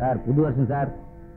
Sir புது வருஷம் sir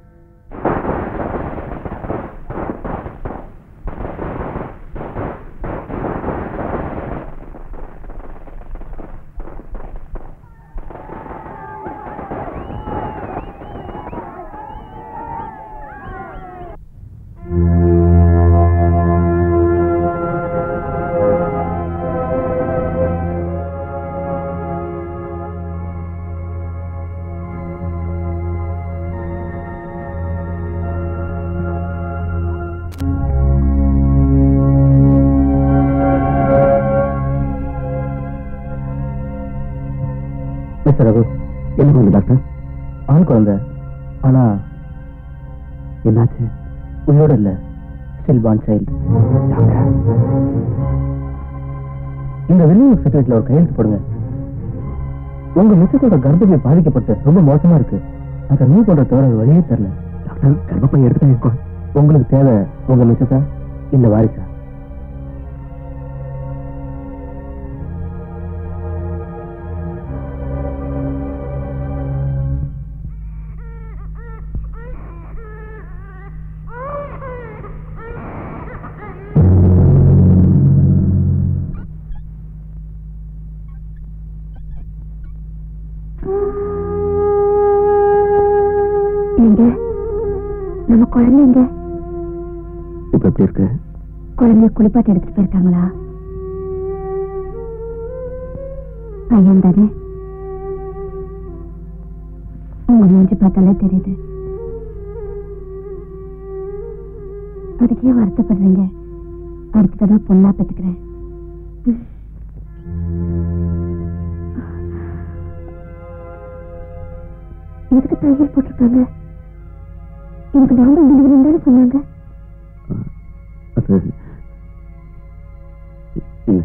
mister Raghu என்ன குழந்தை டாக்டர் ஆண் குழந்தை ஆனா என்னாச்சு உயிரோட இல்ல ஸ்டில் பான் சைல்டு இந்த வெளியூர் சர்டிஃபிகேட்ல ஒரு கையெழுத்து போடுங்க உங்க மிஸ்ஸஸோட கர்ப்பப்பை பாதிக்கப்பட்டு ரொம்ப மோசமா இருக்கு அதை நீ பண்ற தவிர வேற வழியே தெரியல டாக்டர் கர்ப்பப்பை எடுத்துதான் இருக்கும் உங்களுக்கு தேவை உங்க மிஸ்ஸஸா இல்ல வாரிசா நீங்க நம்ம குழந்தைங்க இப்ப எப்படி இருக்கு குழந்தைய குளிப்பாட்டி எடுத்துட்டு போயிருக்காங்களா பையன் தானே உங்க மூஞ்சி பார்த்தாலே தெரியுது அதுக்கே வருத்தப்படுறீங்க அடுத்த தடவை பொண்ணா பெற்றுக்கிறேன் எதுக்கு தையல் போட்டிருக்காங்க எனக்கு நாங்கள் டெலிவரி தானே சொன்னாங்க அது இல்ல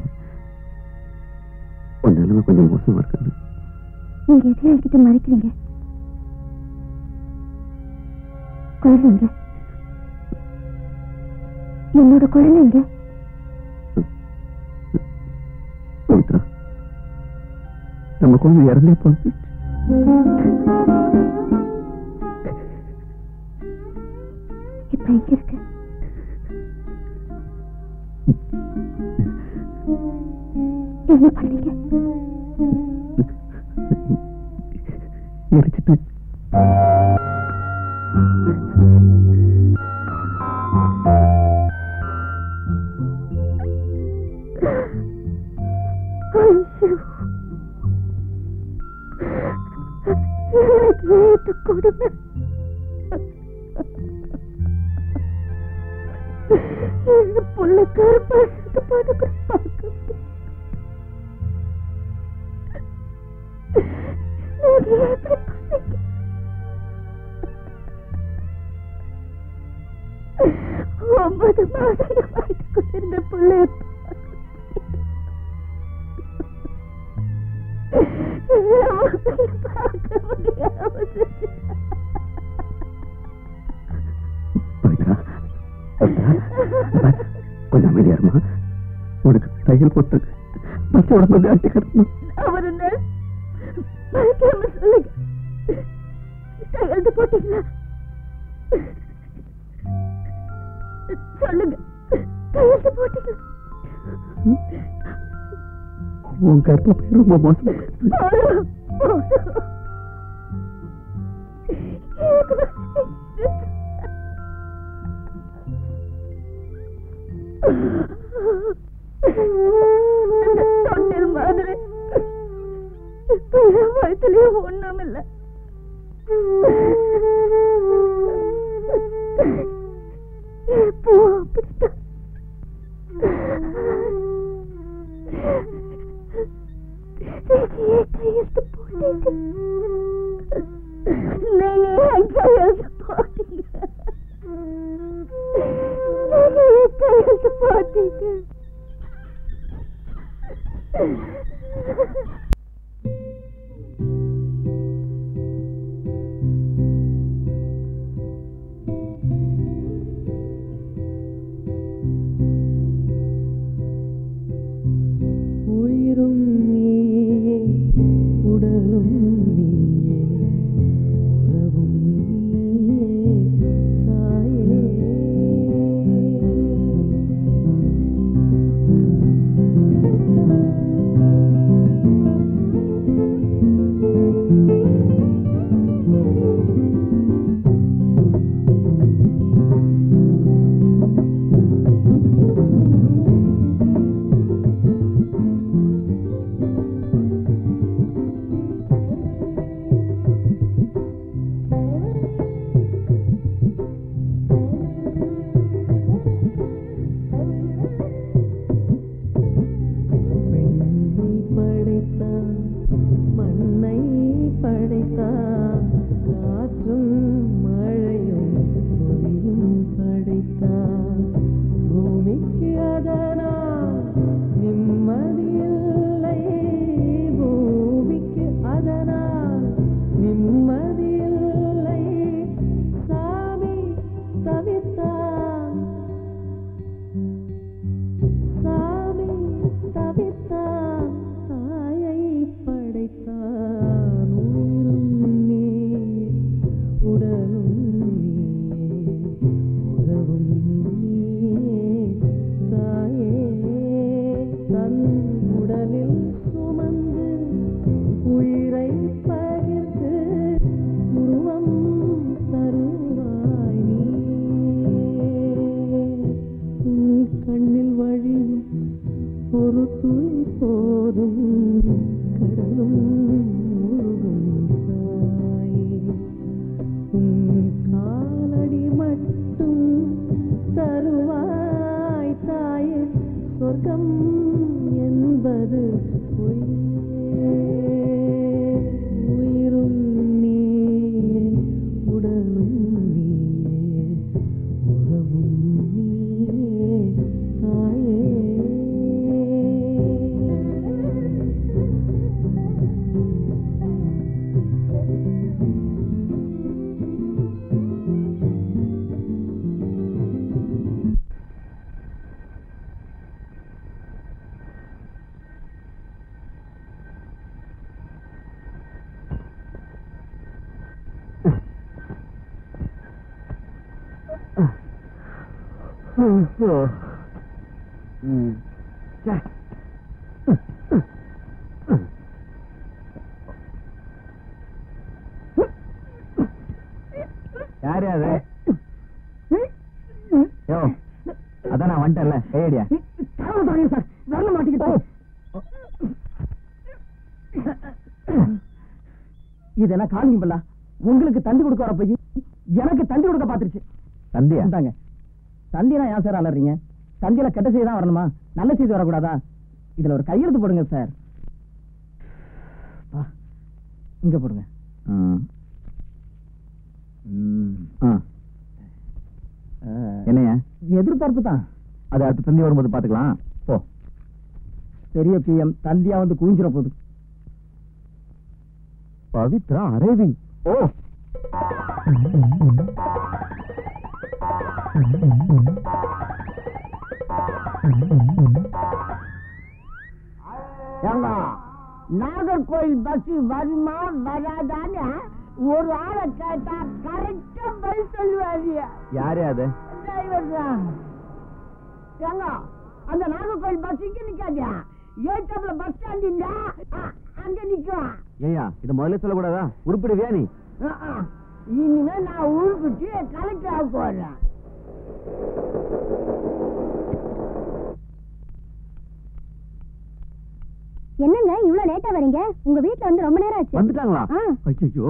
உன் நிலைமை கொஞ்சம் மோசமா இருக்கு நீங்க எதையும் என்கிட்ட மறைக்கிறீங்க குழந்தைங்க என்னோட குழந்தைங்க பவித்ரா நம்ம குழந்தை இறந்தே போச்சு இப்ப எங்க இருக்கு என்ன பண்ணீங்க எரிச்சிட்டு ஐயோ. எனக்கு ஏத்து கொடுமை இந்த புள்ள கருப்பா செத்து போனது பார்க்க முடியல. நீங்க எப்படி பண்ணீங்க? ஒன்பது மாதம் வயிற்றுக்குள்ள இருந்த புள்ளைய பார்க்க முடியாம பவித்ரா பவித்ரா பார், கொஞ்சம் அமைதியா இருமா உனக்கு தையல் போட்டு பச்சை உடம்பு வந்து அட்டி கிடக்கணும் அவர் என்ன மறைக்காம சொல்லுங்க கையெழுத்து போட்டீங்களா சொல்லுங்க கையெழுத்து போட்டீங்களா உன் கர்ப்பப்பை ரொம்ப மோசமா இருக்கு. போதும், போதும். தொட்டில் மாதிரி இப்ப என் வயசுலயும் ஒண்ணும் இல்ல எப்போ அப்படித்தான் கையெழுத்து போட்டீங்க நீங்க ஏன் கையெழுத்து போட்டீங்க நீங்க ஏன் கையெழுத்து போட்டீங்க உயிரும் நீயே உடலும் நீயே உறவும் உயிரும் நீயே உடலும் நீயே உறவும் நீயே தாயே யாரு அது யோ அதான் நான் வந்துட்டேன்ல கையடியா சார் வரல மாட்டிக்கிட்டோம் இதெல்லாம் காலிங் பல்லா உங்களுக்கு தந்தி கொடுக்க வர போய் எனக்கு தந்தி கொடுக்க பாத்துருச்சு தந்தியா இந்தாங்க தந்தினா ஏன் சார் அலறீங்க தந்தியில கெட்ட செய்தி தான் வரணுமா நல்ல செய்தி வரக்கூடாதா இதுல ஒரு கையெழுத்து போடுங்க சார் ஆ, இங்க போடுங்க ம். ம். ஆ. என்னையா எதிர்பார்ப்பு தான் அது அடுத்த தந்தி வரும்போது பாத்துக்கலாம் போ பெரிய பிஎம் தந்தியா வந்து குவிஞ்சிட போகுது பவித்ரா அரேவிங் ஓ ஏங்க நாகர்கோயில் பஸ் வருமா வராதான்னு ஒரு ஆளை கேட்டா கரெக்டா பதில் சொல்லுவாரு யாரு அது டிரைவர் தான் ஏங்க அந்த நாகர்கோயில் பஸ் இங்க நிக்காதியா ஏற்றப்ல பஸ் ஸ்டாண்ட் இல்ல ஆ, அங்க நிக்கும் ஏயா இது முதல்ல சொல்லக்கூடாதா உருப்பிடுவியா நீ ஆ, ஆ. இனிமே நான் ஊருக்குட்டி கலெக்டர் ஆக போறேன் என்னங்க இவ்வளவு லேட்டா வரீங்க உங்க வீட்ல வந்து ரொம்ப நேரம் ஆச்சு வந்துட்டாங்களா ஆ. ஐயோ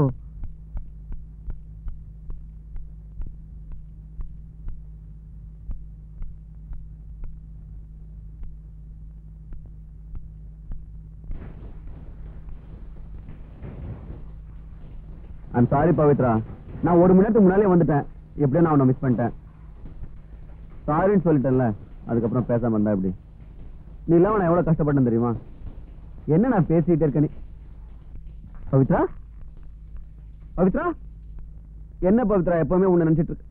ஐம் சாரி பவித்ரா நான் ஒரு மணி நேரத்துக்கு முன்னாலே வந்துட்டேன் எப்படியோ நான் உன்னை மிஸ் பண்ணிட்டேன் சாரின்னு சொல்லிட்டேன்ல அதுக்கப்புறம் பேசாம இருந்தா எப்படி நீ இல்லாம நான் எவ்வளவு கஷ்டப்பட்டேன் தெரியுமா என்ன நான் பேசிட்டே இருக்கேன் நீ பவித்ரா பவித்ரா என்ன பவித்ரா எப்பவுமே உன்னை நினைச்சிட்டு இருக்கு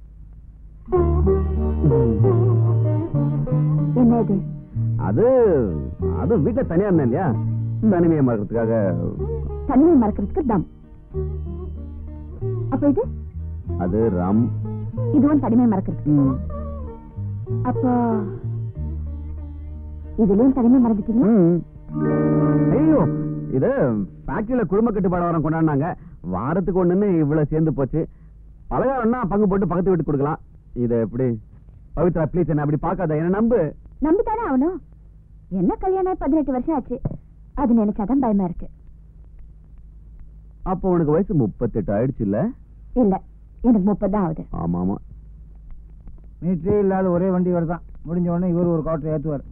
என்ன இது அது அது வீட்டுல தனியா இருந்தேன் இல்லையா தனிமையை மறக்கிறதுக்காக தனிமை மறக்கிறதுக்கு தம் அப்ப இது அது ரம் இதுவும் தனிமை மறக்கிறதுக்கு ம். அப்போ இதுலயும் தனிமை மறந்துட்டீங்களா ம். ஐயோ இது ஃபேக்டரியில குடும்ப கட்டுப்பாடு வாரம் கொண்டாடினாங்க வாரத்துக்கு ஒண்ணுன்னு இவ்வளவு சேர்ந்து போச்சு பலகாரம்னா பங்கு போட்டு பக்கத்து வீட்டுக்கு கொடுக்கலாம் இது எப்படி பவித்ரா ப்ளீஸ் என்ன அப்படி பார்க்காத என்ன நம்பு நம்பித்தானே ஆகணும் என்ன கல்யாணம் ஆகி பதினெட்டு வருஷம் ஆச்சு அது நினைச்சாதான் பயமா இருக்கு அப்போ உனக்கு வயசு முப்பத்தெட்டு ஆயிடுச்சு இல்ல இல்ல எனக்கு முப்பது தான் ஆகுது ஆமா ஆமா மீட்டரே இல்லாத ஒரே வண்டி வருதான் முடிஞ்ச உடனே இவர் ஒரு காட்டை ஏத்துவார்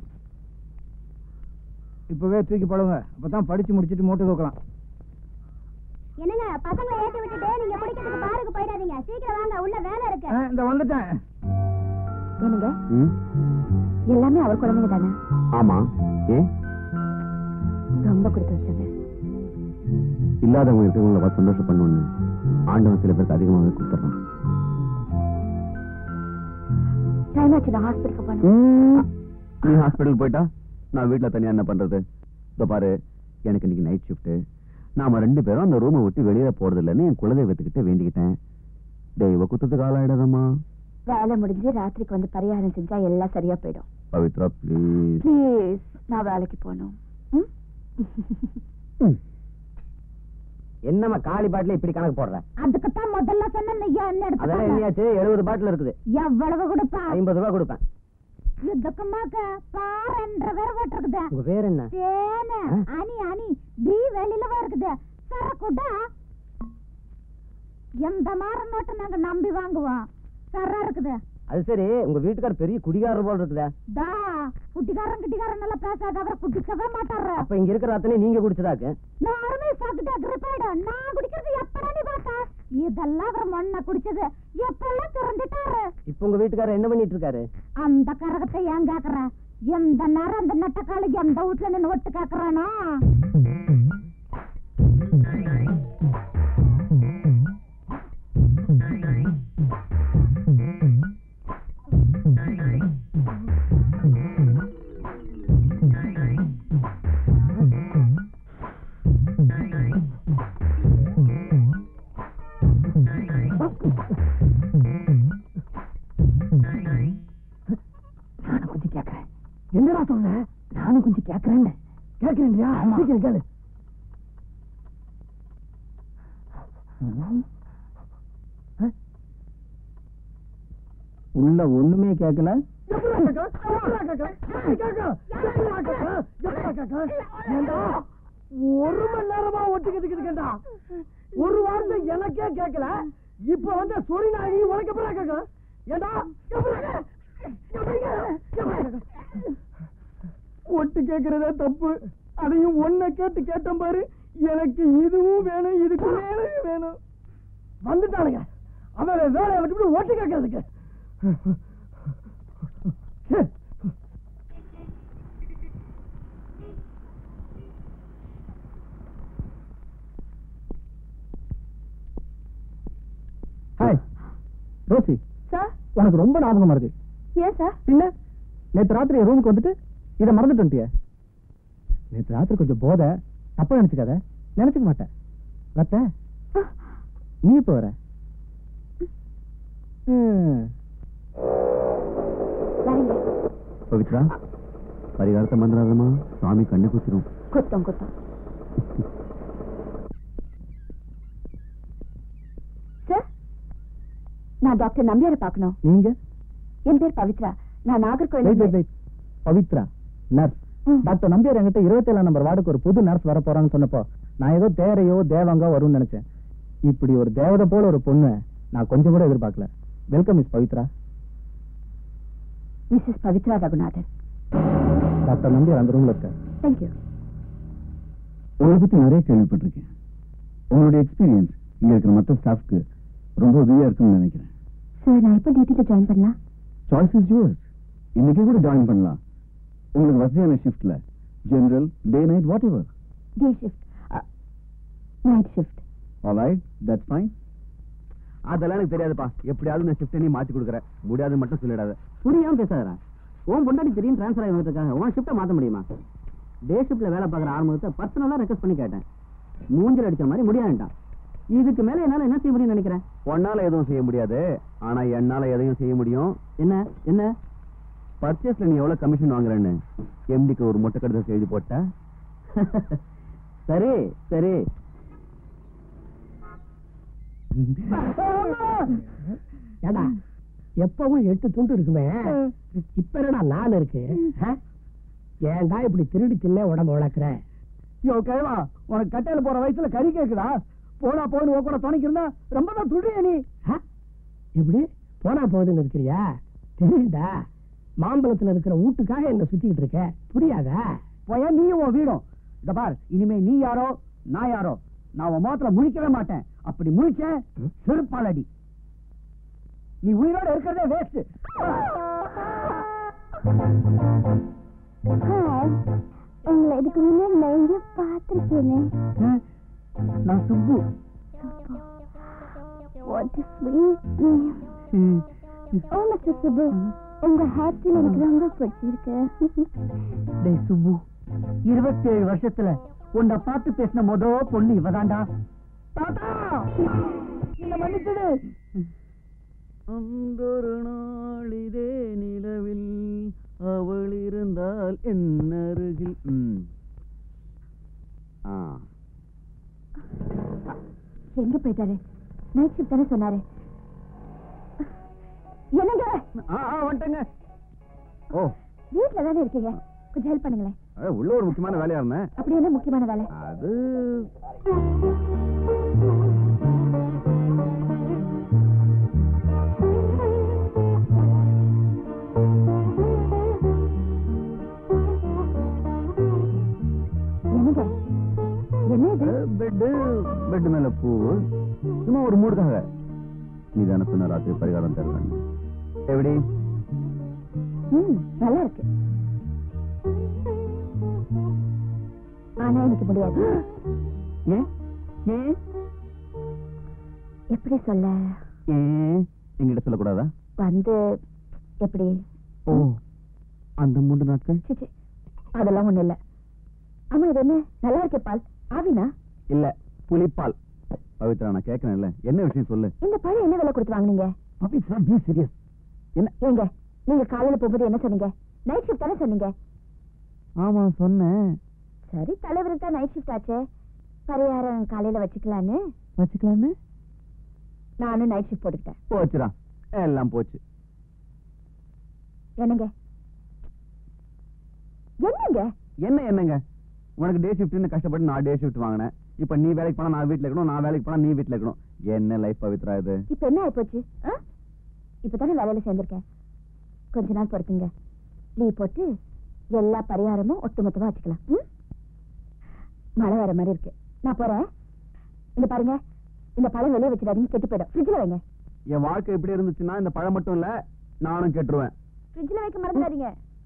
இப்பவே தூக்கி பழகுங்க அப்பதான் படிச்சு முடிச்சிட்டு மூட்டை தூக்கலாம் என்னங்க பசங்களை ஏத்தி விட்டுட்டு நீங்க குடிக்கிறதுக்கு பாருக்கு போயிடாதீங்க சீக்கிரம் வாங்க உள்ள வேலை இருக்கு ஆ, இந்த வந்துட்டேன் என்னங்க ம் எல்லாமே அவர் குழந்தைங்க தானே ஆமா ஏன் ரொம்ப கொடுத்து வச்சாங்க இல்லாதவங்க இருக்கவங்கள பார்த்து சந்தோஷம் பண்ணணும்னு ஆண்டவன் சில பேருக்கு அதிகமாகவே கொடுத்துட்றான் டைம் ஆச்சு நான் ஹாஸ்பிட்டலுக்கு போகணும் நீ ஹாஸ்பிட்டல் போயிட்டா நான் வீட்ல தனியா என்ன பண்றது இதோ பாரு எனக்கு இன்னைக்கு நைட் ஷிஃப்ட் நாம ரெண்டு பேரும் அந்த ரூமை விட்டு வெளியில போறது இல்லைன்னு என் குலதெய்வத்துக்கிட்ட வேண்டிக்கிட்டேன் தெய்வ குத்தத்துக்கு ஆளாயிடாதம்மா வேலை முடிஞ்சு ராத்திரிக்கு வந்து பரிகாரம் செஞ்சா எல்லாம் சரியா போயிடும் பவித்ரா ப்ளீஸ் ப்ளீஸ் நான் வேலைக்கு போகணும் ம்? என்னம்மா காலி பாட்டில இப்படி கணக்கு போடுற அதுக்குத்தான் முதல்ல சொன்னேன் ஐயா என்ன அதெல்லாம் எடுத்து இல்லையாச்சு எழுபது பாட்டில் இருக்குது எவ்வளவு கொடுப்பா ஐம்பது ரூபா கொடுப்பேன் இதுக்குமாக்க பார் என்ற வேற போட்டிருக்குது உங்க பேர் என்ன தேனு ஆ? அணி அணி பி வெளியில இருக்குது சரக்குடா எந்த மாற நோட்டு நாங்க நம்பி வாங்குவோம் சரா இருக்குது அது சரி உங்க வீட்டுக்கார பெரிய குடிகாரர் போல் இருக்குதே தா குட்டிக்காரன் கிட்டிக்காரன் எல்லாம் பேசாத அவரை குடிக்கவே மாட்டாரு அப்ப இங்க இருக்கிற அத்தனை நீங்க குடிச்சதாக்கு நான் அருமை சாப்பிட்டு கிரிப்பேடு நான் குடிக்கிறது எப்படா நீ பார்த்தா இதெல்லாம் அவர் மண்ண குடிச்சது எப்பெல்லாம் திறந்துட்டாரு இப்ப உங்க வீட்டுக்காரர் என்ன பண்ணிட்டு இருக்காரு அந்த கரகத்தை ஏன் கேக்குற எந்த நேரம் அந்த நட்டக்காலுக்கு எந்த வீட்டுல நின்று ஒட்டு கேக்குறானோ நானும் கொஞ்சம் கேக்குறேன் என்னடா சொன்ன நானும் கொஞ்சம் கேக்குறேன் கேக்குறேன்யா சீக்கிரம் கேளு உள்ள ஒண்ணுமே கேட்கல ஒரு மணி நேரமா ஒட்டிக்கிட்டு இருக்கேன்டா ஒரு வார்த்தை எனக்கே கேட்கல இப்ப வந்து சொறி நாயி உனக்கு அப்புறம் கேட்கலாம் ஏண்டா ஒட்டு கேக்குறதே தப்பு அதையும் ஒன்ன கேட்டு கேட்டேன் பாரு எனக்கு இதுவும் வேணும் இதுக்கு மேலையும் வேணும் வந்துட்டானுங்க அவன் வேலையை விட்டு ஓட்டு கேட்கறதுக்கு ச்சே. ஹாய் ரோசி சார் உனக்கு ரொம்ப ஞாபகமா இருக்கு ஏன் சார் பின்ன நேத்து ராத்திரி ரூமுக்கு வந்துட்டு இதை மறந்துட்டு வந்துட்டியே நேத்து ராத்திரி கொஞ்சம் போதை தப்பா நினைச்சுக்காத நினைச்சுக்க மாட்டேன் ரத்த நீ இப்ப வர ம். வரீங்க பவித்ரா பரிகாரத்தை மந்திராதமா சுவாமி கண்ணு குத்திரும் குத்தம் குத்தம் சார் நான் டாக்டர் நம்பியாரை பார்க்கணும் நீங்க என் பேர் பவித்ரா நான் wait Nagercoil wait wait Pavithra nurse ம். டாக்டர் நம்பியார் என்கிட்ட இருபத்தேழாம் நம்பர் வார்டுக்கு ஒரு புது நர்ஸ் வர போறான்னு சொன்னப்போ நான் ஏதோ தேரையோ தேவாங்கோ வரும்னு நினைச்சேன் இப்படி ஒரு தேவதை போல ஒரு பொண்ணு நான் கொஞ்சம் கூட எதிர்பார்க்கல welcome miss Pavithra Mrs Pavithra Raghunathan doctor Nambiar அந்த ரூம்ல இருக்கார் தேங்க்யூ உங்களை பத்தி நிறைய கேள்விப்பட்டிருக்கேன் உங்களுடைய எக்ஸ்பீரியன்ஸ் இங்க இருக்கிற மற்ற ஸ்டாஃப்க்கு ரொம்ப உதவியா இருக்கும்னு நினைக்கிறேன் சார் நான் எப்போ டியூட்டியில் ஜாயின் பண்ணலாம் சாய்ஸ் இஸ் யூர்ஸ் இன்னைக்கு கூட ஜாயின் பண்ணலாம் உங்களுக்கு வசதியான ஷிஃப்ட்ல general day night whatever day shift night shift alright that's fine அதெல்லாம் எனக்கு தெரியாதுப்பா எப்படியாவது நான் ஷிஃப்ட் நீ மாத்தி கொடுக்குறேன் முடியாதுன்னு மட்டும் சொல்லிடாத புரியாம பேசாதடா உன் பொண்டாட்டி திடீர்னு ட்ரான்ஸ்ஃபர் ஆகி வந்துருக்காங்க உன் ஷிஃப்ட்டை மாத்த முடியுமா டே ஷிஃப்ட்ல வேலை பார்க்குற ஆரம்பத்தை பர்சனலாக ரெக்வஸ்ட் பண்ணி கேட்டேன் மூஞ்சில் அடிச்ச மாதிரி முடியாதுட்டான் இதுக்கு மேல என்னால என்ன செய்ய முடியும்னு நினைக்கிறேன் உன்னால எதுவும் செய்ய முடியாது ஆனா என்னால எதையும் செய்ய முடியும் என்ன என்ன பர்ச்சேஸ்ல நீ எவ்வளவு கமிஷன் வாங்குறேன்னு எம்டிக்கு ஒரு மொட்டை கடிதம் எழுதி போட்ட சரி சரி ஏடா எப்பவும் எட்டு துண்டு இருக்குமே இப்ப என்னடா நாலு இருக்கு ஆ? ஏன்டா இப்படி திருடி தின்ன உடம்பு வளர்க்குற யோ கிழவா உனக்கு கட்டையில போற வயசுல கறி கேக்குதா போனா போன்னு உன் கூட துணைக்கு இருந்தா ரொம்ப தான் துடிய நீ ஆ? எப்படி போனா போகுதுன்னு இருக்கிறியா தெரியுதா மாம்பழத்துல இருக்கிற வீட்டுக்காக என்ன சுத்திக்கிட்டு இருக்க புரியாதா போயா நீயும் உன் வீடும் இத பார் இனிமே நீ யாரோ நான் யாரோ நான் உன் முகத்துல முழிக்கவே மாட்டேன் அப்படி முழிச்சேன் செருப்பாலடி நீ உயிரோட இருக்கிறதே வேஸ்ட் ஹாய் உங்களை இதுக்கு முன்னாடி நான் எங்கேயோ பார்த்துருக்கேனே நான் Subbu what is sweet name oh mister Subbu உங்க ஹேர் ஸ்டைல் எனக்கு ரொம்ப பிடிச்சிருக்கு டேய் சுப்பு இருபத்தேழு வருஷத்துல உன்னை பார்த்து பேசின மொத பொண்ணு இவதாண்டா தாத்தா என்ன மன்னிச்சிடு அன்றொரு நாளிதே நிலவில் அவள் இருந்தால் என் அருகில் ம். ஆ எங்க போயிட்டாரு நைட் ஷிஃப்ட் தானே சொன்னாரு என்னங்க ஆ ஆ, வந்துட்டேங்க ஓ வீட்ல தானே இருக்கீங்க கொஞ்சம் ஹெல்ப் பண்ணுங்களேன் அஹ், உள்ள ஒரு முக்கியமான வேலையா இருந்தேன் அப்படி என்ன முக்கியமான வேலை அது என்ன இது பெட்டு பெட் மேல பூவு சும்மா ஒரு மூடுக்காக நீ தானே சொன்ன ராத்திரி பரிகாரம் தருவேன் எப்படி ம் நல்லா இருக்கு ஆனா எனக்கு முடியாது ஏன் ஏன் எப்படி சொல்ல ஏன் என்கிட்ட சொல்லக்கூடாதா வந்து எப்படி ஓ அந்த மூன்று நாட்கள் சிச்சி அதெல்லாம் ஒண்ணு இல்ல ஆமா இது என்ன நல்லா இருக்கே பால் ஆவினா இல்ல புலிப்பால் பவித்ரா நான் கேட்கறேன்ல என்ன விஷயம் சொல்லு இந்த பழம் என்ன விலை கொடுத்து வாங்குனீங்க பவித்ரா பி சீரியஸ் என்ன ஏங்க நீங்க காலையில போகும்போது என்ன சொன்னீங்க நைட் ஷிஃப்ட் தானே சொன்னீங்க ஆமா சொன்னேன் சரி தலைவருக்கு தான் நைட் ஷிஃப்ட் ஆச்சே பரிகாரம் காலையில வச்சுக்கலான்னு வச்சுக்கலான்னு நானும் நைட் ஷிஃப்ட் போட்டுக்கிட்டேன் போச்சுடா எல்லாம் போச்சு என்னங்க என்னங்க என்ன என்னங்க உனக்கு டே ஷிஃப்ட்னு கஷ்டப்பட்டு நான் டே ஷிஃப்ட் வாங்கினேன் இப்ப நீ வேலைக்கு போனா நான் வீட்ல இருக்கணும் நான் வேலைக்கு போனா நீ வீட்ல இருக்கணும் என்ன லைஃப் பவித்ரா இது இப்ப என்ன ஆயிப்போச்சு ஆ? இப்பதானே வேலையில சேர்ந்திருக்கேன் கொஞ்ச நாள் பொறுத்துங்க லீவ் போட்டு எல்லா பரிகாரமும் ஒட்டுமொத்தமா வச்சுக்கலாம் ம்? மழை வர மாதிரி இருக்கு நான் போறேன் இந்த பாருங்க இந்த பழம் வெளியே வச்சிடாதீங்க கெட்டு போயிடும் ஃப்ரிட்ஜ்ல வைங்க என் வாழ்க்கை எப்படி இருந்துச்சுன்னா இந்த பழம் மட்டும் இல்ல நானும் கெட்டுருவேன் ஃப்ரிட்ஜ்ல வைக்க மறந்துடாதீங்க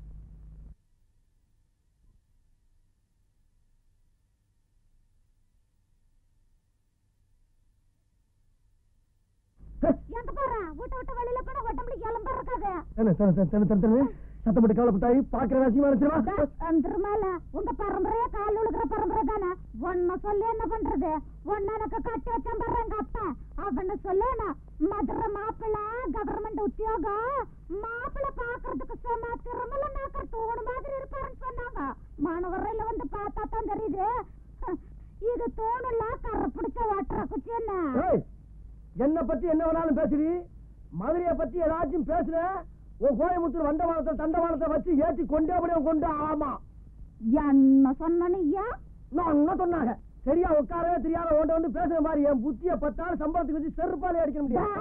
எங்க போற வீட்டை விட்டு வெளியில போன உடம்புல எலும்பு இருக்காது என்ன தன தன தன தன தன சத்தம் போட்டு கவலைப்பட்டாய் பாக்குற ராசியமா நினைச்சிருவா வந்துருமால உங்க பரம்பரையா கால் உழுகிற பரம்பரை தானே ஒன்ன சொல்லி என்ன பண்றது ஒன்னு எனக்கு கட்டி வச்சான் பாரு எங்க அப்பா அவன சொல்லேனா மதுரை மாப்பிள்ள கவர்மெண்ட் உத்தியோகம் மாப்பிள்ள பாக்குறதுக்கு சொன்னா திருமல நாக்கிற தூணு மாதிரி இருப்பாருன்னு சொன்னாங்க மாணவரையில வந்து பார்த்தா தான் தெரியுது இது தூணுல கரை பிடிச்ச ஓட்டுற குச்சி என்ன ஏய், என்ன பத்தி என்ன வேணாலும் பேசுறி மதுரைய பத்தி ஏதாச்சும் பேசுற உன் கோயம்புத்தூர் வண்டவாளத்தை தண்டவாளத்தை வச்சு ஏத்தி கொண்டே அப்படியே கொண்டு ஆமா என்ன சொன்னியா நான் என்ன சொன்னாங்க சரியா உட்காரவே தெரியாத ஓட்ட வந்து பேசுற மாதிரி என் புத்திய பத்தாள் சம்பளத்துக்கு வச்சு செருப்பாலே அடிக்க முடியாது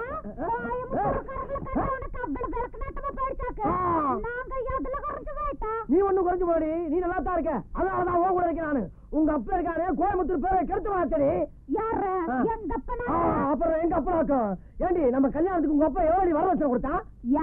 ஆ. நீ ஒண்ணும் குறைஞ்சு போடி நீ நல்லா தான் இருக்க அதனாலதான் உன் கூட இருக்கேன் நானு உங்க அப்பா இருக்காரு கோயம்புத்தூர் பேரை கெடுத்து வாச்சடி ஆ. ஆ, அப்புறம் எங்க அப்பா இருக்கும் ஏண்டி நம்ம கல்யாணத்துக்கு உங்க அப்பா எவ்வளவு வரதட்சணை கொடுத்தா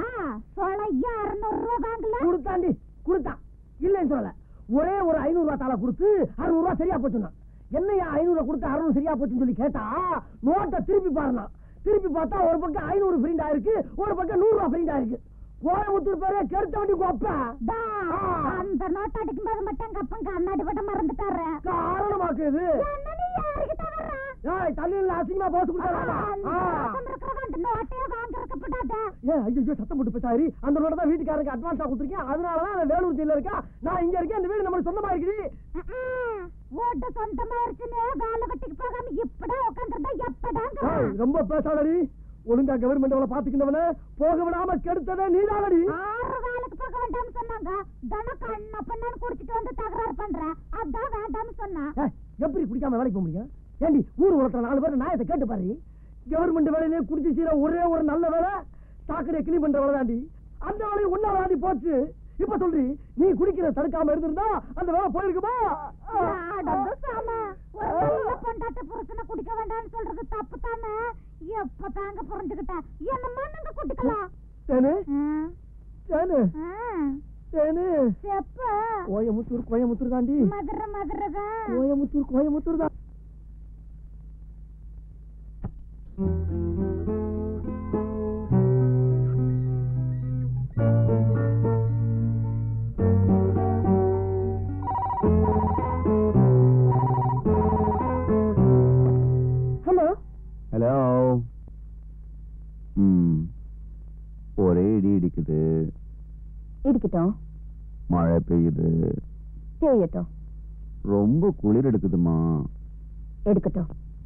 கொடுத்தாண்டி கொடுத்தான் இல்லைன்னு சொல்லல ஒரே ஒரு ஐநூறு ரூபாய் தாளை கொடுத்து அறுநூறு ரூபாய் சரியா போச்சுன்னா என்னையா ஐநூறு ரூபாய் கொடுத்து அறுநூறு சரியா போச்சுன்னு சொல்லி கேட்டா நோட்டை திருப்பி பாருனா திருப்பி பார்த்தா ஒரு பக்கம் ஐநூறு பிரிண்ட் ஆயிருக்கு ஒரு பக்கம் நூறு ரூபாய் பிரிண்ட் ஆயிருக்கு கோயம்புத்தூர் பேரே கெடுத்த வண்டி கோப்ப அந்த நோட்டு அடிக்கும் போது மட்டும் எங்க அப்பன் கண்ணாடி பட்ட மறந்துட்டாரு காரணமாக்குது என்ன நீ யாருக்கிட்ட வர்ற? ஏய் தள்ளியில் அசிங்கமா போட்டு கொடுத்தாரா ஏன் ஐயோ சத்தம் போட்டு பேசாரி அந்த நோட்டை தான் வீட்டுக்காரருக்கு அட்வான்ஸா கொடுத்துருக்கேன் அதனாலதான் அவன் வேலூர் ஜெயில இருக்கா நான் இங்க இருக்கேன் இந்த வீடு நம்மளுக்கு சொந்தமா இருக்குது ஓட்டு சொந்தமா இருக்குன்னு வேலை கட்டிக்கு போகாம இப்படா உட்காந்துருந்தா எப்படாங்க ஏய், ரொம்ப பேசாதடி ஒழுங்கா கவர்மெண்ட் அவளை பாத்துக்கிட்டவன போக விடாம கெடுத்ததே நீதானடி ஆறு வேலைக்கு போக வேண்டாம்னு சொன்னாங்க தன கண்ண பண்ணான்னு குடிச்சிட்டு வந்து தகராறு பண்றேன் அதான் வேண்டாம்னு சொன்னா ஏய், எப்படி குடிக்காம வேலைக்கு போக முடியும் ஏண்டி ஊர் உலகத்துல நாலு பேர் நாயத்தை கேட்டு பாரு கவர்மெண்ட் வேலையிலே குடிச்சு செய்யற ஒரே ஒரு நல்ல வேலை சாக்கடையை கிளீன் பண்ற வேலை தாண்டி அந்த வேலையும் ஒன்னா வாடி போச்சு இப்ப சொல்றி நீ குடிக்கிற தடுக்காம இருந்திருந்தா அந்த வேலை போயிருக்குமா அடங்கு சாம. ஒரு நல்ல பொண்டாட்ட புருஷனை குடிக்க வேண்டாம்னு சொல்றது தப்பு தானே எப்ப தாங்க புரிஞ்சுக்கிட்டேன் என்ன மண்ணுங்க குடிக்கலாம் தேனு ஆ, தேனு ஆ. தேனு செப்ப கோயமுத்தூர் கோயமுத்தூர் தாண்டி மதுரை மதுரை தான் கோயமுத்தூர் கோயமுத்தூர் தான் ஹலோ ஹலோ ம் ஒரே இடி இடிக்குது இடிக்கட்டும் மழை பெய்யுது தேயட்டும் ரொம்ப குளிர் எடுக்குதுமா எடுக்கட்டும்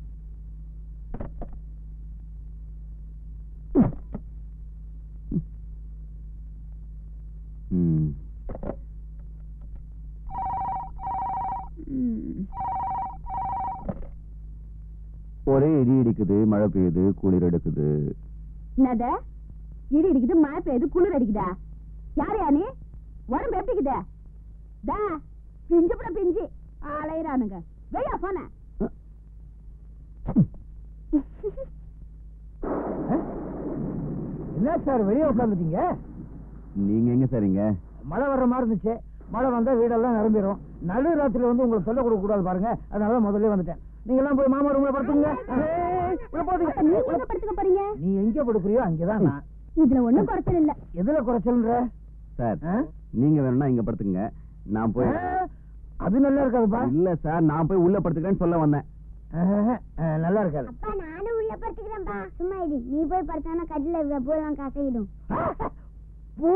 ம் ஒரே இடி இடிக்குது மழை பெய்யுது குளிர் எடுக்குது என்னத இடி அடிக்குது மழை பெய்யுது குளிர் அடிக்குதா யார் யா நீ உடம்பு எப்படிக்குது தா பிஞ்சு கூட பிஞ்சு அலையிறானுங்க வெய்யா போன சார் வெளியே உட்காந்துட்டீங்க நீங்க எங்க சார் இங்க மழை வர்ற மாதிரி இருந்துச்சு மழை வந்தா வீடெல்லாம் நிரம்பிடும் நடு ராத்திரில வந்து உங்களுக்கு சொல்ல கொடுக்க கூடாது பாருங்க அதனால முதல்ல வந்துட்டேன் நீங்க எல்லாம் போய் மாமா ரூம்ல படுத்துங்க ஏய், உள்ள போகாதீங்க. நீங்க எங்க படுத்துக்க போறீங்க நீ எங்க படுக்கிறியோ அங்கதான் நான் இதுல ஒண்ணும் குறைச்சல் இல்ல எதுல குறைச்சல்ன்ற சார் ஆ? நீங்க வேணும்னா இங்க படுத்துங்க நான் போய் ஆ, அது நல்லா இருக்காதுப்பா இல்ல சார் நான் போய் உள்ள படுத்துக்கிறேன்னு சொல்ல வந்தேன் ஆஹா, ஆ, நல்லா இருக்காது அப்பா நானும் உள்ள படுத்துக்கிறேன்ப்பா சும்மா இடி நீ போய் படுத்தானா கட்டில இருக்க பூலாம் கசையிடும் பூ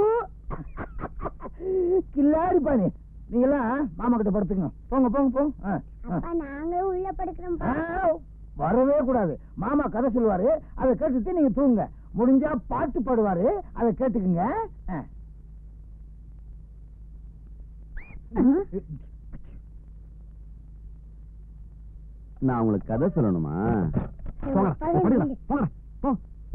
கில்லாடி பாணி நீங்களாம் மாமா கிட்ட படுத்துங்க போங்க போங்க போங்க ஆ, ஆ. அப்பா நாங்களும் உள்ள படுக்கிறோம்ப்பா ஆ, வரவே கூடாது மாமா கதை சொல்லுவாரு அதை கேட்டுட்டு நீங்க தூங்க முடிஞ்சா பாட்டு பாடுவாரு அதை கேட்டுக்குங்க ஆ. நான் உங்களுக்கு கதை சொல்லணுமா போங்கடா, படுங்கடா, போங்கடா, போ.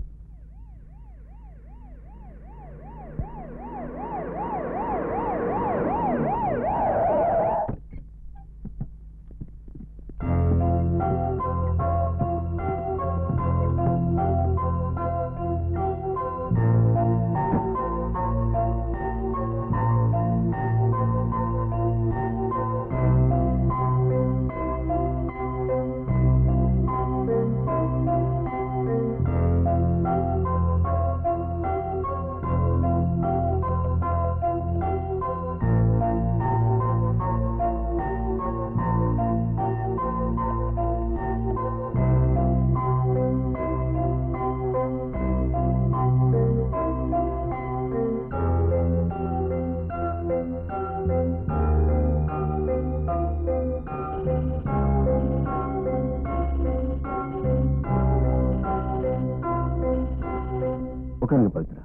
உட்காருங்க பவித்ரா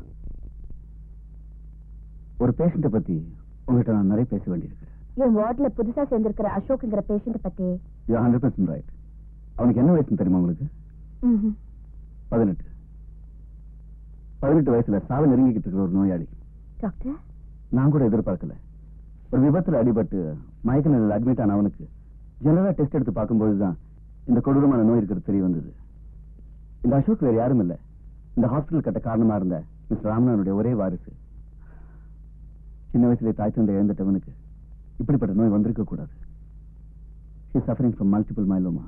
ஒரு பேஷண்ட்டை பத்தி உங்ககிட்ட நான் நிறைய பேச வேண்டியிருக்கு என் வார்ட்ல புதுசா சேர்ந்திருக்கிற அசோக்ங்கிற பேஷண்ட் பத்தி யூ ஹண்ட்ரட் பர்சன்ட் ரைட் அவனுக்கு என்ன வயசுன்னு தெரியுமா உங்களுக்கு பதினெட்டு பதினெட்டு வயசுல சாவு நெருங்கிக்கிட்டு இருக்கிற ஒரு நோயாளி டாக்டர் நான் கூட எதிர்பார்க்கல ஒரு விபத்துல அடிபட்டு மயக்க நிலையில் அட்மிட் ஆன அவனுக்கு ஜெனரலா டெஸ்ட் எடுத்து பார்க்கும்போது தான் இந்த கொடூரமான நோய் இருக்கிறது தெரிய வந்தது இந்த அசோக் வேற யாரும் இல்ல இந்த ஹாஸ்பிட்டல் கட்ட காரணமா இருந்த மிஸ்டர் ராமநாதனுடைய ஒரே வாரிசு சின்ன வயசுல தாய் தந்தை இழந்துட்டவனுக்கு இப்படிப்பட்ட நோய் வந்திருக்க கூடாது he suffering from multiple myeloma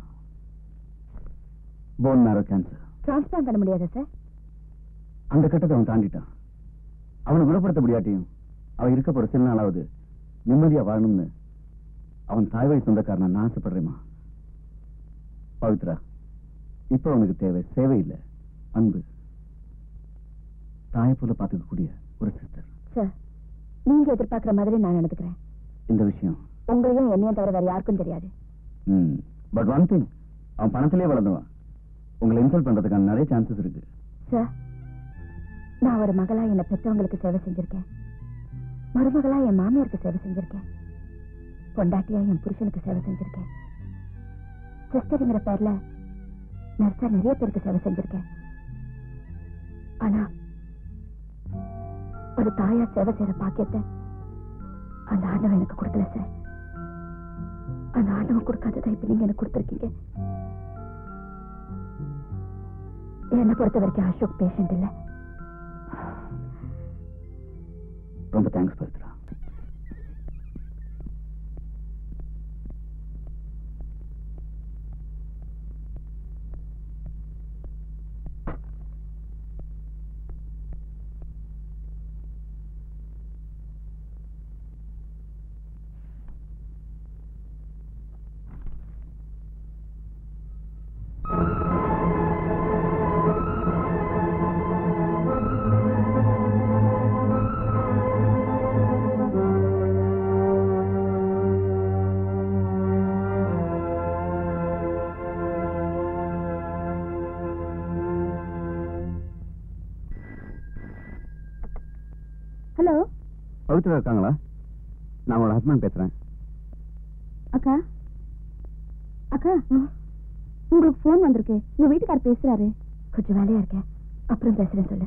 bone marrow cancer transplant பண்ண முடியாதா சார் அந்த கட்டத்தை அவன் தாண்டிட்டான் அவனை குணப்படுத்த முடியாட்டியும் அவன் இருக்க போற சில நாளாவது நிம்மதியா வாழணும்னு அவன் தாய் வழி சொந்தக்காரனா நான் ஆசைப்படுறேமா பவித்ரா இப்ப அவனுக்கு தேவை சேவை இல்ல அன்பு தாயை போல பாத்துக்கக்கூடிய ஒரு சிஸ்டர் சார் நீங்க எதிர்பார்க்கிற மாதிரி நான் நடந்துக்கிறேன் இந்த விஷயம் உங்களையும் என்னையும் தவிர வேற யாருக்கும் தெரியாது பட் ஒன் திங் அவன் பணத்திலே வளர்ந்தவன் உங்களை இன்சல்ட் பண்றதுக்கான நிறைய சான்சஸ் இருக்கு சார் நான் ஒரு மகளா என்னை பெற்றவங்களுக்கு சேவை செஞ்சிருக்கேன் மருமகளா என் மாமியாருக்கு சேவை செஞ்சிருக்கேன் பொண்டாட்டியா என் புருஷனுக்கு சேவை செஞ்சிருக்கேன் சிஸ்டருங்கிற பேர்ல நர்ஸா நிறைய பேருக்கு சேவை செஞ்சிருக்கேன் ஆனா ஒரு தாயா சேவை செய்யற பாக்கியத்தை அந்த ஆண்டவன் எனக்கு கொடுக்கல சார் அந்த ஆண்டவன் கொடுக்காததை இப்ப நீங்க எனக்கு கொடுத்துருக்கீங்க என்னை பொறுத்த வரைக்கும் அசோக் பேஷண்ட் இல்ல ரொம்ப தேங்க்ஸ் பவித்ரா ஹலோ பவித்ரா இருக்காங்களா நான் அவங்களோட ஹஸ்பண்ட் பேசுறேன் அக்கா அக்கா உங்களுக்கு ஃபோன் வந்திருக்கு உங்க வீட்டுக்கார் பேசுறாரு கொஞ்சம் வேலையா இருக்கேன் அப்புறம் பேசுறேன் சொல்லு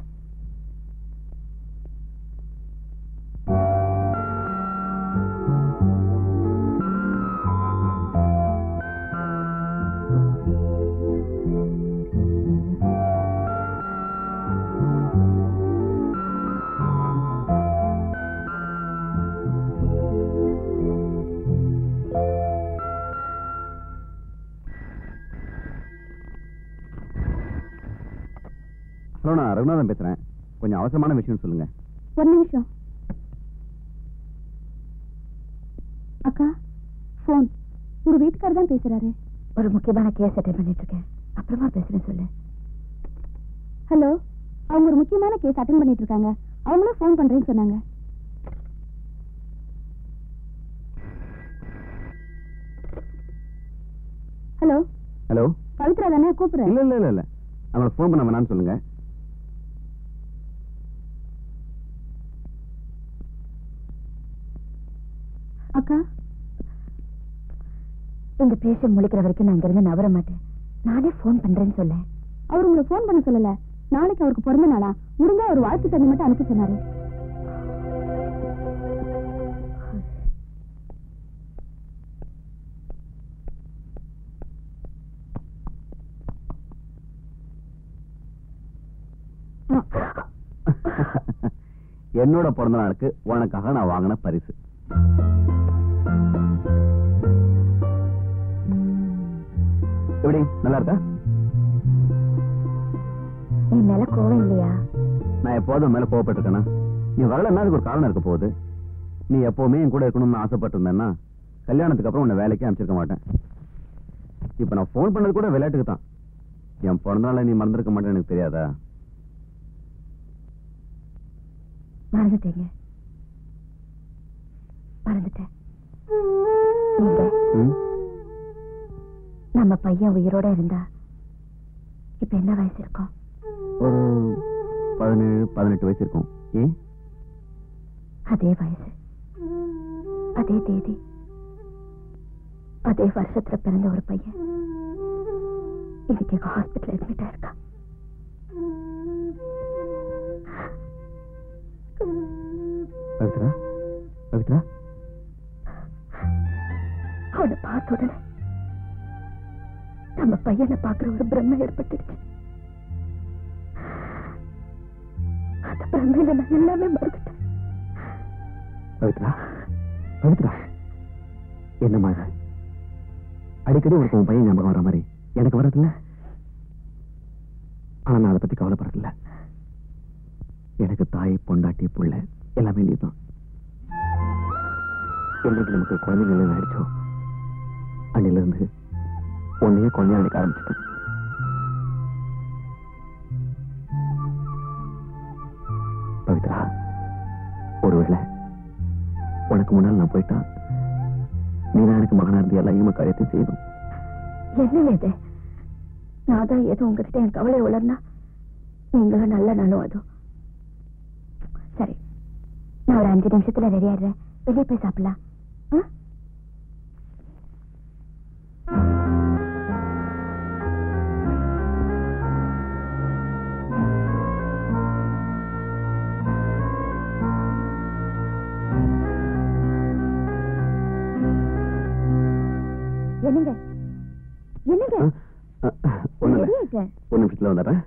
ஹலோ நான் ரகுநாதன் பேசுறேன் கொஞ்சம் அவசரமான விஷயம் சொல்லுங்க ஒரு நிமிஷம் அக்கா போன் உங்க வீட்டுக்காரர் தான் பேசுறாரு ஒரு முக்கியமான கேஸ் அட்டன் பண்ணிட்டு இருக்கேன் அப்புறமா பேசுறேன் சொல்லு ஹலோ அவங்க ஒரு முக்கியமான கேஸ் அட்டன் பண்ணிட்டு இருக்காங்க அவங்களும் ஃபோன் பண்றேன்னு சொன்னாங்க ஹலோ ஹலோ பவித்ரா தானே கூப்பிடுறேன் இல்ல இல்ல இல்ல இல்ல அவங்களை ஃபோன் பண்ண வேணாம்னு சொல்லுங்க அக்கா இந்த பேஷண்ட் முழிக்கிற வரைக்கும் நான் இங்கிருந்து நவர மாட்டேன் நானே ஃபோன் பண்றேன்னு சொல்ல அவர் உங்களை ஃபோன் பண்ண சொல்லல நாளைக்கு அவருக்கு பிறந்த நாளா முடிஞ்சா ஒரு வாழ்த்து தண்ணி மட்டும் அனுப்ப சொன்னாரு என்னோட பிறந்த நாளுக்கு உனக்காக நான் வாங்கின பரிசு எப்படி நல்லா இருக்கா என் மேல கோவம் இல்லையா நான் எப்போதும் மேல கோவப்பட்டிருக்கேனா நீ வரலன்னா அதுக்கு ஒரு காரணம் இருக்க போகுது நீ எப்பவுமே என் கூட இருக்கணும்னு ஆசைப்பட்டிருந்தேன்னா கல்யாணத்துக்கு அப்புறம் உன்னை வேலைக்கு அனுப்பிச்சிருக்க மாட்டேன் இப்ப நான் ஃபோன் பண்ணது கூட விளையாட்டுக்கு தான் என் பிறந்த நாளை நீ மறந்துருக்க மாட்டேன்னு எனக்கு தெரியாதா மறந்துட்டீங்க மறந்துட்டேன் நீங்க ம்? நம்ம பையன் உயிரோட இருந்தா இப்ப என்ன வயசு இருக்கும் ஒரு பதினேழு பதினெட்டு வயசு இருக்கும் ஏன் அதே வயசு அதே தேதி அதே வருஷத்துல பிறந்த ஒரு பையன் இன்னைக்கு எங்க ஹாஸ்பிட்டல் அட்மிட் ஆயிருக்கான் பவித்ரா பவித்ரா அவனை பார்த்த உடனே நம்ம பையனை பார்க்கிற ஒரு பிரம்மை ஏற்பட்டுடுச்சு அந்த பிரம்மையில நான் எல்லாமே மறந்துட்டேன் பவித்ரா பவித்ரா என்னம்மா இது அடிக்கடி உனக்கு உன் பையன் ஞாபகம் வர மாதிரி எனக்கு வரதில்ல ஆனா நான் அதை பத்தி கவலைப்படுறதில்ல எனக்கு தாய் பொண்டாட்டி புள்ள எல்லாமே நீதான் என்னைக்கு நமக்கு குழந்தைகள் ஆயிடுச்சோ அன்னில இருந்து உன்னையே குழந்தைய நினைக்க ஆரம்பிச்சிட்டேன் பவித்ரா ஒருவேளை உனக்கு முன்னால் நான் போயிட்டா நீதான் எனக்கு மகனா இருந்து எல்லா ஈம காரியத்தையும் செய்யணும் என்ன இது நான் தான் ஏதோ உங்ககிட்ட என் கவலை உளர்னா நீங்களும் நல்ல நானும் அதுவும் சரி நான் ஒரு அஞ்சு நிமிஷத்துல ரெடி ஆயிடுறேன் வெளியே போய் சாப்பிடலாம் ஆ? என்னங்க என்னங்க ஒண்ணு ரெடி ஆயிட்டேன் ஒரு நிமிஷத்துல வந்துடுறேன்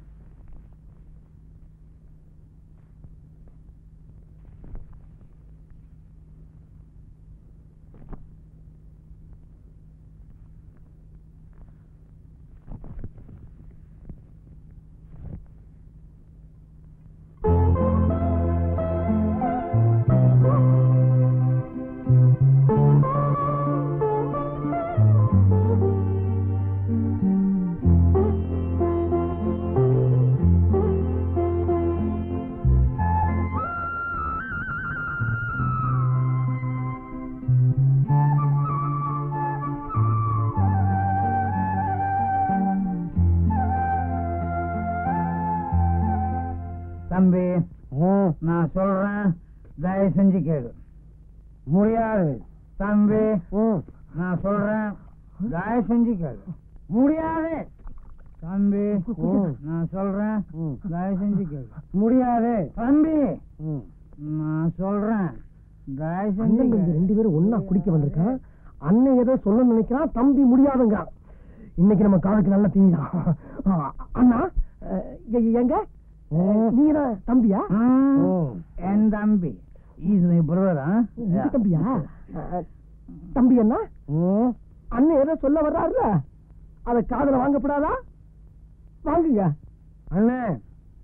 தம்பி நான் சொல்றேன் தயவு செஞ்சு கேளு முடியாது தம்பி நான் சொல்றேன் தயவு செஞ்சு கேளு முடியாது தம்பி நான் சொல்றேன் தயவு செஞ்சு கேளு முடியாது தம்பி நான் சொல்றேன் தயவு செஞ்சு அண்ணன் தம்பி கேளு. ரெண்டு பேரும் ஒண்ணா குடிக்க வந்திருக்கான் அண்ணன் ஏதோ சொல்ல நினைக்கிறான் தம்பி முடியாதுங்கிறான் இன்னைக்கு நம்ம காலுக்கு நல்ல தீனிதான் ஆ, அண்ணா அஹ், எ- எங்க நீதான் தம்பியா ம், என் தம்பி இஸ் மை பிரதர் உங்க தம்பியா அஹ், தம்பி என்ன அண்ணன் ஏதோ சொல்ல வர்றாருல அத காதுல வாங்கப்படாதா வாங்குங்க அண்ணே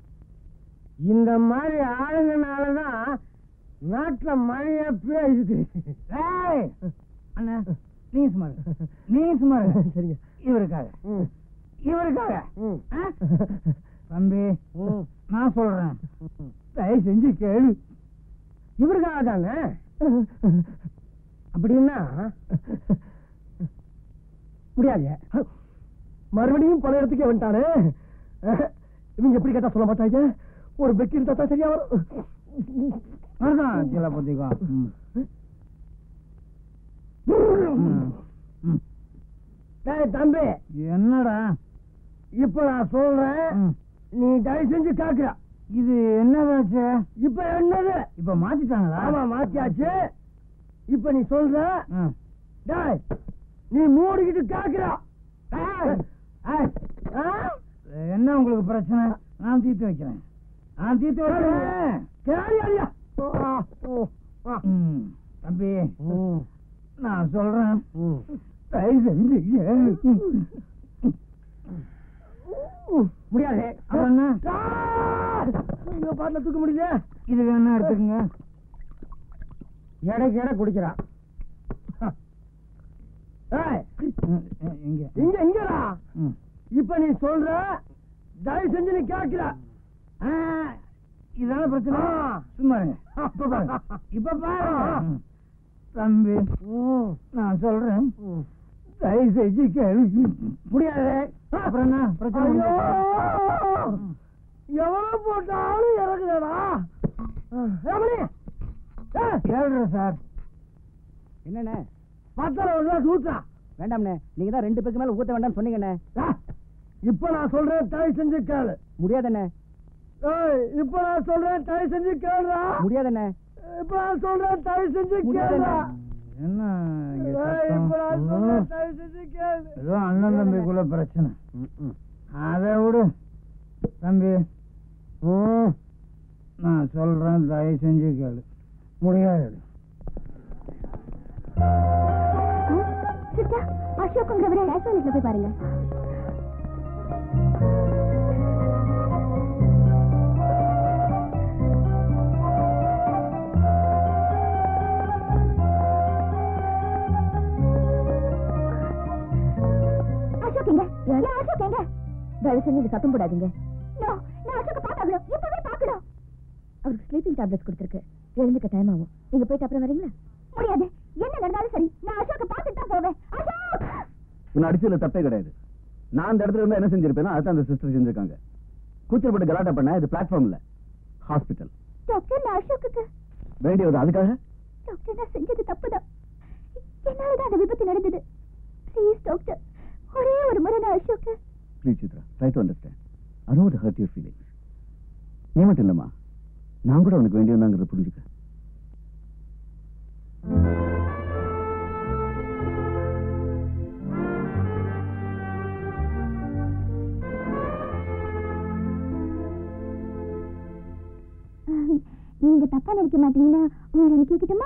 இந்த மாதிரி ஆளுங்கனாலதான் நாட்டுல மழையா பெய்யுது ஏய், அண்ணா நீ சும்மா இரு. நீ சும்மா இரு. சரிங்க இவருக்காக ம், இவருக்காக ம், ஆ? தம்பி ம். நான் சொல்றேன் தயவு செஞ்சு கேளு இவருக்காக தானே அப்படின்னா முடியாது மறுபடியும் பல இடத்துக்கே வந்துட்டானே இவங்க எப்படி கேட்டா சொல்ல மாட்டாங்க ஒரு பெக்கி இருந்தா தான் சரியா வரும் அதான் சில பத்திக்கும் டேய் தம்பி என்னடா இப்ப நான் சொல்றேன் ம். நீ தயவு செஞ்சு காக்குற இது என்னதாச்சு இப்ப என்னது இப்ப மாத்திட்டாங்களா ஆமா மாத்தியாச்சு இப்ப நீ சொல்ற ம். டேய் நீ மூடிக்கிட்டு காக்குற ஏய், ஏய், ஆ? என்ன உங்களுக்கு பிரச்சனை நான் தீர்த்து வைக்கிறேன் நான் தீர்த்து வைக்கிறேன் சரி, ஐயா. ஆ, ஓ, ஆ. ம். தம்பி ம், நான் சொல்றேன் ம். தயவு செஞ்சு கேளு. முடியாது அப்புறம் என்ன? ஐயோ, பாட்டில தூக்க முடியல இது வேணா எடுத்துக்கங்க எடைக்கு எடை குடிக்கிறான் ஏய், ம், எ- எங்க இங்க இங்கடா ம். இப்ப நீ சொல்ற தயவு செஞ்சு நீ கேட்கிற ஆ, இதான பிரச்சனை ஆ. சும்மா இருங்க இப்ப பாருங்க இப்ப பாருங்க ம். தம்பி நான் சொல்றேன் தயவு செஞ்சு கேளு முடியாது அப்புறம் என்ன பிரச்சனை ஐயோ உண்டு. எவ்வளவு போட்டாலும் இறங்குதடா ரமணி கேளுங்க சார் என்னண்ணே பத்தரை ஒரு கிளாஸ் ஊத்துறா வேண்டாம்ண்ணே நீங்க தான் ரெண்டு பேருக்கு மேல ஊத்த வேண்டாம்னு சொன்னீங்கண்ணே ஆ, இப்ப நான் சொல்றேன் தயவு செஞ்சு கேளு முடியாதண்ணே ஏய், இப்ப நான் சொல்றேன் தயவு செஞ்சு கேளுடா முடியாதண்ணே இப்ப நான் சொல்றேன் தயவு செஞ்சு முடியாதுண்ணே. கேளுடா என்ன இங்க ஏய், இப்ப நான் சத்தம்? சொல்றேன் ம். தயவு செஞ்சு கேளு ஏதோ அண்ணன் தம்பிக்குள்ள பிரச்சனை அதை விடு தம்பி ம், நான் சொல்றேன் தயவு செஞ்சு கேளு முடியாது சிஸ்டர் அசோக்குங்கிறவரை ரேஸ்டாரண்ட்ல போய் பாருங்க அசோக் எங்க ஏன் அசோக் எங்க தயவு செஞ்சு இங்க சத்தம் போடாதீங்க நோ நான் அசோக்க பார்த்தாகணும் இப்பவே பார்க்கணும் அவருக்கு ஸ்லீப்பிங் டேப்லெட்ஸ் கொடுத்துருக்கு எழுந்துக்க டைம் ஆகும் நீங்க போயிட்டு அப்புறம் வரீங்களா முடியாது என்ன நடந்தாலும் சரி நான் அசோக்க பார்த்துட்டு தான் போவேன் அசோக் உன்னை அடிச்சதுல தப்பே கிடையாது நான் அந்த இடத்துல இருந்தா என்ன செஞ்சிருப்பேன்னா அதான் அந்த சிஸ்டர் செஞ்சிருக்காங்க கூச்சப்பட்டு கலாட்டா பண்ண இது பிளாட்ஃபார்ம் இல்ல ஹாஸ்பிட்டல் டாக்டர் நான் அசோக்குக்கு வேண்டியது அதுக்காக டாக்டர் நான் செஞ்சது தப்புதான் என்னாலதான் அந்த விபத்து நடந்தது ப்ளீஸ் டாக்டர் ஒரே ஒரு முறை நான் அசோக்க please Chitra try to understand I don't hurt your feelings நீ மட்டும் இல்லம்மா நான் கூட உனக்கு வேண்டியவனாங்கிறத புரிஞ்சுக்க நீங்க தப்பா நினைக்க மாட்டீங்கன்னா உங்களை ஒண்ணு கேட்கட்டுமா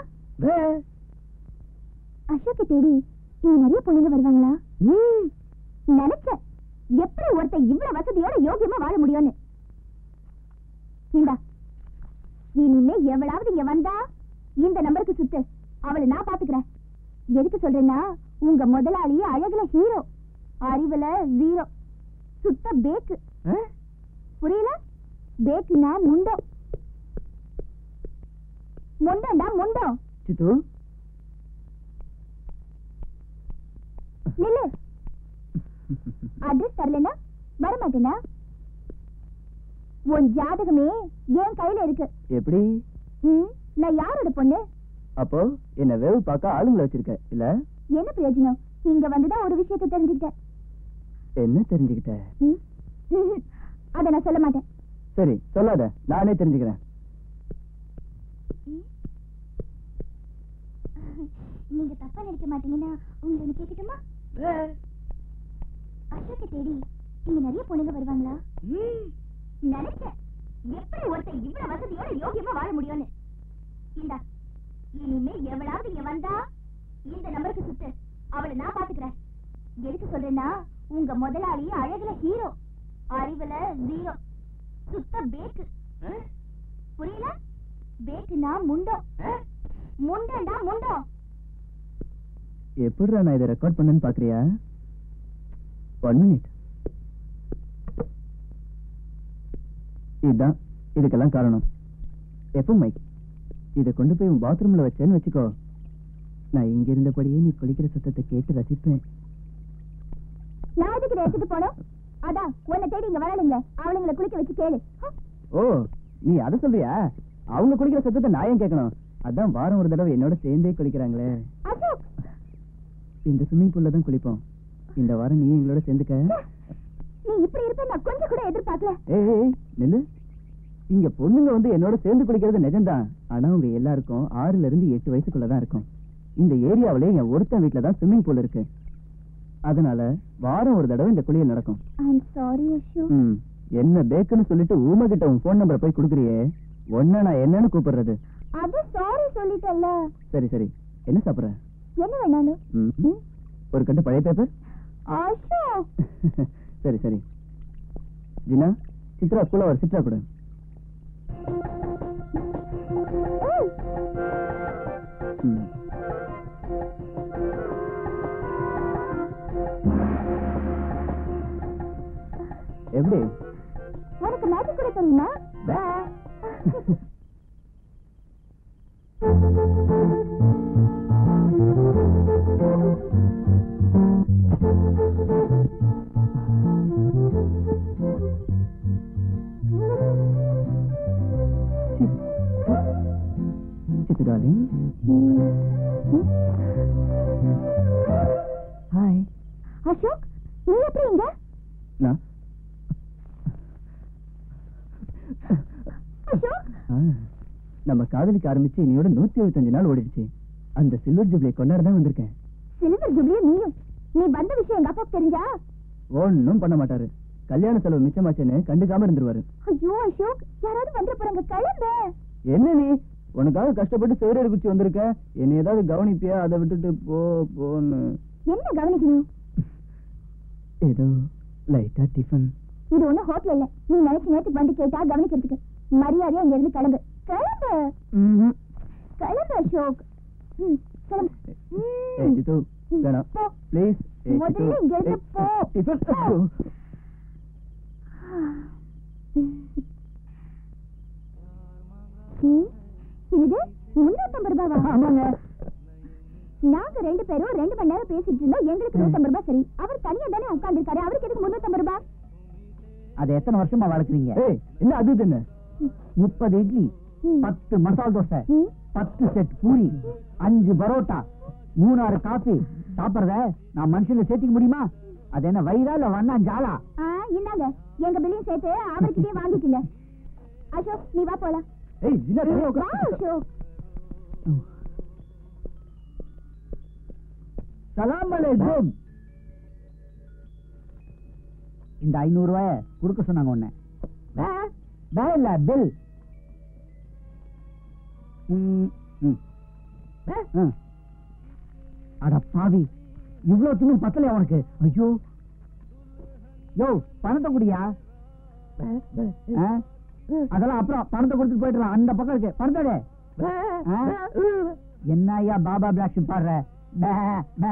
அசோக்க தேடி இங்க நிறைய பொண்ணுங்க வருவாங்களா நினைச்சேன் எப்படி ஒருத்தன் இவ்வளவு வசதியோட யோகியமா வாழ முடியும்னு இந்தா இனிமே எவளாவது இங்க வந்தா இந்த நம்பருக்கு சுத்து அவளை நான் பாத்துக்கிறேன் எதுக்கு சொல்றேன்னா உங்க முதலாளி அழகுல ஹீரோ அறிவுல ஜீரோ சுத்த பேக்கு புரியல பேக்குனா முண்டம் முண்டம்டா முண்டம் சித்து நில்லு அட்ரஸ் தரலனா வரமாட்டேனா உன் ஜாதகமே என் கையில இருக்கு எப்படி ம், நான் யாரோட பொண்ணு அப்போ என்ன வேவு பார்க்க ஆளுங்களை வச்சிருக்க இல்ல என்ன பிரயோஜனம் இங்க வந்துதான் ஒரு விஷயத்தை தெரிஞ்சுக்கிட்டேன் என்ன தெரிஞ்சுக்கிட்ட ம், ம்ஹும். அத நான் சொல்ல மாட்டேன் சரி சொல்லாத நானே தெரிஞ்சுக்கிறேன் நீங்க தப்பா நினைக்க மாட்டீங்கன்னா உங்களை கேட்கட்டுமா அசோக்க தேடி இங்க நிறைய பொண்ணுங்க வருவாங்களா நினைச்சேன் எப்படி ஒருத்தன் இவ்வளவு வசதியோட யோகியமா வாழ முடியும்னு இந்தா இனிமே எவளாவது இங்க வந்தா இந்த நம்பருக்கு சுத்து அவளை நான் பாத்துக்கிறேன் எதுக்கு சொல்றேன்னா உங்க முதலாளி அழகுல ஹீரோ அறிவுல ஜீரோ சுத்த பேக்கு புரியல பேட்டுனா முண்டம் முண்டண்டா முண்டம் எப்படிடா நான் இதை ரெக்கார்ட் பண்ணேன்னு பாக்குறியா ஒன் மினிட் இதுதான் இதுக்கெல்லாம் காரணம் எப்போ மைக் இதை கொண்டு போய் உன் பாத்ரூம்ல வச்சேன்னு வச்சுக்கோ நான் இங்க இருந்தபடியே நீ குளிக்கிற சத்தத்தை கேட்டு ரசிப்பேன் நான் எதுக்கு இதை எடுத்துட்டு போனோம் அதான் உன்னை தேடி இங்க வரலுங்களே அவளுங்களை குளிக்க வச்சு கேளு ஹ, ஓ நீ அதை சொல்றியா அவங்க குளிக்கிற சத்தத்தை நான் ஏன் கேட்கணும் அதான் வாரம் ஒரு தடவை என்னோட சேர்ந்தே குளிக்கிறாங்களே அசோக் இந்த ஸ்விம்மிங் பூல்ல தான் குளிப்போம் இந்த வாரம் நீ எங்களோட சேர்ந்துக்க நீ இப்படி இருப்ப நான் கொஞ்சம் கூட எதிர்பார்க்கல ஏய் ஏய், ஏய், நில்லு இங்க பொண்ணுங்க வந்து என்னோட சேர்ந்து குளிக்கிறது நிஜம்தான் ஆனா உங்க எல்லாருக்கும் ஆறுல இருந்து எட்டு வயசுக்குள்ள தான் இருக்கும் இந்த ஏரியாவிலே என் ஒருத்தன் வீட்டுல தான் ஸ்விம்மிங் பூல் இருக்கு அதனால வாரம் ஒரு தடவை இந்த குளியல் நடக்கும் ஐ அம் சாரி அசோக் ம், என்ன பேக்குன்னு சொல்லிட்டு ஊமை கிட்ட உன் போன் நம்பரை போய் கொடுக்குறியே ஒன்ன நான் என்னன்னு கூப்பிடுறது அது சாரி சொல்லிட்டல்ல சரி சரி என்ன சாப்பிடுற என்ன வேணாலும் ம், ம். ஒரு கட்டு பழைய பேப்பர் அசோக் சரி சரி ஜினா சித்ரா ஸ்கூல்ல ஒரு சித்ரா கொடு ஏய், ம். எப்படி உனக்கு மேஜிக் கூட தெரியுமா சித்து டார்லிங் ஹாய் அசோக் நீ எப்படி இங்க நான் அசோக் ஆ, நம்ம காதலிக்க ஆரம்பிச்சு இன்னையோட நூத்தி எழுபத்தஞ்சு நாள் ஓடிடுச்சு அந்த சில்வர் ஜூப்ளியை கொண்டாட தான் வந்திருக்கேன் சில்வர் ஜூப்ளியும் நீயும் நீ வந்த விஷயம் எங்க அப்பாவுக்கு தெரிஞ்சா ஒன்னும் பண்ண மாட்டாரு கல்யாண செலவு மிச்சமாச்சேன்னு கண்டுக்காம இருந்துருவாரு ஐயோ அசோக் யாராவது வந்துட போறாங்க கிளம்பு என்ன நீ உனக்காக கஷ்டப்பட்டு சேரர் குச்சி வந்திருக்க என்னை ஏதாவது கவனிப்பியா அதை விட்டுட்டு போ போன்னு என்ன கவனிக்கணும் ஏதோ லைட்டா டிஃபன் இது ஒண்ணும் ஹோட்டல் இல்ல நீ நினைச்ச நேரத்துக்கு வந்து கேட்டா கவனிக்கிறதுக்கு மரியாதையா இங்க இருந்து கிளம்பு கிளம்பு கிளம்பு அசோக் ம், கிளம்பு ஏ ம். சித்து வேணாம் போ. ப்ளீஸ் ஏ சித்து முதல்ல இங்க இருந்து போ. டிஃபன் போ. ம், என்னது முன்னூத்தம்பது ரூபாவா ஆமாங்க நாங்க ரெண்டு பேரும் ரெண்டு மணி நேரம் பேசிட்டு இருந்தோம் எங்களுக்கு நூத்தம்பது ரூபாய் சரி அவர் தனியா தானே உட்கார்ந்துருக்காரு அவருக்கு எதுக்கு முன்னூத்தம்பது ரூபாய் அதை எத்தனை வருஷமா வளர்க்குறீங்க ஏய் என்ன அது இது என்ன முப்பது இட்லி ம். பத்து மசால் தோசை ம். பத்து செட் பூரி அஞ்சு பரோட்டா மூணாறு காஃபி சாப்பிடுறத நான் மனுஷன்ல சேர்த்துக்க முடியுமா அது என்ன வயிறா இல்ல வண்ணா ஜாலா ஆ, இந்தாங்க எங்க பில்லையும் சேர்த்து அவர்கிட்டயே வாங்கிக்கங்க அசோக் நீ வா போலாம் ஏய் ஜினா தனியா வா உட்கார் அசோக் சலாம் அலைக்கும் இந்த ஐநூறு ரூபாய கொடுக்க சொன்னாங்க உன்ன பே இல்ல பில் ம், ம். ம். அட பாவி இவ்வளவு தின்னும் பத்தலையா உனக்கு ஐயோ யோ பணத்தை குடியா ஆ? அதெல்லாம் அப்புறம் பணத்தை கொடுத்துட்டு போயிடலாம் அந்த பக்கம் இருக்கு பணத்தோட என்ன ஐயா பாபா பிளாக் பாடுற பே, பே.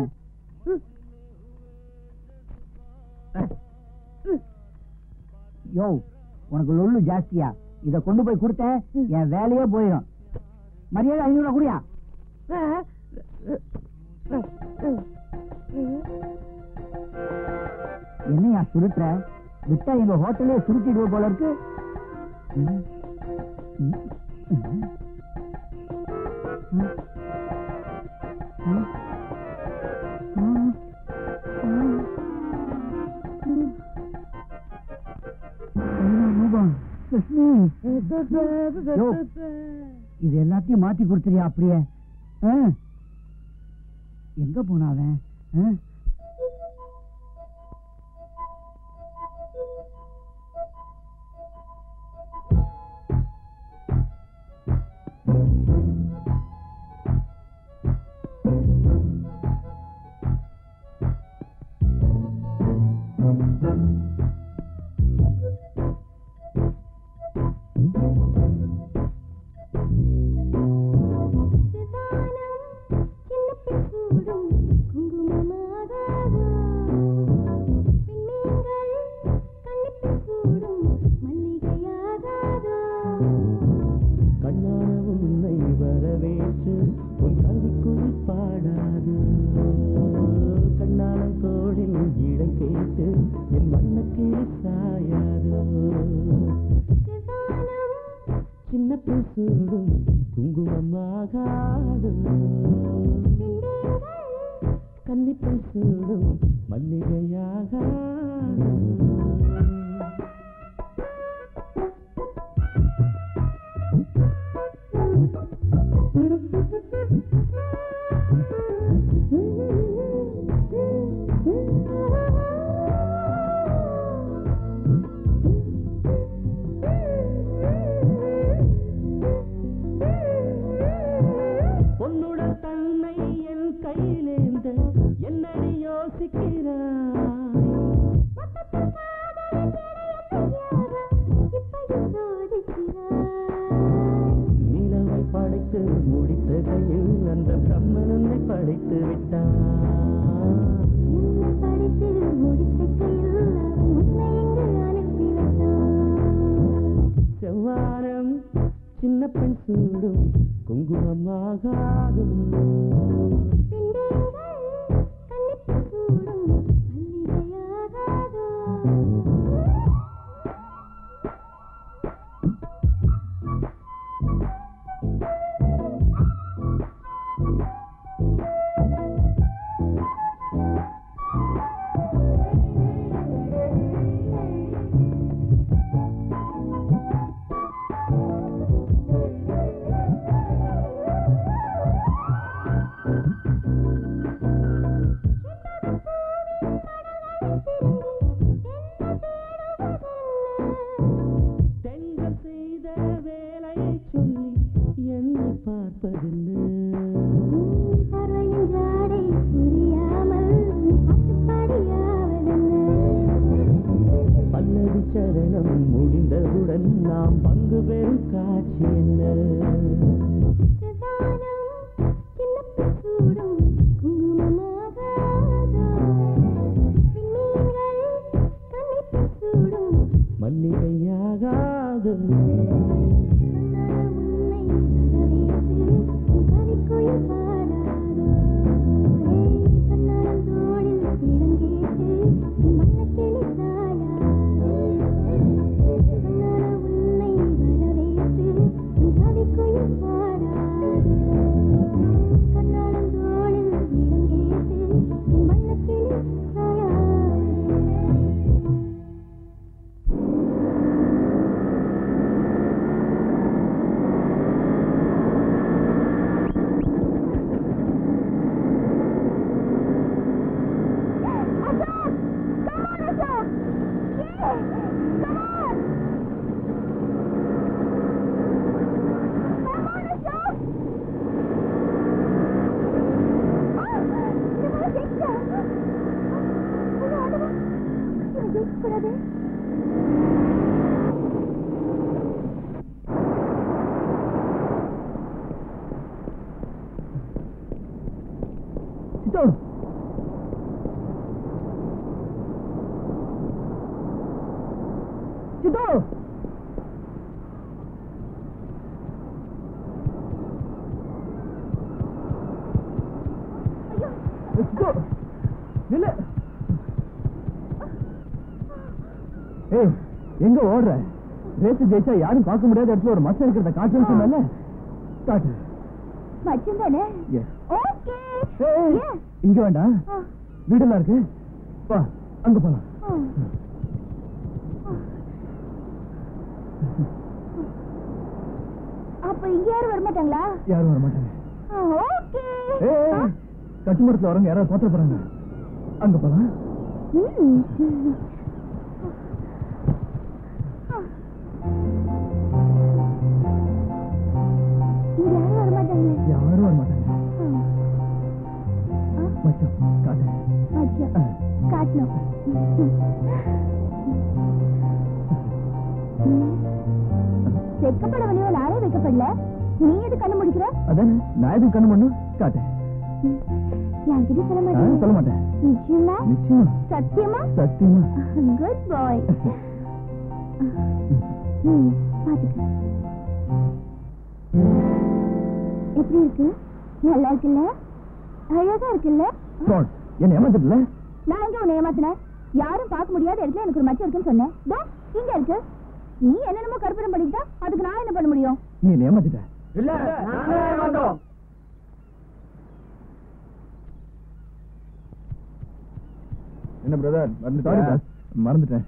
யோ உனக்கு லொல்லு ஜாஸ்தியா இத கொண்டு போய் கொடுத்தேன் என் வேலையே போயிடும் மரியாதை ஐநூறு ரூபா குடியா என்னையா சுருட்டுற விட்டா எங்க ஹோட்டலே சுருட்டிடுவ போல இருக்கு ம். ம். ம். ம். ம். ம். ம். ஐநூறு ரூபாய். லட்சுமி. யோ, இது எல்லாத்தையும் மாத்தி கொடுத்துறியா அப்படியே ஆ? எங்க போனா அவன் ஆ? கன்னிப்பெண் சூடும் குங்குமமாகாது கன்னிப்பெண் சூடும் மல்லிகையாகாது பொன்னுடன் தன்னை என் கையிலேந்த என்னடி யோசிக்கிறாய் நிலவை படைத்து முடித்த கையில் அந்த பிரம்மன் உன்னை படைத்து விட்டான் செவ்வாரம் சின்ன பெண் சூடும் குங்குமமாகாது தெங்கள் செய்த வேலையை சொல்லி என்னை பார்ப்பதில்லை பல்லவி சரணம் முடிந்தவுடன் நாம் பங்கு பெறும் காட்சி என்ன மல்லிகையாகாது சித்தோ சித்தோ சித்தோ நில்லு ஏய் எங்க ஓடுற ரேஸ் ஜெயிச்சா யாரும் பார்க்க முடியாத இடத்துல ஒரு மச்சம் இருக்கிறத காட்டுன்னு சொன்னல காட்டு வச்சிருந்தானே Yes. ஓகே ஏய், ஏன்? இங்க வேண்டாம் வீடெல்லாம் இருக்கு வா அங்க போலாம் அப்ப இங்க யாரும் வரமாட்டாங்களா யாரும் வர மாட்டாங்க ஓகே ஏய் கட்டுமரத்துல வரவங்க யாராவது தோற்ற போறாங்க அங்க போலாம் இங்க யாரும் வரமாட்டாங்களே யாரும் வர மாட்டாங்க மச்சம் காட்டு மச்சம் காட்டணும் வெக்கப்பட வேண்டிய நானே வெக்கப்படல நீ எது கண்ணு முடிக்கிற அதானே நான் எதுவும் கண்ணு பண்ணும் காட்டு யார்கிட்ட சொல்ல ஆ, மாட்டேன் சொல்ல மாட்டேன் நிச்சயமா நிச்சயமா சத்தியமா சத்தியமா குட் பாய் ம் பாத்துக்க எப்படி இருக்கு நல்லா இருக்குல்ல அழகா இருக்குல்ல Don't. என்ன ஏமாத்திட்டல நான் எங்க உன்னை ஏமாத்தினேன் யாரும் பார்க்க முடியாத இடத்துல எனக்கு ஒரு மச்சம் இருக்குன்னு சொன்னேன் தோ, இங்க இருக்கு நீ என்னென்னமோ கற்பனை பண்ணிக்கிட்டா அதுக்கு நான் என்ன பண்ண முடியும் நீ என்னை ஏமாத்திட்ட இல்ல நாங்களே வந்தோம் என்ன பிரதர் மறந்துட்டேன் மறந்துட்டேன்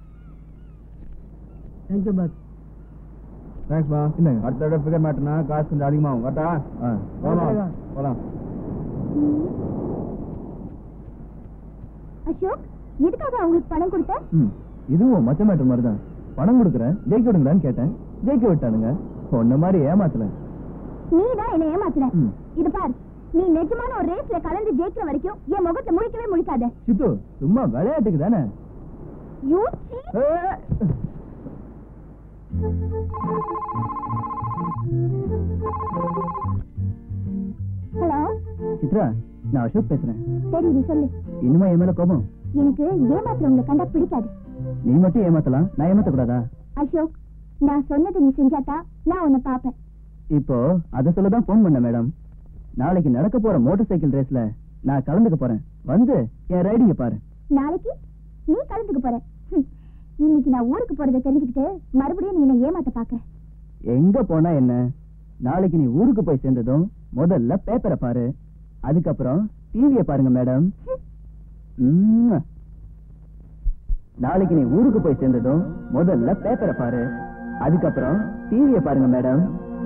தேங்க்யூ பாஸ் தேங்க்ஸ் மா என்னங்க அடுத்த தடவை ஃபிகர் மேட்டர்னா காசு கொஞ்சம் அதிகமாகும் வரட்டா போலாம் போலாம் அசோக் எதுக்காக அவங்களுக்கு பணம் கொடுத்த ம் இதுவும் மச்ச மேட்டர் மாதிரி தான் பணம் கொடுக்குறேன் ஜெயிக்க விடுங்களான்னு கேட்டேன் ஜெயிக்க விட்டானுங்க உன்ன மாதிரி ஏமாத்தல நீ தான் என்ன ஏமாத்துன ம். இது பார் நீ நிஜமான ஒரு ரேஸ்ல கலந்து ஜெயிக்கிற வரைக்கும் என் முகத்துல முழிக்கவே முழிக்காத சித்து சும்மா விளையாட்டுக்கு தானே யூ ஹலோ சித்ரா நான் அசோக் பேசுறேன் சரி நீ சொல்லு இனிமே என் மேல கோபம் எனக்கு ஏமாத்துறவங்களை கண்டா பிடிக்காது நீ மட்டும் ஏமாத்தலாம் நான் ஏமாத்த கூடாதா அசோக் நான் சொன்னதை நீ செஞ்சாதான் நான் உன்னை பாப்பேன் இப்போ அத சொல்ல தான் போன் பண்ண மேடம் நாளைக்கு நடக்க போற மோட்டார் சைக்கிள் ரேஸ்ல நான் கலந்துக்க போறேன் வந்து என் ரைடிங்க பாரு நாளைக்கு நீ கலந்துக்க போற ஹம். இன்னைக்கு நான் ஊருக்கு போறதை தெரிஞ்சுக்கிட்டு மறுபடியும் நீ என்ன ஏமாத்த பாக்குற எங்க போனா என்ன நாளைக்கு நீ ஊருக்கு போய் சேர்ந்ததும் முதல்ல பேப்பரை பாரு அதுக்கப்புறம் டிவிய பாருங்க மேடம் ம்ம். நாளைக்கு நீ ஊருக்கு போய் சேர்ந்ததும் முதல்ல பேப்பரை பாரு அதுக்கப்புறம் டிவிய பாருங்க மேடம்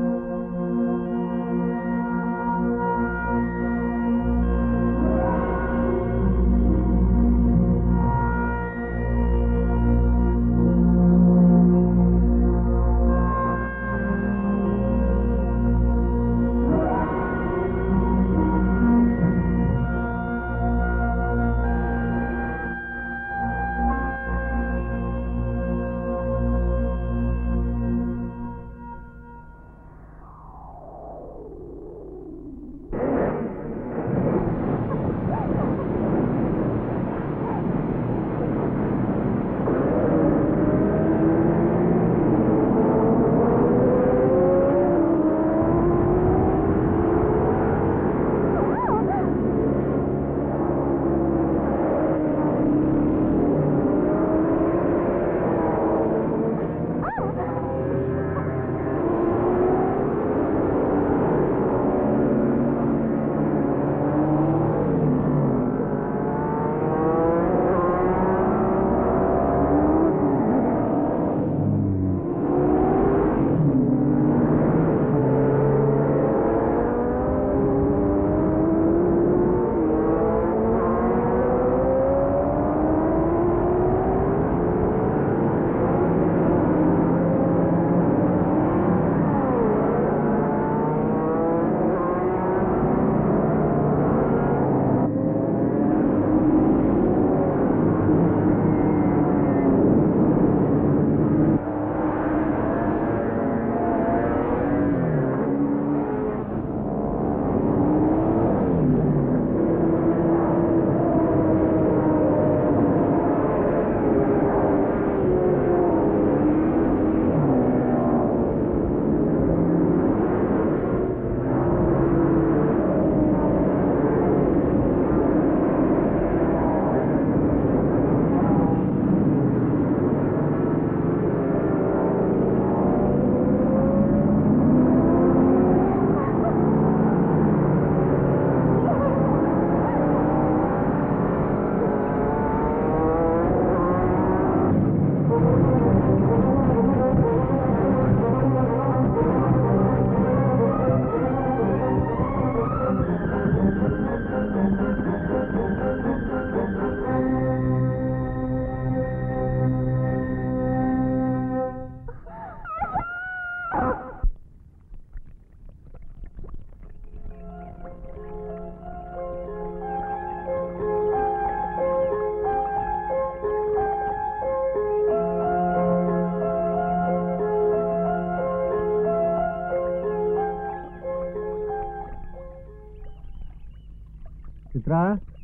சித்ரா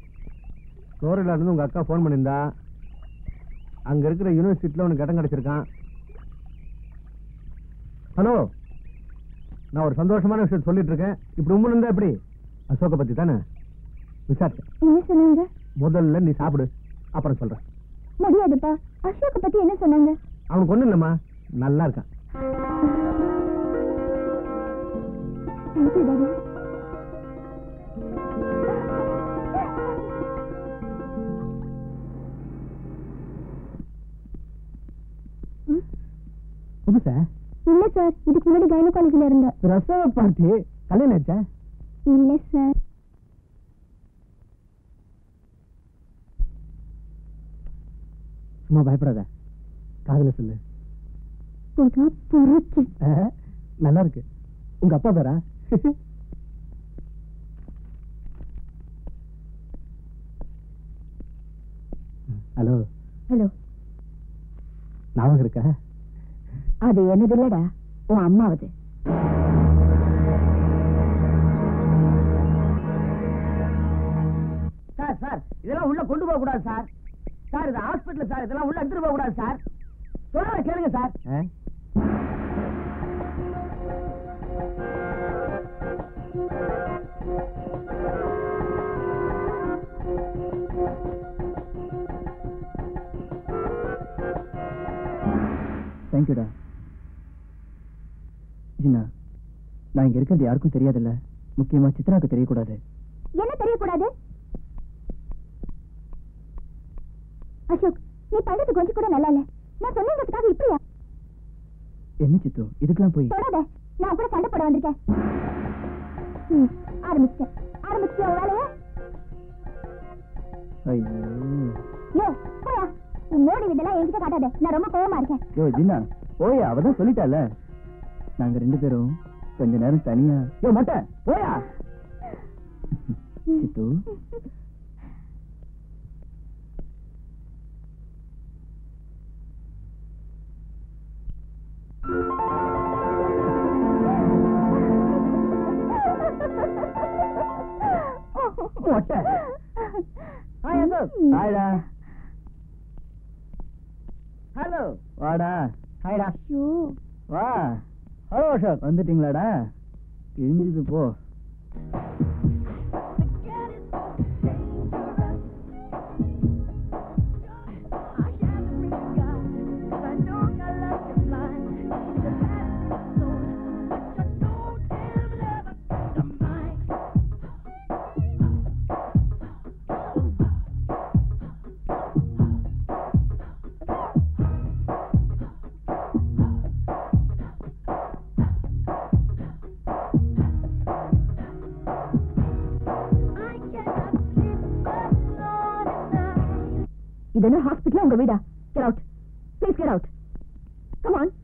ஃப்ளோரிடால இருந்து உங்க அக்கா ஃபோன் பண்ணியிருந்தா அங்க இருக்கிற யூனிவர்சிட்டியில் உனக்கு இடம் கிடைச்சிருக்கான் ஹலோ நான் ஒரு சந்தோஷமான விஷயம் சொல்லிட்டு இருக்கேன் இப்படி உண்மை இருந்தா எப்படி அசோகை பத்தி தானே விசாரிச்சேன் என்ன சொன்னாங்க முதல்ல நீ சாப்பிடு அப்புறம் சொல்றேன் முடியாதுப்பா அசோக்க பத்தி என்ன சொன்னாங்க அவனுக்கு ஒண்ணும் இல்லம்மா நல்லா இருக்கான் தேங்க்யூ டாடி புதுசா இல்ல சார் இதுக்கு முன்னாடி கைனகாலஜில இருந்தேன் பிரசவ பார்ட்டி கல்யாணம் ஆயிடுச்சா இல்ல சார் சும்மா பயப்படாத காதல சொல்லு புதா பொறுக்கி ஆ, நல்லா இருக்கு உங்க அப்பா பேரா ஹலோ ஹலோ ஞாபகம் இருக்கா அது என்னது இல்லடா உன் அம்மாவது சார் சார் இதெல்லாம் உள்ள கொண்டு போக கூடாது சார் சார் இது ஹாஸ்பிட்டல் சார் இதெல்லாம் உள்ள எடுத்துட்டு போக கூடாது சார் சொல்றத கேளுங்க சார் ஆ? தேங்க்யூடா ஜின்னா நான் இங்க இருக்கிறது யாருக்கும் தெரியாதுல்ல முக்கியமா சித்ராக்கு தெரியக்கூடாது என்ன தெரியக்கூடாது அசோக் நீ பண்றது கொஞ்சம் கூட நல்லா இல்ல நான் சொன்னதுக்காக இப்படியா என்ன சித்து இதுக்கெல்லாம் போய் தொடாத நான் கூட சண்டை போட வந்திருக்கேன் ம், ஆரம்பிச்சிட்டேன் ஆரம்பிச்சிட்டியா உன் வேலைய ஐயோ யோ போயா உன் மோடி இதெல்லாம் என்கிட்ட காட்டாத நான் ரொம்ப கோவமா இருக்கேன் யோ ஜின்னா போய் அவதான் சொல்லிட்டால நாங்க ரெண்டு பேரும் கொஞ்ச நேரம் தனியா யோ மட்ட போயா சித்து மொட்டை ஹாய் அசோக் ஹாய்டா ஹலோ வாடா ஹாய்டா ஐயோ வா ஹலோ அசோக் வந்துட்டீங்களாடா தெரிஞ்சது போ இது என்ன ஹாஸ்பிட்டல் உங்க வீடா get out please get out come on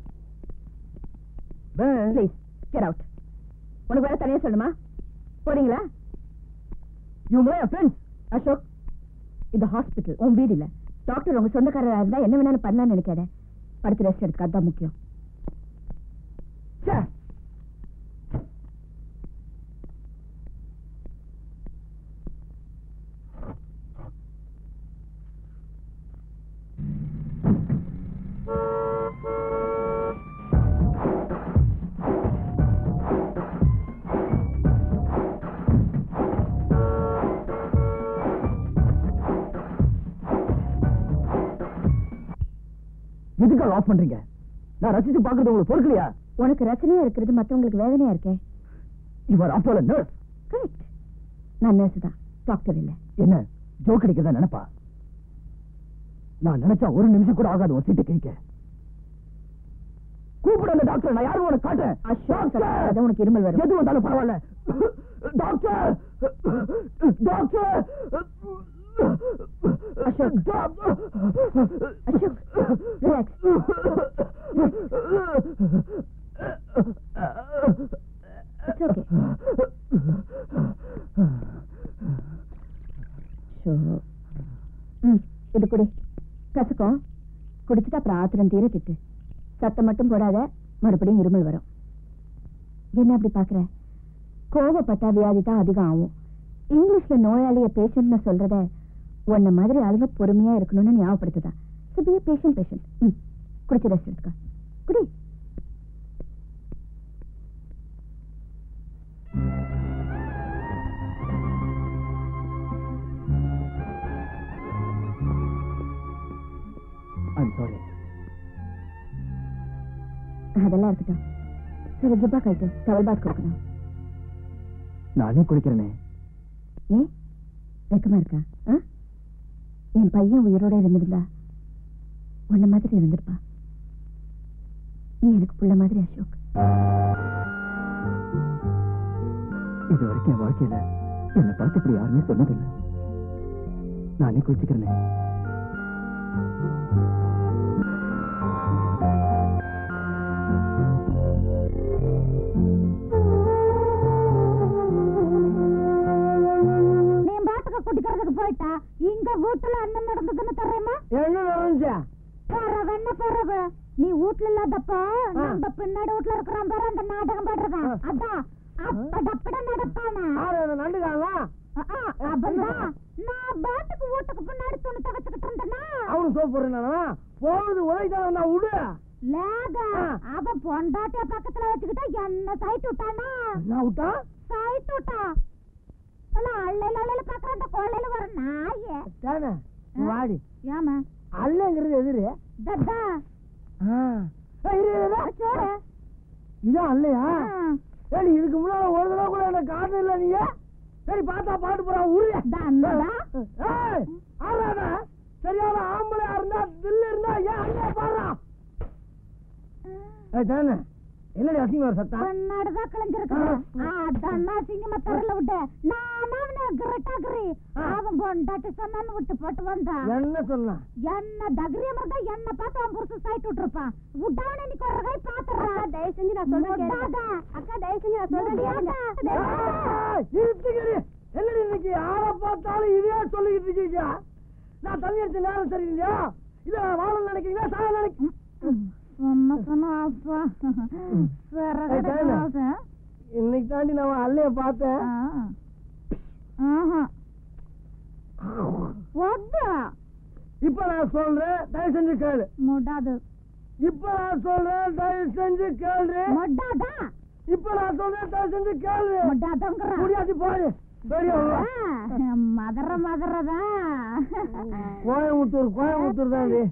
please get out உனக்கு வேற தனியா சொல்லணுமா போறீங்களா you know your friends Ashok இது ஹாஸ்பிட்டல் உன் வீடு இல்ல டாக்டர் உங்க சொந்தக்காரரா இருந்தா என்ன வேணாலும் பண்ணலாம்னு நினைக்காத படுத்து ரெஸ்ட் எடுக்க அதுதான் முக்கியம் எதுக்காக ஆஃப் பண்றீங்க நான் ரசிச்சு பாக்குறது உங்களுக்கு பொறுக்கலையா உனக்கு ரச்சனையா இருக்கிறது மத்தவங்களுக்கு வேதனையா இருக்கே இவர் ஆஃப்டர் நர்ஸ் கரெக்ட் நான் நர்ஸ் தான் டாக்டர் இல்ல என்ன ஜோக் அடிக்கிறதா நினைப்பா நான் நினைச்சா ஒரு நிமிஷம் கூட ஆகாது ஒரு சீட்டை கிழிக்க கூப்பிட அந்த டாக்டர் நான் யாரும் உனக்கு காட்டுறேன் அசோக் சொல்லாத உனக்கு இருமல் வரும் எது வந்தாலும் பரவாயில்ல doctor doctor Ashok. Ashok, relax. It's okay. ஷோ. ம், இது குடி கசக்கும் குடிச்சிட்டு அப்புறம் ஆத்திரம் தீர திட்டு சத்தம் மட்டும் போடாத மறுபடியும் இருமல் வரும் என்ன அப்படி பாக்குற கோவப்பட்டா வியாதி தான் அதிகம் ஆகும் இங்கிலீஷ்ல நோயாளிய பேஷண்ட்னு சொல்றத உன்ன மாதிரி ஆளுங்க பொறுமையா இருக்கணும்னு ஞாபகப்படுத்துதா ஸோ பி பேஷண்ட் பேஷண்ட் ம் குடிச்சு ரெஸ்ட் எடுத்துக்க குடி I'm sorry. அதெல்லாம் இருக்கட்டும் சரி ஜுப்பா கழிட்டு டவல் பாத் கொடுக்கணும் நானே குளிக்கிறேனே ஏன் வெக்கமா இருக்கா ஆ? என் பையன் உயிரோட இருந்திருந்தா உன்ன மாதிரி இருந்திருப்பா நீ எனக்கு புள்ள மாதிரி அசோக் இது வரைக்கும் என் வாழ்க்கையில என்னை பார்த்து இப்படி யாருமே சொன்னதில்லை நானே குளிச்சுக்கிறேனே நீ பாட்டுக்கு குடிக்கிறதுக்கு போயிட்டா இங்க வீட்டுல என்ன நடந்ததுன்னு தெரியுமா என்ன நடந்துச்சா பிறகு என்ன பிறகு நீ வீட்டுல இல்லாதப்போ நம்ம பின்னாடி வீட்டுல இருக்கிறோம் பாரு அந்த நாடகம் பாடுறதா அதான் அப்படப்பட நடப்பானா யாரு நண்டுக்காங்களா அப்படிதான் நான் பாட்டுக்கு வீட்டுக்கு பின்னாடி துணி துவைச்சுக்கிட்டு இருந்தேனா அவனு சோப்பு போடுறானா போகுது உழைக்காத நான் விடு லேதா அவன் பொண்டாட்டிய பக்கத்துல வச்சுக்கிட்டா என்ன சைட் விட்டானா நான் விட்டா சைட் விட்டா அள்ளையில அள்ளையில பாக்குற அந்த கொள்ளையில வர நாயே தானே வாடி ஏமா அல்லங்கிறது எதிரு தத்தா ஆ. ஏய், இரு, இரு, இரு. சோறு இதான் அல்லையா ஆ. சரி இதுக்கு முன்னால ஒரு தடவை கூட என்ன காரணம் இல்ல நீங்க சரி பார்த்தா பாட்டு போறா உருள தந்தடா ஏய் ஆறாத சரியான ஆம்பளையா இருந்தா தில்லு இருந்தா ஏன் அண்ணா பாடுறா ஏய் தானே என்னடி அசிங்கமா சத்தம் கண்ணாடிதான் கிழிஞ்சிருக்கான் அதான் சிங்கமா தரல விட்டு நான் அவனை கிரட்டாகிரி அவன் பொண்டாட்டி சொன்னான்னு விட்டு போட்டு வந்தான் என்ன சொன்னா என்ன தைரியம் இருந்தா என்ன பார்த்து அவன் புருஷன் சைட் விட்டுருப்பான் விட்டாவன இன்னைக்கு ஒரு கை பாத்துறான் தயவு செஞ்சு நான் சொல்றேன் அக்கா தயவு செஞ்சு நான் சொல்றேன் ஏய், நிறுத்துங்கடி என்னடி இன்னைக்கு யாரை பார்த்தாலும் இதே சொல்லிக்கிட்டு இருக்கீங்க நான் தண்ணி அடிச்ச நேரம் சரியில்லையா இல்ல நான் வாழ நினைக்கிறீங்களா சாக நினைக்க சொன்ன சொன்ன அப்பா ஏய், தானே. இன்னைக்கு தாண்டி நான் அல்லைய பார்த்தேன் இப்ப நான் சொல்றேன் தயவு செஞ்சு கேளு முடாது இப்ப நான் சொல்றேன் தயவு செஞ்சு கேளு முடாதா இப்ப நான் சொல்றேன் தயவு செஞ்சு கேளு முடாதங்கிற முடியாது போடு பெரிய மதுர மதுரதா கோயம்புத்தூர் கோயம்புத்தூர் தான் இது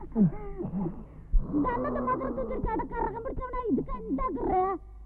தன்னது மதுர தூக்கி கடக்காரங்க பிடிச்சவனா இதுக்கு இந்தாக்குற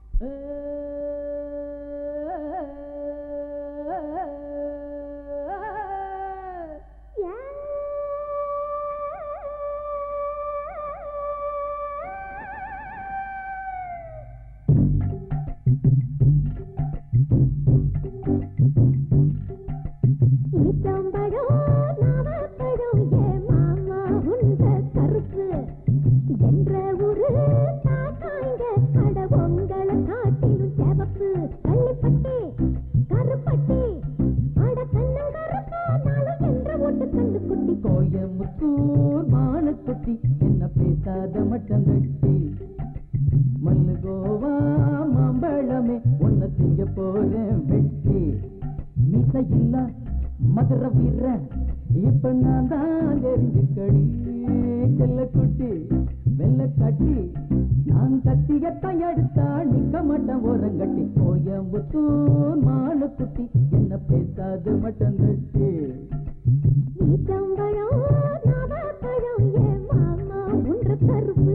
ஈத்தம்பழம் நவப்பழம் ஏ மாமா உண்ட கருப்பு என்ற ஒரு தாத்தாங்க அட உங்களை காட்டிலும் செவப்பு கள்ளிப்பட்டி கருப்பட்டி அட கண்ணங்கருப்பா நாளும் என்ற ஒட்டு கண்டு குட்டி கோயம்புத்தூர் மானக்குட்டி என்ன பேசாத மட்டந்தட்டி மல்லுகோவா மாம்பழமே உன்னை திங்க போறேன் வெட்டி மிசையில்லா மதுர வீர இப்ப நான் தான் தெரிஞ்சுக்கடி செல்ல குட்டி வெள்ள கட்டி நான் கத்தியத்தான் எடுத்தா நிக்க மாட்டேன் ஓரங்கட்டி கோயம்புத்தூர் மானக்குட்டி என்ன பேசாத மட்டந்தட்டி ஈத்தம்பழம் நவப்பழம் ஏ மாமா உண்ட கருப்பு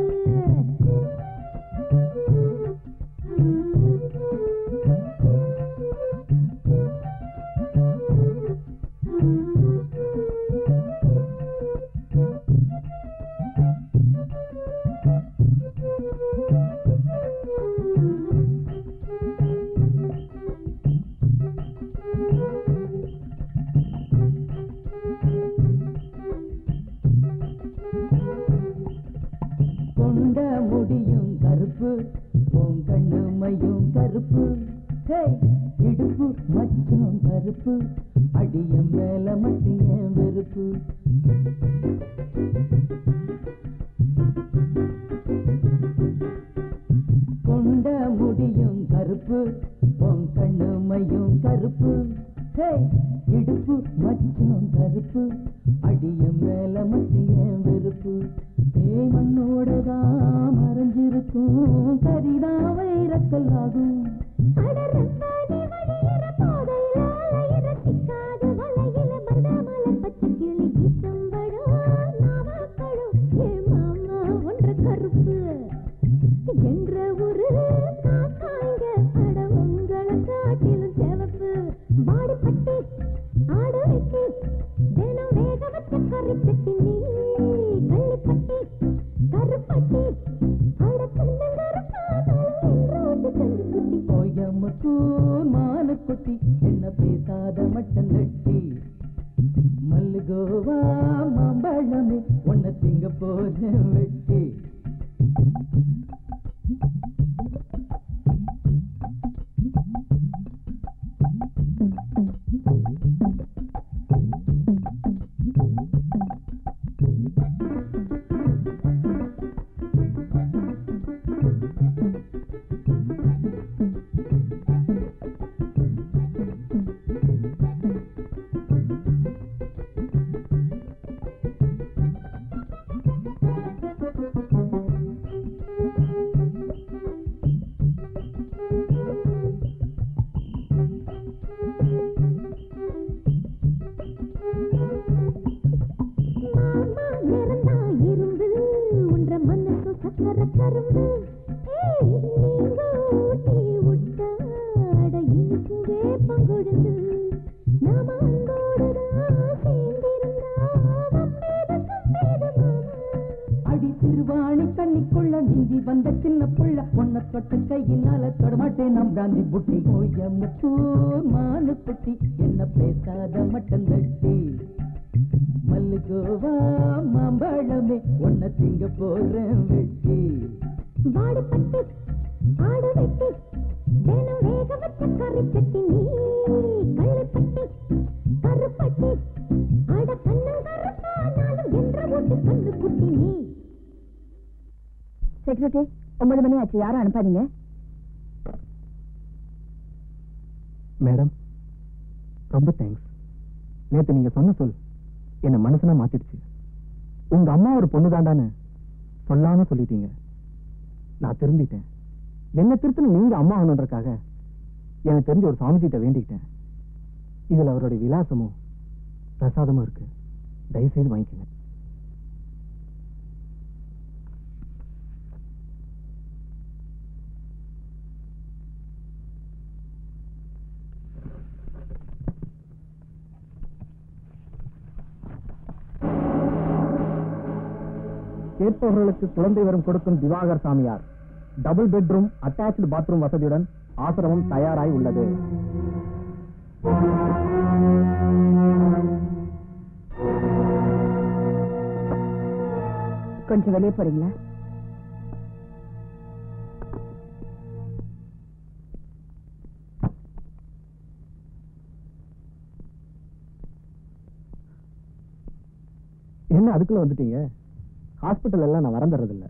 கொண்ட முடியும் கருப்பு உன் கண்ணுமையும் கருப்பு ஹே, இடுப்பு மச்சம் கருப்பு அடிய மேல மட்டும் ஏன் வெறுப்பு கொண்ட முடியும் கருப்பு உன் கண்ணுமையும் கருப்பு ஹே, இடுப்பு மச்சம் கருப்பு அடிய மேல மட்டும் ஏன் வெறுப்பு தேய் மண்ணோடதான் மறைஞ்சிருக்கும் கரிதான் வைரக்கல்லாகும் அடரப்பாடி வழியிற போதையில அலையிற சிக்காத வலையில பந்தாமல பச்சை கிளி ஈத்தம்பழம் நவப்பழம் ஏ மாமா ஒன்ற கருப்பு கரிச்சட்டி நீ கள்ளிப்பட்டி கருப்பட்டி அட கண்ணங்கருப்பானாலும் என்றோட்டு கண்ணுக்குட்டி கோயம்புத்தூர் மானுக்குட்டி என்ன பேசாத மட்டம் தட்டி மல்லுகோவா மாம்பழமே உன்னை திங்க போறேன் வெட்டி மாமா நிறந்தா இரும்பு உன்ற மனசு சக்கர கரும்பு ஏய், நீங்க ஊட்டி விட்டாட இனிப்பு வேப்பங்கொழுந்து நாம அன்போடுதான் சேர்ந்திருந்தா வம்பேது கம்பேது மாமா அடி திருவாணி தண்ணிக்குள்ள நீந்தி வந்த சின்ன புள்ள உன்னை தொட்ட கையினால தொடமாட்டேன் நம் பிராந்தி புட்டி கோயம்புத்தூர் மானுக்குட்டி என்ன பேசாத மட்டம் தட்டி மல்லுகோவா மாம்பழமே உன்னை திங்க போறேன் வெட்டி வாடிப்பட்டி ஆடு வெட்டி தினம் வேக வச்ச கறி சட்டி நீ கள்ளிப்பட்டி கருப்பட்டி ஆட கண்ணம் கருப்பானாலும் என்ற ஓட்டு கண்ணு குட்டி நீ செக்யூரிட்டி ஒன்பது மணி ஆச்சு யாரும் அனுப்பாதீங்க மேடம் ரொம்ப தேங்க்ஸ் நேத்து நீங்க சொன்ன சொல் என்ன மனசுனா மாத்திடுச்சு உங்க அம்மா ஒரு பொண்ணு தாண்டான்னு சொல்லாம சொல்லிட்டீங்க நான் திருந்திட்டேன் என்ன திருத்தணும் நீங்க அம்மா ஆகணுன்றக்காக எனக்கு தெரிஞ்ச ஒரு சாமிஜிட்ட வேண்டிக்கிட்டேன் இதுல அவருடைய விலாசமும் பிரசாதமும் இருக்கு தயவு செய்து வாங்கிக்கோங்க கேட்பவர்களுக்கு குழந்தை வரம் கொடுக்கும் திவாகர் சாமியார் டபுள் பெட்ரூம் அட்டாச்டு பாத்ரூம் வசதியுடன் ஆசிரமம் தயாராய் உள்ளது கொஞ்சம் வெளியே போறீங்களா என்ன அதுக்குள்ள வந்துட்டீங்க ஹாஸ்பிட்டல் எல்லாம் நான் வரந்துறது இல்ல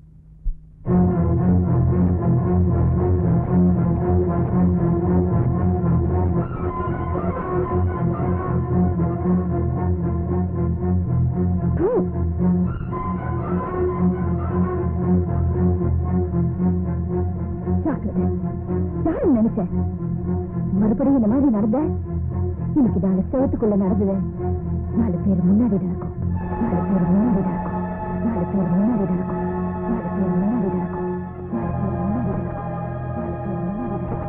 ஜாக்கிரதை யாரும் நினைச்சேன் மறுபடியும் இந்த மாதிரி நடந்த இன்னைக்கு நாலு சேவத்துக்குள்ள நடந்தது நாலு பேர் முன்னாடி நடக்கும் நாலு பேர் முன்னாடி நடக்கும் நாலு பேர் முன்னாடி நடக்கும் நாலு பேர் முன்னாடி நடக்கும் நாலு பேர் முன்னாடி நடக்கும் நாலு பேர் முன்னாடி நடக்கும்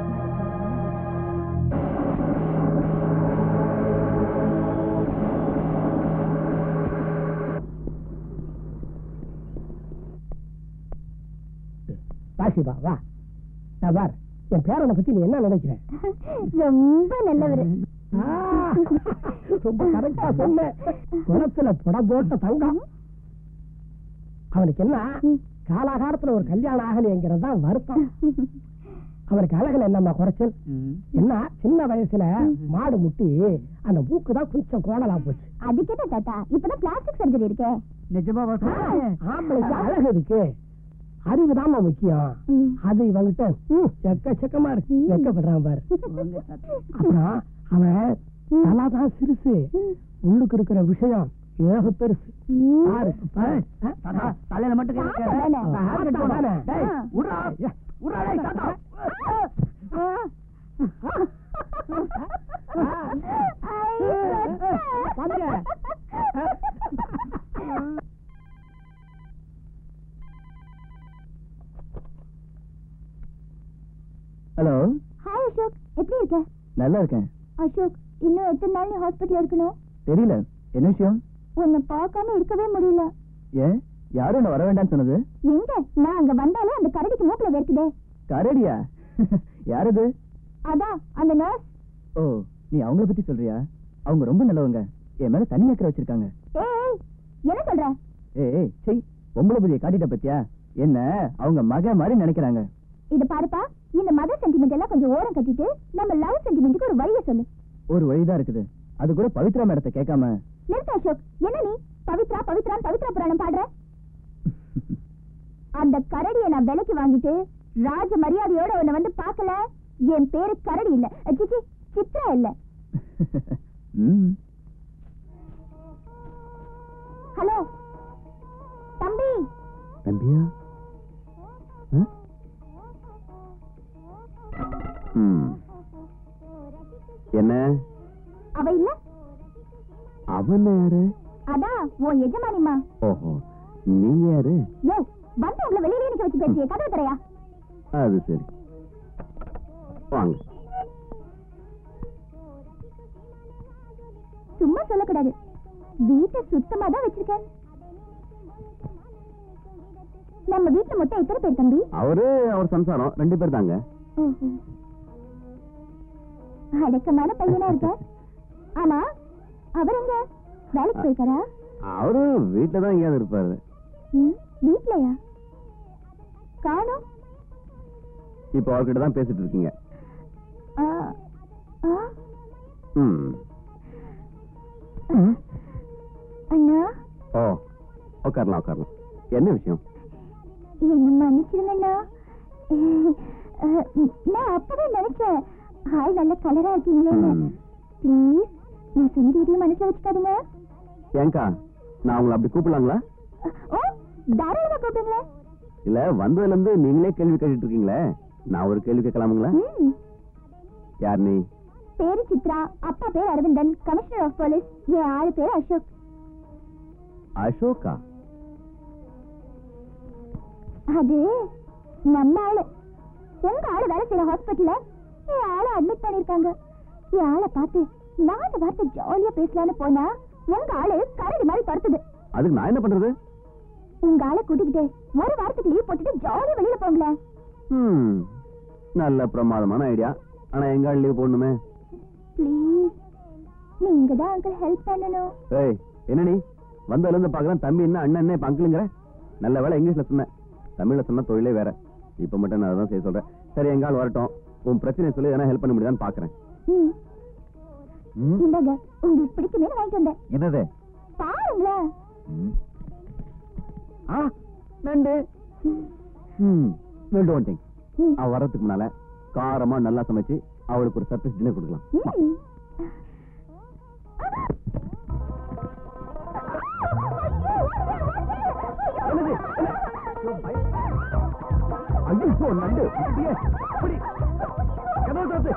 வாசிபா வா நான் பார் என் பேரனை பத்தி நீ என்ன நினைக்கிறேன் ரொம்ப நல்லவரு ஆ, ரொம்ப கரெக்டா சொன்ன குளத்துல புடம் போட்ட தங்கம் அவனுக்கு என்ன காலாகாலத்துல ஒரு கல்யாணம் ஆகலைங்கிறது தான் வருத்தம் அவனுக்கு அழகுல என்னம்மா குறைச்சல் என்ன சின்ன வயசுல மாடு முட்டி அந்த மூக்கு தான் கொஞ்சம் கோணலா போச்சு அதுக்கு என்ன தாத்தா இப்பதான் பிளாஸ்டிக் சர்ஜரி இருக்கே நிஜமா ஆம்பளைக்கு அழகு இருக்கு அறிவுதாம்மா முக்கியம் ம். அது இவங்கிட்ட ம், எக்கச்சக்கமா இருக்கு வெக்கப்படுறான் பாரு அப்புறம் அவன் தலாதான் சிறுசு உள்ளுக்கு இருக்கிற விஷயம் ஏக பெருசு பாரு, பாரு. ஆ? தலையில மட்டும் கை வைக்க. தாத்தா தானே. நான் hair cut தாத்தா போடுறேன். தானே. டேய், ஆ. விட்றா. விட்றா, டேய், தாத்தா. வாங்க. ஹலோ ஹாய் அசோக் எப்படி இருக்க நல்லா இருக்கேன் அசோக் இன்னும் எத்தனை நாள் நீ ஹாஸ்பிட்டல் இருக்கணும் தெரியல என்ன விஷயம் உன்னை பார்க்காம இருக்கவே முடியல ஏன் யாரும் என்ன வர வேண்டாம்னு சொன்னது எங்க நான் அங்க வந்தாலே அந்த கரடிக்கு மூக்குல வேர்க்குதே கரடியா யார் அது அதான் அந்த நர்ஸ் ஓ நீ அவங்கள பத்தி சொல்றியா அவங்க ரொம்ப நல்லவங்க என் மேல தண்ணி ஏக்கரை வச்சிருக்காங்க ஏய் என்ன சொல்ற ஏய் ஏய் செய் பொம்பளை புதிய காட்டிட்ட பத்தியா என்ன அவங்க மக மாதிரி நினைக்கிறாங்க இது பாருப்பா இந்த மத சென்டிமெண்ட் எல்லாம் கொஞ்சம் ஓரம் கட்டிட்டு நம்ம லவ் சென்டிமெண்ட்டுக்கு ஒரு வழியை சொல்லு ஒரு வழிதான் இருக்குது அது கூட பவித்ரா மேடத்தை கேட்காம நிறுத்த அசோக் என்ன நீ பவித்ரா பவித்ரா பவித்ரா புராணம் பாடுற அந்த கரடியை நான் விலைக்கு வாங்கிட்டு ராஜ மரியாதையோட உன்னை வந்து பார்க்கல என் பேரு கரடி இல்ல சிச்சி சித்ரா இல்ல ம் ஹலோ தம்பி தம்பியா ஆ? ம். என்ன அவ இல்ல அவன் யாரு அதான் உன் எஜமானிமா ஓஹோ நீங்க யாரு யோ வந்து உங்களை வெளியிலே நிக்க வச்சு பேசிய கதவு தரையா அது சரி வாங்க சும்மா சொல்லக்கூடாது வீட்டை சுத்தமா தான் வச்சிருக்கேன் நம்ம வீட்டுல மொத்தம் எத்தனை பேர் தம்பி அவரு அவர் சம்சாரம் ரெண்டு பேர் தாங்க ஓஹோ. அடக்கமான பையனா இருக்க ஆமா அவர் எங்க வேலைக்கு போயிருக்காரா அவரு வீட்டுல தான் எங்கேயாவது இருப்பாரு ம், வீட்லயா காணோம் இப்போ அவர்கிட்ட தான் பேசிட்டு இருக்கீங்க ஆ, ஆ, ம் அண்ணா ஓ உட்காரலாம் உட்காரலாம் என்ன விஷயம் என்ன மன்னிச்சிருங்கண்ணா அஹ், நான் அப்பவே நினைச்சேன் ஆள் நல்ல கலரா இருக்கீங்களேன்னு ம். ப்ளீஸ் நான் சொன்னது எதையும் மனசுல வச்சுக்காதீங்க ஏங்கா நான் உங்களை அப்படி கூப்பிடலாங்களா ஓ தாராளமா கூப்பிடுங்களேன் இல்ல வந்ததுல இருந்து நீங்களே கேள்வி கேட்டுட்டு இருக்கீங்களே நான் ஒரு கேள்வி கேட்கலாமுங்களா ம் யார் நீ பேரு சித்ரா அப்பா பேர் அரவிந்தன் கமிஷனர் ஆஃப் போலீஸ் என் ஆளு பேரு அசோக் அசோகா அது நம்ம ஆளு உங்க ஆளு வேலை செய்யற ஹாஸ்பிட்டல்ல என் ஆளை அட்மிட் பண்ணிருக்காங்க என் ஆளை பார்த்து நாலு வார்த்தை ஜாலியா பேசலாம்னு போனா உங்க ஆளு கரடி மாதிரி படுத்துது அதுக்கு நான் என்ன பண்றது உங்க ஆளை கூட்டிக்கிட்டு ஒரு வாரத்துக்கு லீவ் போட்டுட்டு ஜாலியா வெளியில போங்களேன் ம் நல்ல பிரமாதமான ஐடியா ஆனா எங்க லீவ் போடணுமே ப்ளீஸ் நீங்க தான் அங்கிள் ஹெல்ப் பண்ணணும் ஏய் என்ன நீ வந்ததுல இருந்து பாக்குறேன் தம்பி என்ன அண்ணன் என்ன இப்ப அங்கிளுங்கிற நல்ல வேலை இங்கிலீஷ்ல சொன்னேன் தமிழ்ல சொன்னா தொழிலே வேற இப்ப மட்டும் நான் அதான் செய்ய சொல்றேன் சரி எங்க ஆள் வரட்டும் உன் பிரச்சனை சொல்லி எதனா ஹெல்ப் பண்ண முடியுதான்னு பாக்குறேன் ம் ம், இந்தாங்க உங்களுக்கு பிடிக்குமே வாங்கிட்டு வந்தேன் என்னது பாருங்களேன் ம். ஆ நண்டு ம் வெல் டோன் திங் ம். அவ வர்றதுக்கு முன்னால காரமா நல்லா சமைச்சு அவளுக்கு ஒரு சர்ப்ரைஸ் டின்னர் கொடுக்கலாம் வா. ம். என்னது? என்ன? ஐயோ, பய- ஐயோ, நண்டு இப்படியே, இப்படி. கதவை திறந்து.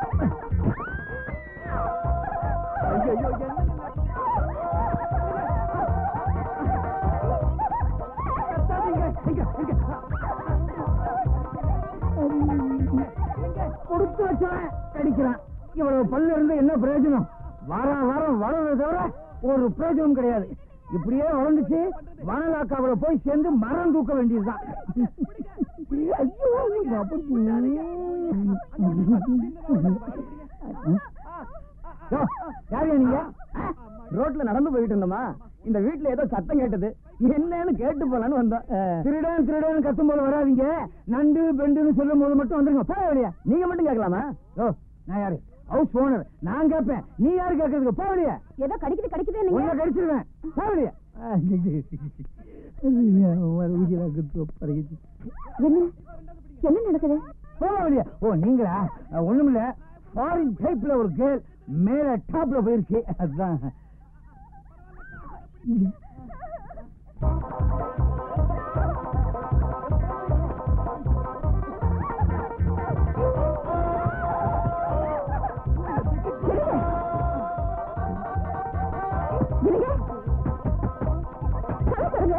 ஐயோ, ஐயோ, என்ன? கத்தாதீங்க. எங்க, எங்க? கொடுத்து வச்சவன் கடிக்கிறான் இவ்வளவு பல்லு இருந்து என்ன பிரயோஜனம் வாரம் வாரம் வளர்றத தவிர ஒரு பிரயோஜனம் கிடையாது இப்படியே வளர்ந்துச்சு வனலாக்காவில போய் சேர்ந்து மரம் தூக்க வேண்டியதுதான் ஐயோ, யோ, யாருயா நீங்க ரோட்ல நடந்து போயிட்டு இருந்தோமா இந்த வீட்ல ஏதோ சத்தம் கேட்டது என்னன்னு கேட்டு போலான்னு வந்தோம் திருடன் திருடன் கத்தும் போது வராதீங்க நண்டு பெண்டுன்னு சொல்லும் போது மட்டும் வந்துருங்க போக வெளியே நீங்க மட்டும் கேட்கலாமா ஓ நான் யாரு ஹவுஸ் ஓனர் நான் கேட்பேன் நீ யாரு கேட்கறதுக்கு போக வெளியே ஏதோ கடிக்குது கடிக்குது உன்னை இல்லைங்க கடிச்சிருவேன் போக வெளியே என்ன என்ன நடக்குது போக வெளியே ஓ நீங்களா அஹ், ஒண்ணுமில்ல ஃபாரின் டைப்ல ஒரு கேர்ள் மேல டாப்ல போயிருச்சு அதுதான் இருங்க. கதவு திறங்க.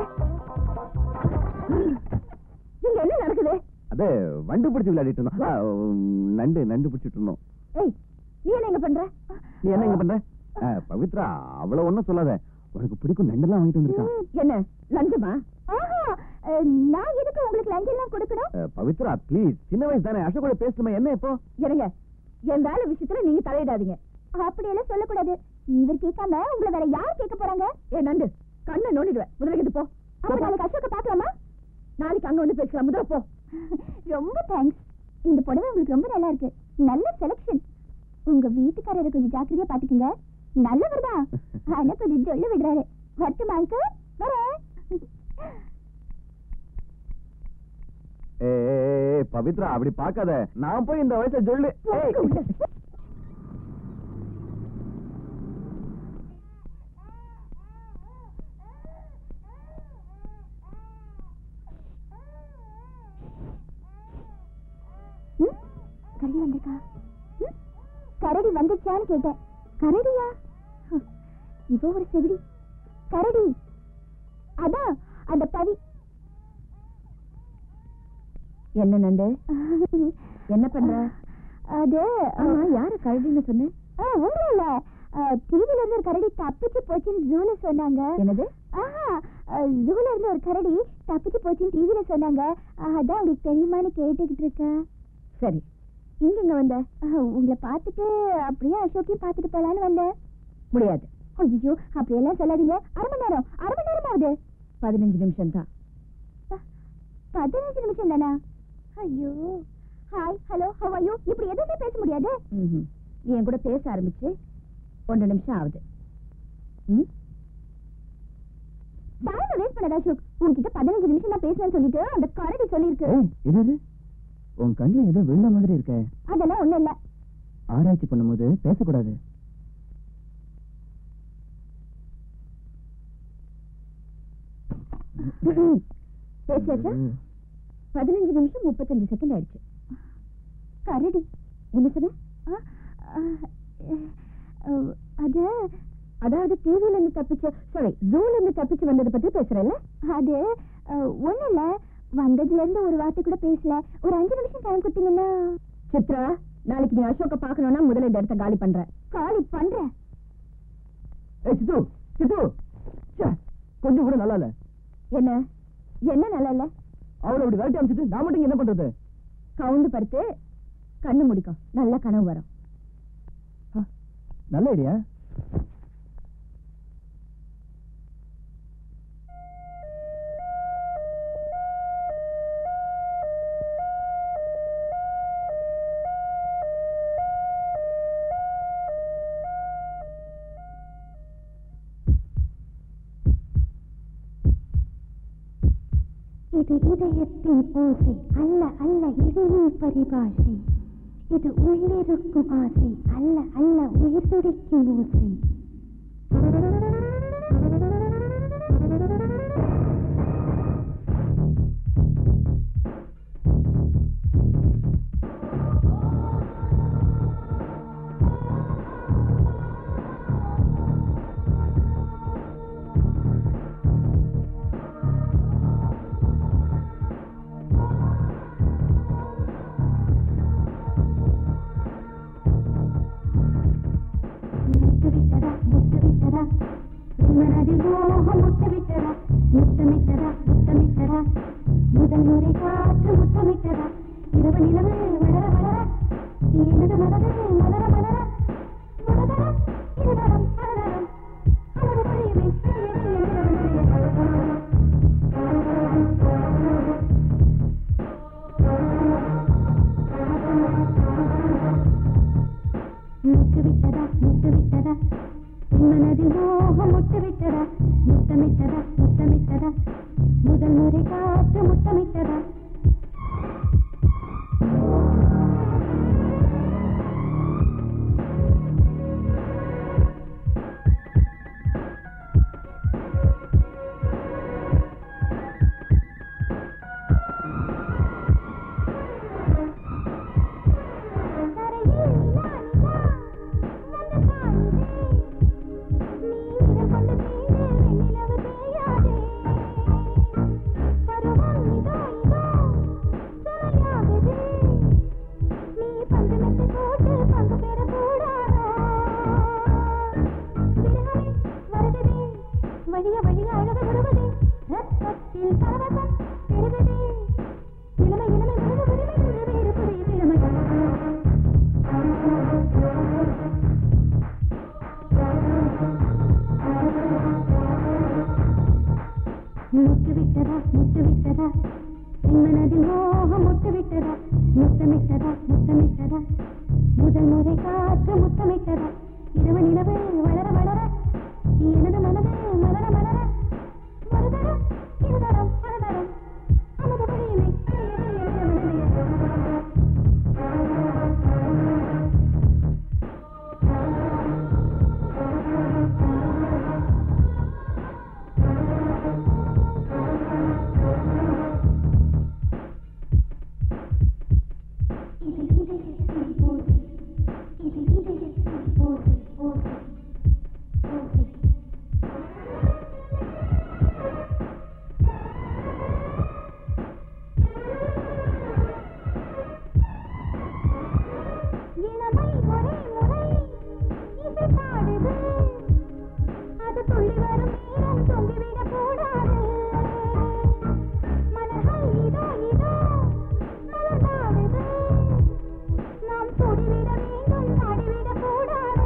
இங்க என்ன நடக்குது அது வண்டு பிடிச்சு விளையாடிட்டு இருந்தோம் ஆ, உம், நண்டு நண்டு பிடிச்சிட்டு இருந்தோம் ஏய் நீ என்ன இங்க பண்ற நீ என்ன இங்க பண்ற ஆ, பவித்ரா அவ்வளவு ஒண்ணும் சொல்லாத உனக்கு பிடிக்கும் நண்டெல்லாம் வாங்கிட்டு வந்திருக்கான் என்ன லஞ்சமா நான் எதுக்கு உங்களுக்கு லஞ்சம் எல்லாம் கொடுக்கணும் அஹ், பவித்ரா ப்ளீஸ் சின்ன வயசு தானே அசோகோட பேசணுமா என்ன இப்போ இருங்க என் வேலை விஷயத்துல நீங்க தலையிடாதீங்க அப்படியெல்லாம் சொல்லக்கூடாது இவர் கேட்காம உங்களை வேற யார் கேட்க போறாங்க ஏ நண்டு கண்ணை நோண்டிடுவேன் முதல்ல இது போ அப்ப நாளைக்கு அசோக பாக்கலாமா நாளைக்கு அங்க வந்து பேசலாம் முதல்ல போ ரொம்ப தேங்க்ஸ் இந்த புடவை உங்களுக்கு ரொம்ப நல்லா இருக்கு நல்ல செலக்ஷன் உங்க வீட்டுக்காரரை கொஞ்சம் ஜாக்கிரதையா பாத்துக்கங்க நல்லவர் தான் ஆனா கொஞ்சம் ஜொல்லு விடுறாரு வரட்டுமா அங்கிள் வரேன் ஏ பவித்ரா அப்படி பார்க்காத நான் போய் இந்த வயசை சொல்லு ஏய். ம்? கரடி வந்திருக்கா ம்? கரடி வந்துச்சான்னு கேட்டேன் கரடியா ஹம், இவ ஒரு செவிடி கரடி அதான் அந்த பவி என்ன நண்டு என்ன பண்ற அது ஆமா யாரு கரடின்னு சொன்ன ஒண்ணும் இல்ல டிவில இருந்து ஒரு கரடி தப்பிச்சு போச்சுன்னு ஜூல சொன்னாங்க என்னது ஆஹா ஜூல இருந்து ஒரு கரடி தப்பிச்சு போச்சுன்னு டிவில சொன்னாங்க அதான் உங்களுக்கு தெரியுமான்னு கேட்டுக்கிட்டு இருக்கேன் சரி இங்க இங்க வந்த உங்களை பார்த்துட்டு அப்படியே அசோக்கையும் பார்த்துட்டு போலான்னு வந்தேன் முடியாது ஐயோ அப்படியெல்லாம் சொல்லாதீங்க அரை மணி நேரம் அரை மணி நேரம் ஆகுது பதினஞ்சு நிமிஷம் தான் பதினஞ்சு நிமிஷம் தானா ஐயோ ஹாய் ஹலோ ஹவ் ஐயோ இப்படி எதுவுமே பேச முடியாது நீ என் கூட பேச ஆரம்பிச்சு ஒன்றரை நிமிஷம் ஆகுது ம் டைம் வேஸ்ட் பண்ணாத அசோக் உன்கிட்ட பதினஞ்சு நிமிஷம் தான் பேசணும்னு சொல்லிட்டு அந்த கரடி சொல்லியிருக்கு ஏய், இது இது உன் கண்ணுல ஏதோ விழுந்த மாதிரி இருக்க அதெல்லாம் ஒண்ணும் இல்ல ஆராய்ச்சி பண்ணும்போது பேசக்கூடாது பேசியாச்சா பதினஞ்சு நிமிஷம் முப்பத்தஞ்சு செகண்ட் ஆயிடுச்சு கரடி என்ன சொன்ன அது அதாவது டிவில இருந்து தப்பிச்சு சாரி ஜூல இருந்து தப்பிச்சு வந்ததை பத்தி பேசுறேன்ல அது ஒண்ணு இல்ல வந்ததுல இருந்து ஒரு வார்த்தை கூட பேசல ஒரு அஞ்சு நிமிஷம் டைம் கொடுத்தீங்கன்னா சித்ரா நாளைக்கு நீ அசோக பாக்கணும்னா முதல்ல இந்த இடத்த காலி பண்ற காலி பண்றேன் ஏய் சித்து சித்து ச்சே, கொஞ்சம் கூட நல்லா இல்ல என்ன என்ன நல்லா இல்ல அவளை அப்படி விரட்டி அமைச்சிட்டு நான் மட்டும் இங்க என்ன பண்றது கவுந்து படுத்து கண்ணு முடிக்கும் நல்ல கனவு வரும் ஆ, நல்ல ஐடியா இது இதயத்தின் ஓசை அல்ல அல்ல இதையின் பரிபாஷை இது உள்ளிருக்கும் ஆசை அல்ல அல்ல உயிர் துடிக்கும் ஓசை முட்டுவிட்டதா முட்டுவிட்டதா மனதில் மோகம் முட்டுவிட்டதா முத்தமிட்டதா முத்தமிட்டதா முதல் முறை காற்று முத்தமிட்டதா இரவு நிலவு வளர வளர எனது மனது மலர மலர மலர இருவரும் மலரம் அவரு பொழியுமே முட்டுவிட்டதா முட்டுவிட்டதா மனதில் மோகம் முட்டுவிட்டதா முத்தமிட்டதா முத்தமிட்டதா முதல் முறை காற்று முத்தமிட்டதா பருவம் இதோ இதோ வழி அழகு வருவதே ரத்தத்தில் பரவசம் பெருகுதே இளமை இளமை வருக வருக வேறு வேறு புதிய இளமை முட்டு விட்டதா முட்டு விட்டதா என் மனதில் மோகம் முட்டு விட்டதா முத்தமிட்டதா முத்தமிட்டதா முதல் முறை காற்று முத்தமிட்டதா இரவு நிலவு வளர வளர எனது மனது மலர மலர மறுதரம் இருதரம் மறுதரம் அமுத வழியுமே இது இதயத்தில் போதை இது இதயத்தில் போதை போதை போதை இளமை ஒரே முறை இசை பாடுது அது துள்ளி வரும் நேரம் தொங்கிவிடக் கூடாது மலர்கள் இதோ இதோ மலர்ந்தாடுது நாம் தொடிவிட வேண்டும் பாடிவிடக் கூடாது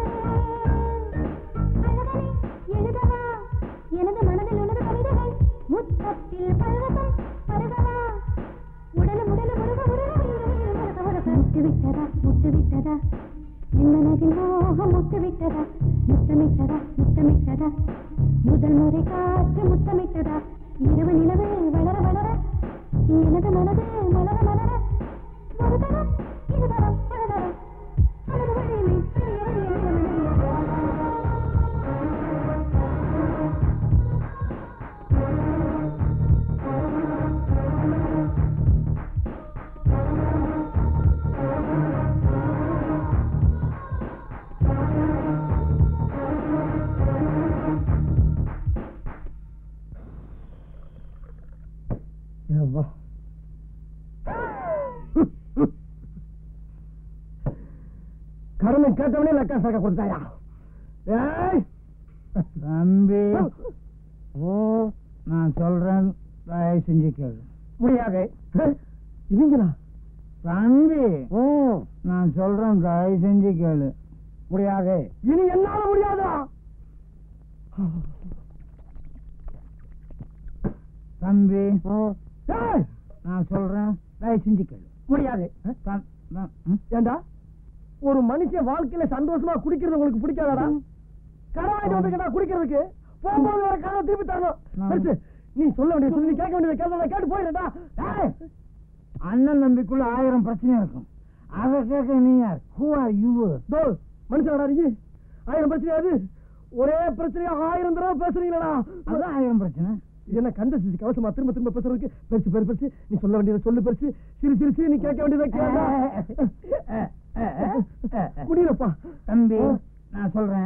அழகனே எழுதவா எனது மனதில் உனது கவிதைகள் முத்தத்தில் பரவசம் பருகவா உடலும் உடலும் உருக உருக உருக உருக உருக முட்டு விட்டதா முட்டு விட்டதா என் மனதில் மோகம் முட்டு விட்டதா முத்தமிட்டதா முத்தமிட்டதா முதல் முறை காற்று முத்தமிட்டதா இரவு நிலவு வளர வளர எனது மனது மலர மலர ஒரு தரம் இரு தரம் பல தரம் அழகு வழியிலே பெரிய வழியிலே யப்பா. கடனை கேட்டவனே லக்கா சாக்க கொடுத்தாயா ஏய் தம்பி நான் சொல்றேன் தயவு செஞ்சு கேளு முடியாது இவங்களா தம்பி ஓ நான் சொல்றேன் தயவு செஞ்சு கேளு முடியாது இனி என்னால முடியாதா தம்பி ஏய், நான் சொல்றேன் தயவு செஞ்சு கேளு முடியாது தம்- தம்- ம்? ஏண்டா ஒரு மனுஷன் வாழ்க்கையில சந்தோஷமா குடிக்கிறது உங்களுக்கு பிடிக்காதாடா கடவாயிட்டு வந்துக்கிட்டா குடிக்கிறதுக்கு போகும்போது வேற கதவை திருப்பி தரணும் நான்- பெருசு, நீ சொல்ல வேண்டியது சொல்லி நீ கேட்க வேண்டியது கேட்க கேட்டு போயிடுடா ஏய், அண்ணன் தம்பிக்குள்ள ஆயிரம் பிரச்சனை இருக்கும் அதை கேட்க நீ யார் ஹூ ஆர் யூ தோ மனுஷனாடா நீ ஆயிரம் பிரச்சனை அது ஒரே பிரச்சனையா ஆயிரம் தடவை பேசுறீங்களா அதான் ஆயிரம் பிரச்சனை இது என்ன கந்த சிசி கவசமா திரும்ப திரும்ப பேசுறதுக்கு பெருசு பெரு பெருசு நீ சொல்ல வேண்டியதை சொல்லு பெருசு சிறு சிரிச்சு நீ கேட்க வேண்டியதை கேட்டா முடியலப்பா தம்பி நான் சொல்றேன்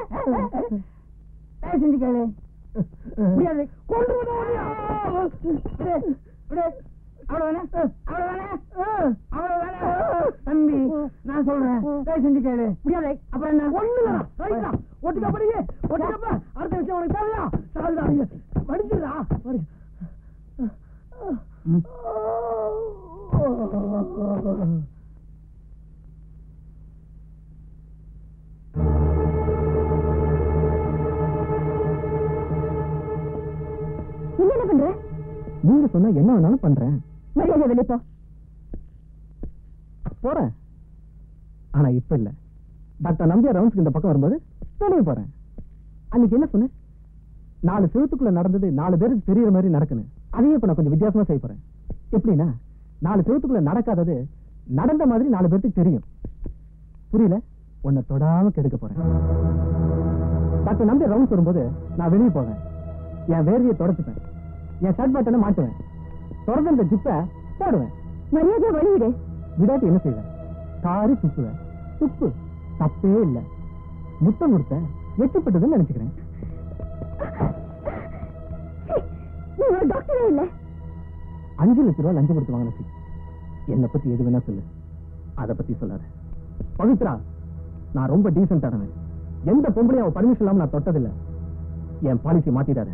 தயவு செஞ்சு கேளு முடியாது கொண்டு வந்தா அவ்வளவுதானே அவ்வளவுதானே அவ்வளவுதானே தம்பி நான் சொல்றேன் தயவு செஞ்சு கேளு முடியாது அப்புறம் என்ன ஒண்ணுலடா ரைட்டா ஒட்டுக்கா படிங்க ஒட்டுக்கப்பா அடுத்த விஷயம் உனக்கு தேவையா சாகுதா படிச்சுடா படி ம். நீங்க என்ன பண்ற நீங்க சொன்னா என்ன வேணாலும் பண்றேன் மரியாதை வெளியே போ போறேன் ஆனா இப்ப இல்ல டாக்டர் நம்பியார் ரவுண்ட்ஸ்க்கு இந்த பக்கம் வரும்போது வெளியே போறேன் அன்னைக்கு என்ன சொன்னேன் நாலு செவத்துக்குள்ள நடந்தது நாலு பேருக்கு தெரியற மாதிரி நடக்கணும் அதையும் இப்ப நான் கொஞ்சம் வித்தியாசமா செய்ய போறேன் எப்படின்னா நாலு செவத்துக்குள்ள நடக்காதது நடந்த மாதிரி நாலு பேருக்கு தெரியும் புரியல உன்னை தொடாம கெடுக்க போறேன் டாக்டர் நம்பி ரவுண்ட்ஸ் வரும்போது நான் வெளியே போவேன் என் வேர்வையை தொடச்சுப்பேன் என் ஷர்ட் பட்டனை மாட்டுவேன் தொடர்ந்து இந்த ஜிப்பை போடுவேன் மரியாதையா வழிவிடு விடாட்டி என்ன செய்வேன் காரி துப்புவேன் துப்பு தப்பே இல்ல முத்தம் கொடுத்த எட்டுப்பட்டதுன்னு நினைச்சுக்கிறேன் சீ, நீ ஒரு டாக்டரே இல்ல அஞ்சு லட்ச ரூபாய் லஞ்சம் கொடுத்து வாங்கின சீ என்னை பத்தி எது வேணா சொல்லு அதை பத்தி சொல்லாத பவித்ரா நான் ரொம்ப டீசென்டானவன் எந்த பொம்பளையும் அவ பர்மிஷன் இல்லாம நான் தொட்டதில்ல என் பாலிசி மாத்திடாத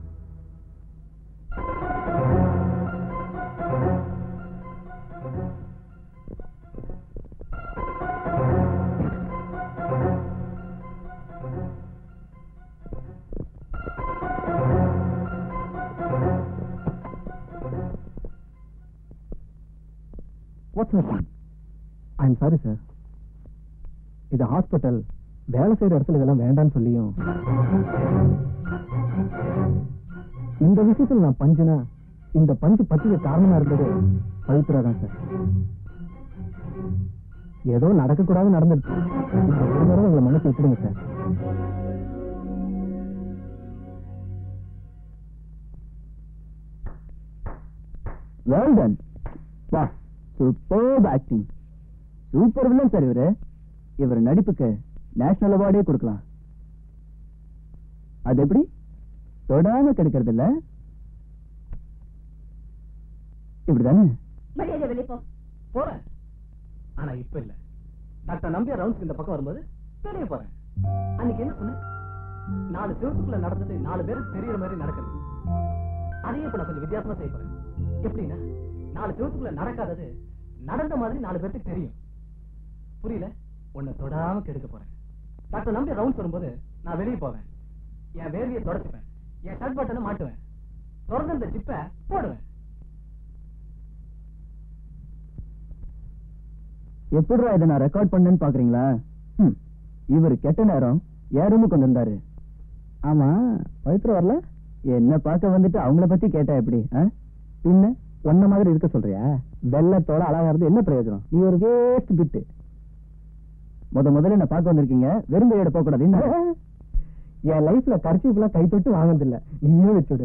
what's happen I am sorry sir இது ஹாஸ்பிட்டல் வேலை செய்யற இடத்துல இதெல்லாம் வேண்டாம்னு சொல்லியும் இந்த விஷயத்துல நான் பஞ்சுனா இந்த பஞ்சு பத்திக்க காரணமா இருந்தது பவித்ரா தான் சார் ஏதோ நடக்கக்கூடாது நடந்துருச்சு இந்த ஒரு தடவை உங்களை மனசு விட்டுடுங்க சார் வெல் டன் வா super acting super villain sir இவரு இவர் நடிப்புக்கு நேஷனல் அவார்டே கொடுக்கலாம் அது எப்படி தொடாம கிடைக்கிறது இல்ல இப்படிதானே மரியாதை வெளியே போ போறேன் ஆனா இப்ப இல்ல டாக்டர் நம்பியார் ரவுண்ட்ஸ் இந்த பக்கம் வரும்போது வெளியே போறேன் அன்னைக்கு என்ன சொன்னேன் நாலு சிவத்துக்குள்ள நடந்தது நாலு பேருக்கு தெரியற மாதிரி நடக்குது அதையே இப்ப நான் கொஞ்சம் வித்தியாசமா செய்ய போறேன் எப்படின்னா நாலு சிவத்துக்குள்ள நடக்காதது நடந்த மாதிரி நாலு பேருக்கு தெரியும் புரியல உன்னை தொடாம கெடுக்க போறேன் டாக்டர் நம்பி ரவுண்ட்ஸ் வரும்போது நான் வெளியே போவேன் என் வேலையை தொடச்சுப்பேன் என் ஷர்ட் பட்டனை மாட்டுவேன் திறந்த இந்த ஜிப்பை போடுவேன் எப்படிடா இதை நான் ரெக்கார்ட் பண்ணேன்னு பாக்குறீங்களா ம், இவர் கெட்ட நேரம் என் ரூமுக்கு கொண்டு வந்தாரு ஆமா பவித்ரா வரல என்ன பார்க்க வந்துட்டு அவங்கள பத்தி கேட்டா எப்படி ஆ? பின்ன ஒன்ன மாதிரி இருக்க சொல்றியா வெள்ளத்தோட அழகா இருந்து என்ன பிரயோஜனம் நீ ஒரு வேஸ்ட் பிட்டு முத முதல்ல என்ன பார்க்க வந்திருக்கீங்க வெறும் கையோட போக கூடாது என் லைஃப்ல கர்ச்சீஃப்லாம் கை தொட்டு வாங்கினதில்ல நீயே வச்சுடு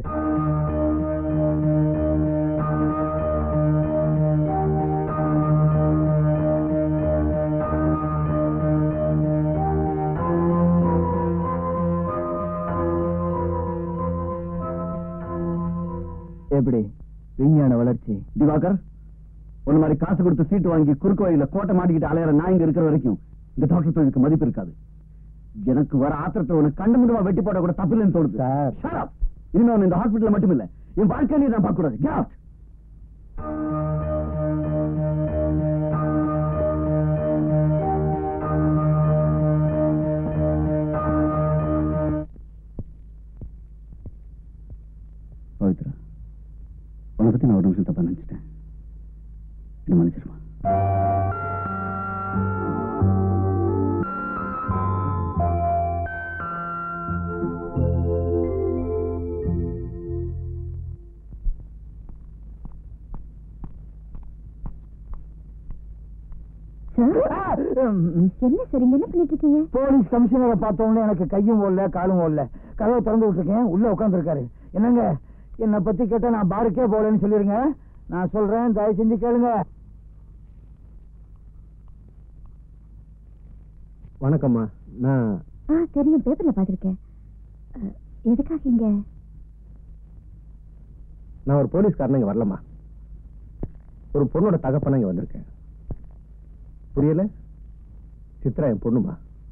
எப்படி விஞ்ஞான வளர்ச்சி திவாகர் ஒரு மாதிரி காசு கொடுத்து சீட்டு வாங்கி குறுக்கு வழியில கோட்டை மாட்டிக்கிட்டு அலையிற நான் இங்க இருக்கிற வரைக்கும் இந்த டாக்டர் தொழிலுக்கு மதிப்பு இருக்காது எனக்கு வர ஆத்திரத்தை உனக்கு கண்டு முடுவா வெட்டி போட கூட தப்பு இல்லைன்னு தோணுது Shut up. இனிமே உன்னை இந்த ஹாஸ்பிட்டல் மட்டும் இல்ல என் வாழ்க்கையிலேயே நான் பார்க்க கூடாது Get out. பவித்ரா உன்னை பத்தி நான் ஒரு நிமிஷம் தப்பா நினைச்சிட்டேன் என்ன மன்னிச்சிருமா சார் என்ன சார் இங்க என்ன பண்ணிட்டு இருக்கீங்க போலீஸ் கமிஷனரை பார்த்த உடனே எனக்கு கையும் ஓடல காலும் ஓடல கதவை திறந்து விட்டுருக்கேன் உள்ள உட்காந்துருக்காரு என்னங்க என்னை பத்தி கேட்டா நான் பாருக்கே போகலன்னு சொல்லிருங்க நான் சொல்றேன் தயவு செஞ்சு கேளுங்க வணக்கம்மா நான் ஆ தெரியும் பேப்பர்ல பாத்திருக்கேன் எதுக்காக இங்க நான் ஒரு போலீஸ்காரன் இங்க வரலம்மா ஒரு பொண்ணோட தகப்பன இங்க வந்திருக்கேன் புரியல சித்ரா என் பொண்ணுமா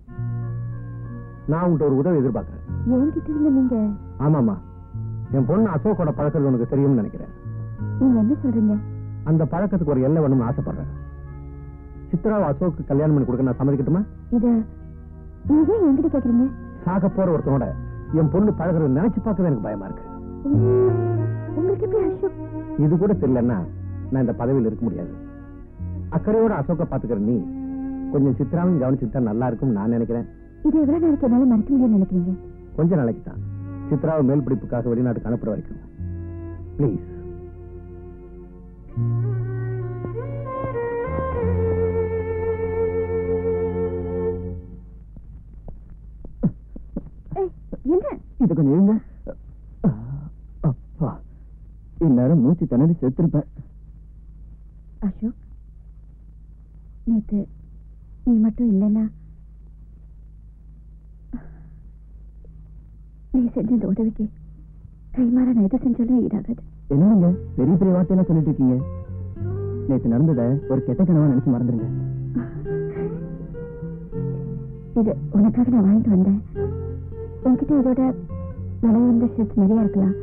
நான் உன்கிட்ட ஒரு உதவி எதிர்பார்க்கறேன் என்கிட்ட இருந்து நீங்க ஆமாமா என் பொண்ணு அசோக்கோட பழக்கிறது உனக்கு தெரியும்னு நினைக்கிறேன் நீங்க என்ன சொல்றீங்க அந்த பழக்கத்துக்கு ஒரு எல்லை வேணும்னு ஆசைப்படுறேன் சித்ராவை அசோக்கு கல்யாணம் பண்ணி கொடுக்க நான் சம்மதிக்கட்டுமா இத நீங்க ஏன் என்கிட்ட கேக்குறீங்க சாக போற ஒருத்தனோட என் பொண்ணு பழகுறத நினைச்சு பார்க்கவே எனக்கு பயமா இருக்கு உங்களுக்கு எப்படி அசோக் இது கூட தெரியலன்னா நான் இந்த பதவியில் இருக்க முடியாது அக்கறையோட அசோக்க பாத்துக்கிற நீ கொஞ்சம் சித்ராவையும் கவனிச்சுட்டா நல்லா இருக்கும் நான் நினைக்கிறேன் இது எவ்வளவு நாளைக்கு என்னால மறைக்க முடியும்னு நினைக்கிறீங்க கொஞ்ச நாளைக்கு தான் சித்ராவை மேல் படிப்புக்காக வெளிநாட்டுக்கு அனுப்புற வரைக்கும் ப்ளீஸ் ஏய், என்ன இது கொஞ்சம் இருங்க அப்பா இந்நேரம் மூச்சு திணறி செத்துருப்பேன் அசோக் நேத்து நீ மட்டும் இல்லைன்னா நீ செஞ்ச இந்த உதவிக்கு கைமாற நான் எது செஞ்சாலும் ஈடாகாது என்னங்க பெரிய பெரிய வார்த்தையெல்லாம் சொல்லிட்டு இருக்கீங்க நேத்து நடந்ததை ஒரு கெட்ட கனவா நினைச்சு மறந்துருங்க இது உனக்காக நான் வாங்கிட்டு வந்தேன் உன்கிட்ட இதோட விலை வந்த ஷர்ட்ஸ் நிறைய இருக்கலாம்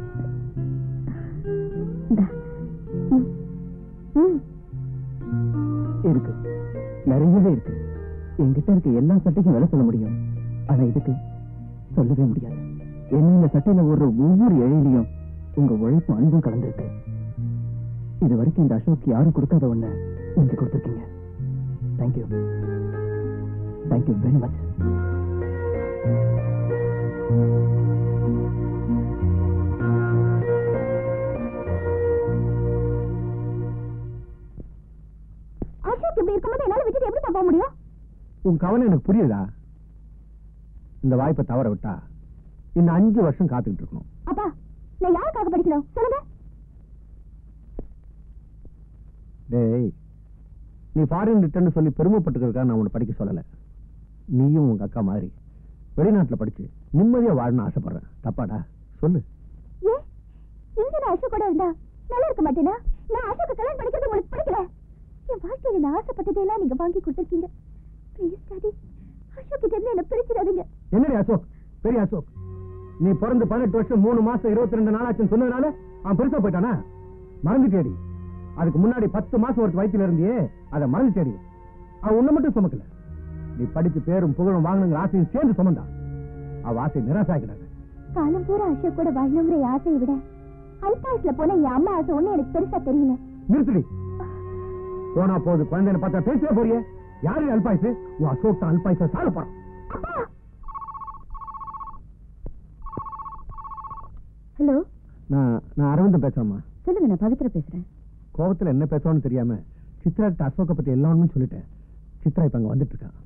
இந்தா. ம். ம். இருக்கு நிறையவே இருக்கு என்கிட்ட இருக்க எல்லா சட்டைக்கும் விலை சொல்ல முடியும் ஆனா இதுக்கு சொல்லவே முடியாது என்ன இந்த சட்டையில ஓடுற ஒவ்வொரு இழையிலையும் உங்க உழைப்பும் அன்பும் கலந்துருக்கு இது வரைக்கும் இந்த அசோக் யாரும் கொடுக்காத ஒண்ண நீங்க கொடுத்துருக்கீங்க thank you thank you very much Ashok இப்படி இருக்கும்போது என்னால விட்டுட்டு எப்படி போக முடியும் உன் கவலை எனக்கு புரியுதா இந்த வாய்ப்பை தவற விட்டா இன்னும் அஞ்சு வருஷம் காத்துக்கிட்டு இருக்கணும் அப்பா நான் யாருக்காக படிக்கணும் சொல்லுங்க டேய் நீ ஃபாரின் ரிட்டர்ன் சொல்லி பெருமைப்பட்டுக்கிறதுக்காக நான் உன்னை படிக்க சொல்லல நீயும் உங்க அக்கா மாதிரி வெளிநாட்டுல படிச்சு நிம்மதியா வாழணும்னு ஆசைப்படுறேன் தப்பாடா சொல்லு ஏன் இங்க நான் அசோக் கூட இருந்தா நல்லா இருக்க மாட்டேனா நான் அசோக் கல்யாணம் படிக்கிறது உங்களுக்கு பிடிக்கல என் வாழ்க்கையில நான் ஆசைப்பட்டதையெல்லாம் நீங்க வாங்கி கொடுத்துருக்கீங்க ப்ளீஸ் டாடி அசோக் கிட்ட இருந்து என்ன பிரிச்சிடாதீங்க என்னடி அசோக் பெரிய அசோக் நீ பிறந்து பதினெட்டு வருஷம் மூணு மாசம் இருபத்தி ரெண்டு நாளாச்சுன்னு சொன்னதுனால அவன் பெருசா போயிட்டானா மறந்துட்டேடி அதுக்கு முன்னாடி பத்து மாசம் ஒரு வயித்துல இருந்தியே அதை மறந்துட்டேடி அவன் உன்னை மட்டும் சுமக்கல நீ படிச்சு பேரும் புகழும் வாங்கணுங்கிற ஆசையும் சேர்ந்து சுமந்தா அவ ஆசை நிராசாக்கிடாது காலம் பூரா அசோக் கூட வாழணுங்கிற ஆசையை விட அல்பாயசுல போன என் அம்மா ஆசை ஒண்ணு எனக்கு பெருசா தெரியல நிறுத்துடி போனா போது குழந்தைன்னு பார்த்தா பேசவே போறியே யாரு அல்பாயுசு உன் அசோக் தான் அல்பாயுச சால போறான் ஹலோ நான் நான் அரவிந்தன் பேசுறேம்மா சொல்லுங்க நான் பவித்ரா பேசுறேன் கோபத்துல என்ன பேசணும்னு தெரியாம சித்ரா கிட்ட அசோக்க பத்தி எல்லா ஒண்ணும் சொல்லிட்டேன் சித்ரா இப்ப அங்க வந்துட்டு இருக்கான்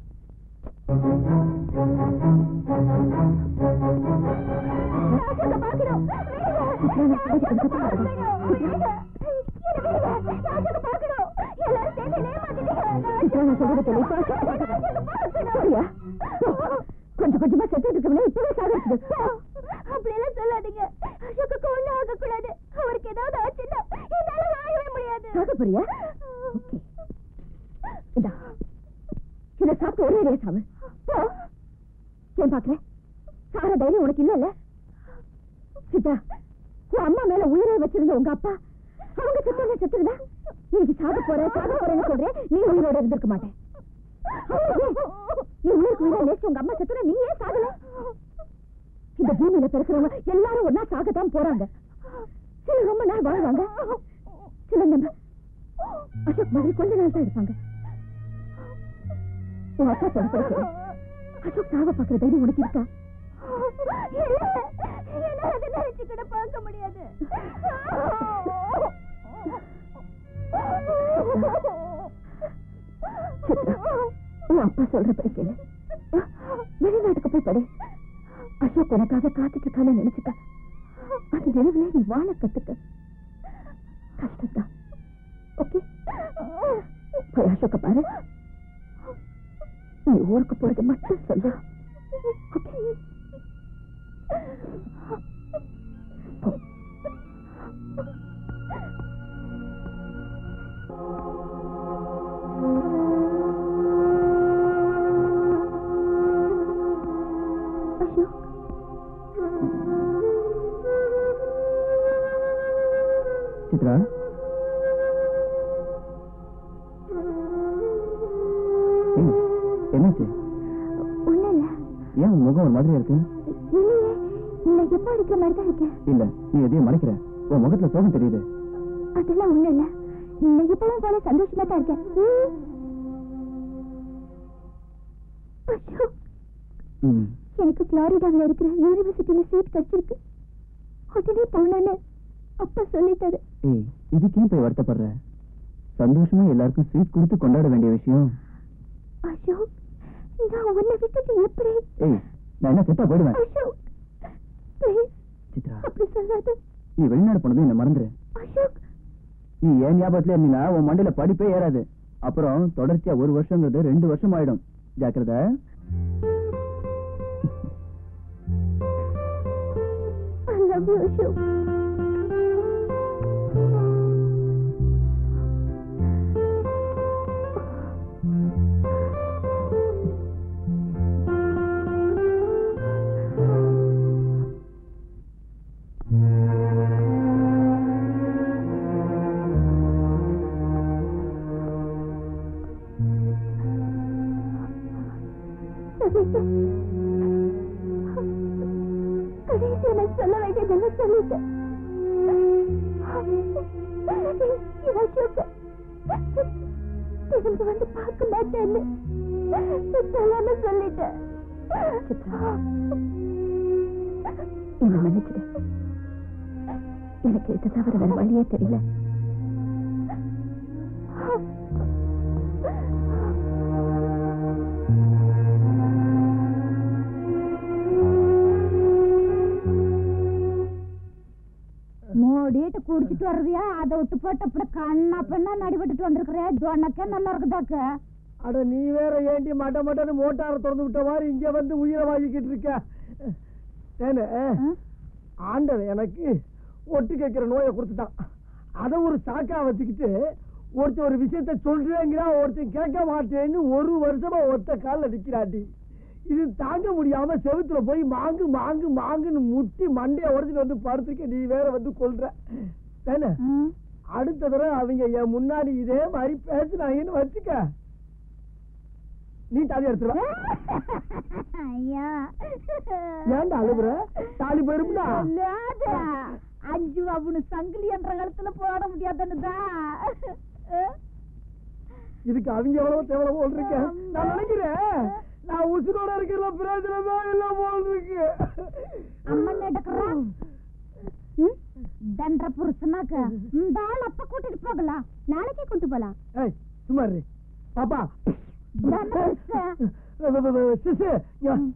அசோக்க பார்க்கணும் சித்ரா நான் சொல்றது கொஞ்சம் சத்தமா இருக்கணும். அசோக்க பார்க்கணும் எல்லாரும் சேர்ந்து என்னை ஏமாத்திட்டீங்க. சித்ரா நான் சொல்றது தெளிவா சரியா? கொஞ்சம் கொஞ்சமா செத்துட்டு இருக்கவனே இப்பவே சாகடிச்சுடு அப்படியெல்லாம் சொல்லாதீங்க அசோக்கு ஒண்ணும் ஆக கூடாது அவருக்கு ஏதாவது ஆச்சுன்னா என்னால வாழவே முடியாது சாக போறியா ஓகே இதா இத சாப்பிட்டு ஒரே ரே சாவு போ. ஏன் பாக்குற சார தைரியம் உனக்கு இல்லல்ல சித்ரா உன் அம்மா மேல உயிரை வச்சிருந்த உங்க அப்பா அவங்க செத்து செத்துருந்தா இன்னைக்கு சாக போற சாக போறேன்னு சொல்றேன் நீ உயிரோட இருந்திருக்க மாட்டேன் நீ உயிருக்கு உயிரை நேசிச்சு உங்க அம்மா செத்துற நீ ஏன் சாகல இந்த பூமியில பிறக்கிறவங்க எல்லாரும் ஒன்னா சாகத்தான் போறாங்க சிலர் ரொம்ப நாள் வாழ்வாங்க சிலர் நம்ம அசோக் மாதிரி கொஞ்ச நாள் தான் இருப்பாங்க உன் அப்பா சொல்ல சொல்லு அசோக் சாவ பாக்குற தைரியம் உனக்கு இருக்கா பார்க்க முடியாது உன் அப்பா சொல்றபடி கேளு வெளிநாட்டுக்கு போய் படி அசோக் உனக்காக காத்துட்டு இருக்கான்னு நினைச்சுக்க அது நினைவுல நீ வாழ கத்துக்க கஷ்டம்தான் ஓகே போய் அசோக்க பாரு நீ ஊருக்கு போறது மட்டும் சொல்லு ஓகே போ. அசோக் சித்ரா ஏய், என்னாச்சு ஒண்ணும் இல்ல ஏன் உன் முகம் ஒரு மாதிரியா இருக்கு இல்லையே நான் எப்போ அடிக்கிற மாதிரி தான் இருக்கேன் இல்ல நீ எதையும் மறைக்கிற உன் முகத்துல சோகம் தெரியுது அதெல்லாம் ஒண்ணும் இல்ல நான் எப்பவும் போல சந்தோஷமா தான் இருக்கேன் ம். அசோக் ம். எனக்கு புளோரிடாவில் இருக்கிற யூனிவர்சிட்டியில சீட் கிடைச்சிருக்கு உடனே போனேன்னு அப்பா சொல்லிட்டாரு ஏய் இதுக்கே போய் வருத்தப்படுற சந்தோஷமா எல்லாருக்கும் ஸ்வீட் கொடுத்து கொண்டாட வேண்டிய விஷயம் அசோக் நான் உன்னை விட்டுட்டு எப்படி ஏய் நான் என்ன செத்தா போயிடுவேன் அசோக் ப்ளீஸ் சித்ரா அப்படி சொல்லாத நீ வெளிநாடு போனதும் என்ன மறந்துரு அசோக் நீ ஏன் ஞாபகத்துல இருந்தீங்கன்னா உன் மண்டையில படிப்பே ஏறாது அப்புறம் தொடர்ச்சியா ஒரு வருஷங்கிறது ரெண்டு வருஷம் ஆயிடும் ஜாக்கிரதை I love you, Ashok. சொல்லிட்டேன் அசோக் திரும்ப வந்து பார்க்க மாட்டேன்னு சொல்லாம சொல்லிட்டேன் என்ன மன்னிச்சிடு எனக்கு இதை தவிர வேற வழியே தெரியல மூடிட்டு குடிச்சிட்டு வர்றதியா அதை விட்டு போட்டு அப்படி கண்ணா பெண்ணா நடிபட்டுட்டு வந்திருக்கிறியா ஜொன்னக்கே நல்லா இருக்குதாக்கு அட நீ வேற ஏண்டி மட்ட மட்டன்னு மோட்டாரை திறந்து விட்ட மாதிரி இங்க வந்து உயிரை வாங்கிக்கிட்டு இருக்க ஏன்னு ஆண்டவன் எனக்கு ஒட்டு கேட்கிற நோயை கொடுத்துட்டான் அதை ஒரு சாக்கா வச்சுக்கிட்டு ஒருத்தன் ஒரு விஷயத்த சொல்றேங்கிறா ஒருத்தன் கேட்க மாட்டேன்னு ஒரு வருஷமா ஒத்த காலில் நிக்கிறாண்டி இது தாங்க முடியாம செவுத்துல போய் மாங்கு மாங்கு மாங்குன்னு முட்டி மண்டைய உடச்சிட்டு வந்து படுத்துக்க நீ வேற வந்து கொல்ற தானே அடுத்த தடவை அவங்க என் முன்னாடி இதே மாதிரி பேசுனாங்கன்னு வச்சுக்க நீ தாலி எடுத்துருவ ஐயா ஏன்டா அழுகுற தாலி போயிருந்தா இல்லாத அஞ்சு அவனு சங்கிலி என்ற காலத்துல போட முடியாதுன்னுதான் இதுக்கு அவங்க எவ்வளவு தேவலை போல் இருக்க நான் நினைக்கிறேன் நான் உசுரோட இருக்கிற பிரயோஜனமே இல்ல போல் இருக்கு அம்மன் எடுக்கிறான் தண்ட புருஷனாக்க இந்த ஆள் அப்ப கூட்டிட்டு போகலாம் நாளைக்கே கூட்டு போலாம் ஏய் சும்மா இரு. பாப்பா தனுஷ். சிசு இங்க வா.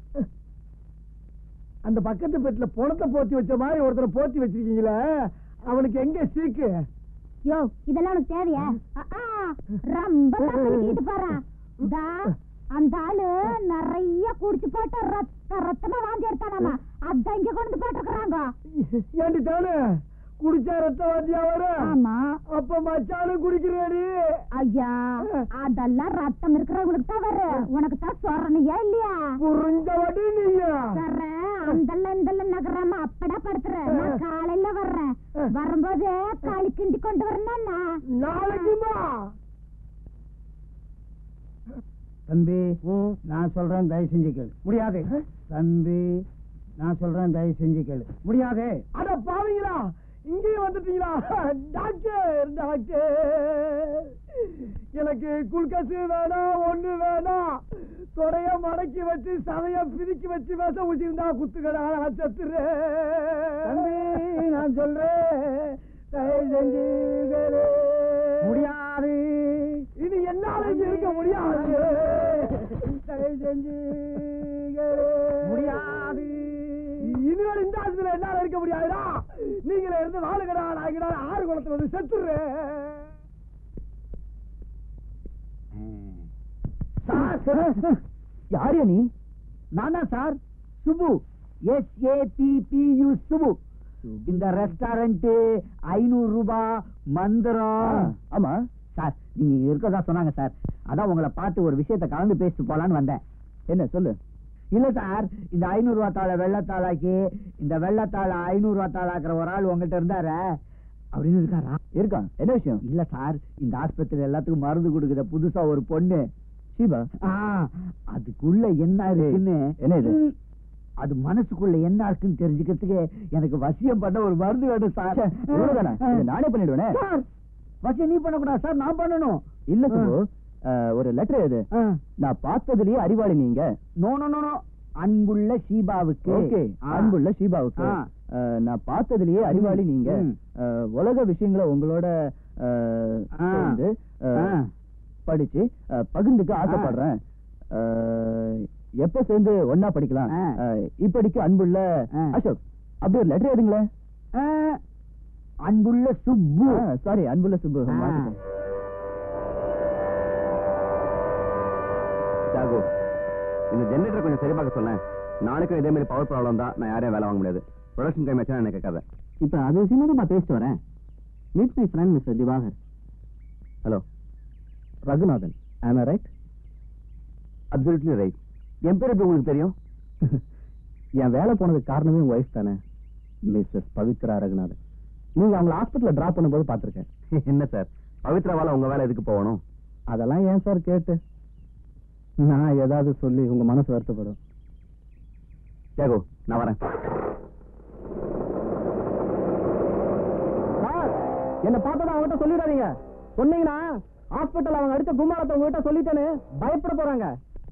அந்த பக்கத்து பெட்ல பணத்தை போத்தி வச்ச மாதிரி ஒருத்தரை போத்தி வச்சிருக்கீங்களே அவனுக்கு எங்க சீக்கு யோ இதெல்லாம் உனக்கு தேவையா அ, ஆ, ரொம்ப தப்பிக்கிட்டு பாரு தா, அந்த ஆளு நிறைய குடிச்சு போட்டு ரத்த ரத்தமா வாந்தி எடுத்தானாமா அதான் இங்க கொண்டு வந்து போட்டுருக்காங்க ஏண்டி தானே குடிச்சா ரத்த வாந்தியா வரும் ஆமா அப்ப மச்சானும் குடிக்கிறாடி ஐயா அதெல்லாம் ரத்தம் இருக்கிறவங்களுக்கு தான் வரும் உனக்கு தான் சொரணையா இல்லையா புரிஞ்ச வாட்டி நீயா வர்ற அந்தல்ல இந்தல்ல நகராம அப்படா படுத்துறேன் நான் காலையில வர்றேன் வரும்போது களி கிண்டி கொண்டு வரணும் நாளைக்குமா தம்பி நான் சொல்றேன் தயவு செஞ்சு கேளு முடியாது தம்பி நான் சொல்றேன் தயவு செஞ்சு கேளு முடியாது அட பாவீங்களா இங்கேயும் வந்துட்டீங்களா டாக்டர் டாக்டர் எனக்கு குல்கசு வேணாம் ஒண்ணு வேணாம் தொடைய மடக்கி வச்சு சதைய பிரிக்கி வச்சு பேச ஊசிருந்தா குத்துக்கடா நான் செத்துறேன் தம்பி நான் சொல்றேன் தயவு செஞ்சு கேளு. முடியாது இது என்னால இங்க இருக்க முடியாது தயவு செஞ்சு கேளு. முடியாது இனிமேல் இந்த ஆஸ்பத்திரியில என்னால இருக்க முடியாதுடா நீங்களே இருந்து வாழுகடா நாய்கடா ஆறு குளத்துல வந்து செத்துடுறேன் யாரு நீ நானா sir Subu S A B B U Subu இந்த ரெஸ்டாரண்ட் ஐநூறு ரூபாய் மந்திரம் ஆமா சார் நீங்க இங்க இருக்கதா சொன்னாங்க சார் அதான் உங்களை பார்த்து ஒரு விஷயத்த கலந்து பேசிட்டு போலான்னு வந்தேன் என்ன சொல்லு இல்ல சார் இந்த ஐநூறு ரூபா தாளை வெள்ளத்தாளாக்கி இந்த வெள்ளத்தாளை ஐநூறு ரூபா தாளாக்குற ஒரு ஆள் உங்ககிட்ட இருந்தாரு அப்படின்னு இருக்காரா இருக்கான் என்ன விஷயம் இல்ல சார் இந்த ஆஸ்பத்திரி எல்லாத்துக்கும் மருந்து கொடுக்குற புதுசா ஒரு பொண்ணு ஷீபா அதுக்குள்ள என்ன இருக்குன்னு என்ன இது அது மனசுக்குள்ள என்ன இருக்குன்னு தெரிஞ்சுக்கிறதுக்கு எனக்கு வசியம் பண்ண ஒரு மருந்து வேணும் சார் நானே பண்ணிடுவேன் சார் வசியம் நீ பண்ணக்கூடாது சார் நான் பண்ணணும் இல்ல சுபு ஒரு லெட்டர் இது நான் பார்த்ததுலயே அறிவாளி நீங்க நோ நோ நோ அன்புள்ள ஷீபாவுக்கு ஓகே அன்புள்ள ஷீபாவுக்கு நான் பார்த்ததுலயே அறிவாளி நீங்க அஹ், உலக விஷயங்களை உங்களோட அஹ், சேர்ந்து, அஹ், படிச்சு அஹ், பகிர்ந்துக்க ஆசைப்படுறேன் அஹ், எப்ப சேர்ந்து ஒன்னா படிக்கலாம் அஹ், இப்படிக்கு அன்புள்ள அசோக் அப்படி ஒரு லெட்டர் எழுதுங்களேன் அன்புள்ள சுப்பு சாரி அன்புள்ள சுப்பு மாத்திட்டேன். தியாகு இந்த ஜெனரேட்டர் கொஞ்சம் சரி பார்க்க சொல்லேன் நாளைக்கும் இதே மாதிரி பவர் ப்ராப்ளம் தான் நான் யாரையும் வேலை வாங்க முடியாது ப்ரொடக்ஷன் டைம் ஆச்சுன்னா எனக்கு கேட்காத இப்ப அது விஷயமா தான் நான் பேசிட்டு வரேன் meet my friend mister Diwakar hello Raghunathan ஆம் ரைட் அப்சல்யூட்லி ரைட் என் பேர் எப்படி உங்களுக்கு தெரியும் என் வேலை போனதுக்கு காரணமே உங்க ஒய்ஃப் தானே மிஸ்ஸஸ் பவித்ரா ரகுநாதன் நீங்க அவங்கள ஹாஸ்பிட்டல்ல டிராப் பண்ணும்போது பார்த்திருக்கேன் என்ன சார் பவித்ரா வேலை உங்க வேலை எதுக்கு போகணும் அதெல்லாம் ஏன் சார் கேட்டு நான் ஏதாவது சொல்லி உங்க மனசு வருத்தப்படும் தியாகு நான் வரேன் என்ன பார்த்தா அவங்ககிட்ட சொல்லிடாதீங்க சொன்னீங்கன்னா ஹாஸ்பிட்டல் அவங்க அடிச்ச கும்மாளத்தை உங்ககிட்ட சொல்லிட்டேன்னு பயப்பட போறாங்க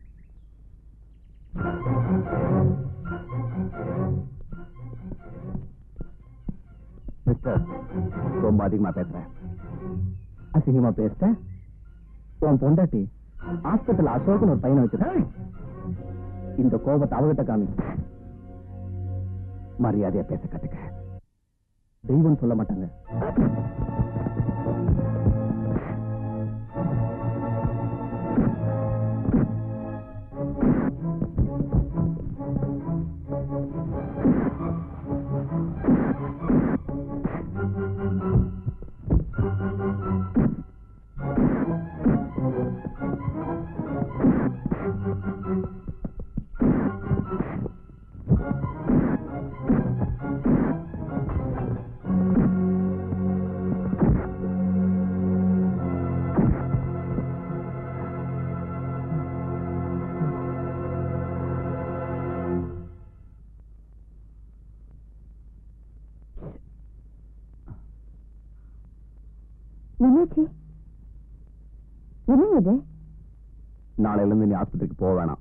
மிஸ்டர் ரொம்ப அதிகமா பேசுறேன் அசிங்கமா பேசிட்டேன் உன் பொண்டாட்டி ஹாஸ்பிட்டல் அசோகன் ஒரு பையனை வச்சிருக்கேன் இந்த கோபத்தை அவகிட்ட காமி மரியாதையா பேச கத்துக்க தெய்வம் சொல்ல மாட்டாங்க என்னாச்சு என்னங்க இது நாளையில இருந்து நீ ஆஸ்பத்திரிக்கு போக வேணாம்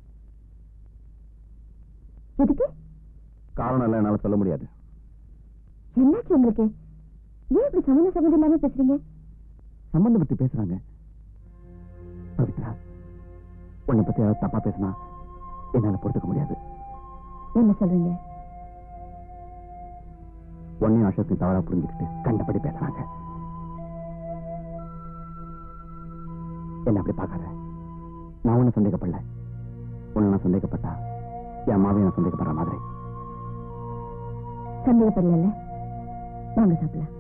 எதுக்கு காரணம் எல்லாம் என்னால சொல்ல முடியாது என்னாச்சு உங்களுக்கு ஏன் இப்படி சம்மந்த சம்மந்தம் இல்லாம பேசுறீங்க சம்பந்தம் பத்தி பேசுறாங்க பவித்ரா உன்னை பத்தி யாராவது தப்பா பேசினா என்னால பொறுத்துக்க முடியாது என்ன சொல்றீங்க உன்னையும் அசோக்கையும் தவறா புரிஞ்சுக்கிட்டு கண்டபடி பேசுறாங்க என்ன அப்படி பார்க்காத நான் ஒன்னும் சந்தேகப்படல உன்னை நான் சந்தேகப்பட்டா என் அம்மாவையும் நான் சந்தேகப்படுற மாதிரி சந்தேகப்படல வாங்க சாப்பிடலாம்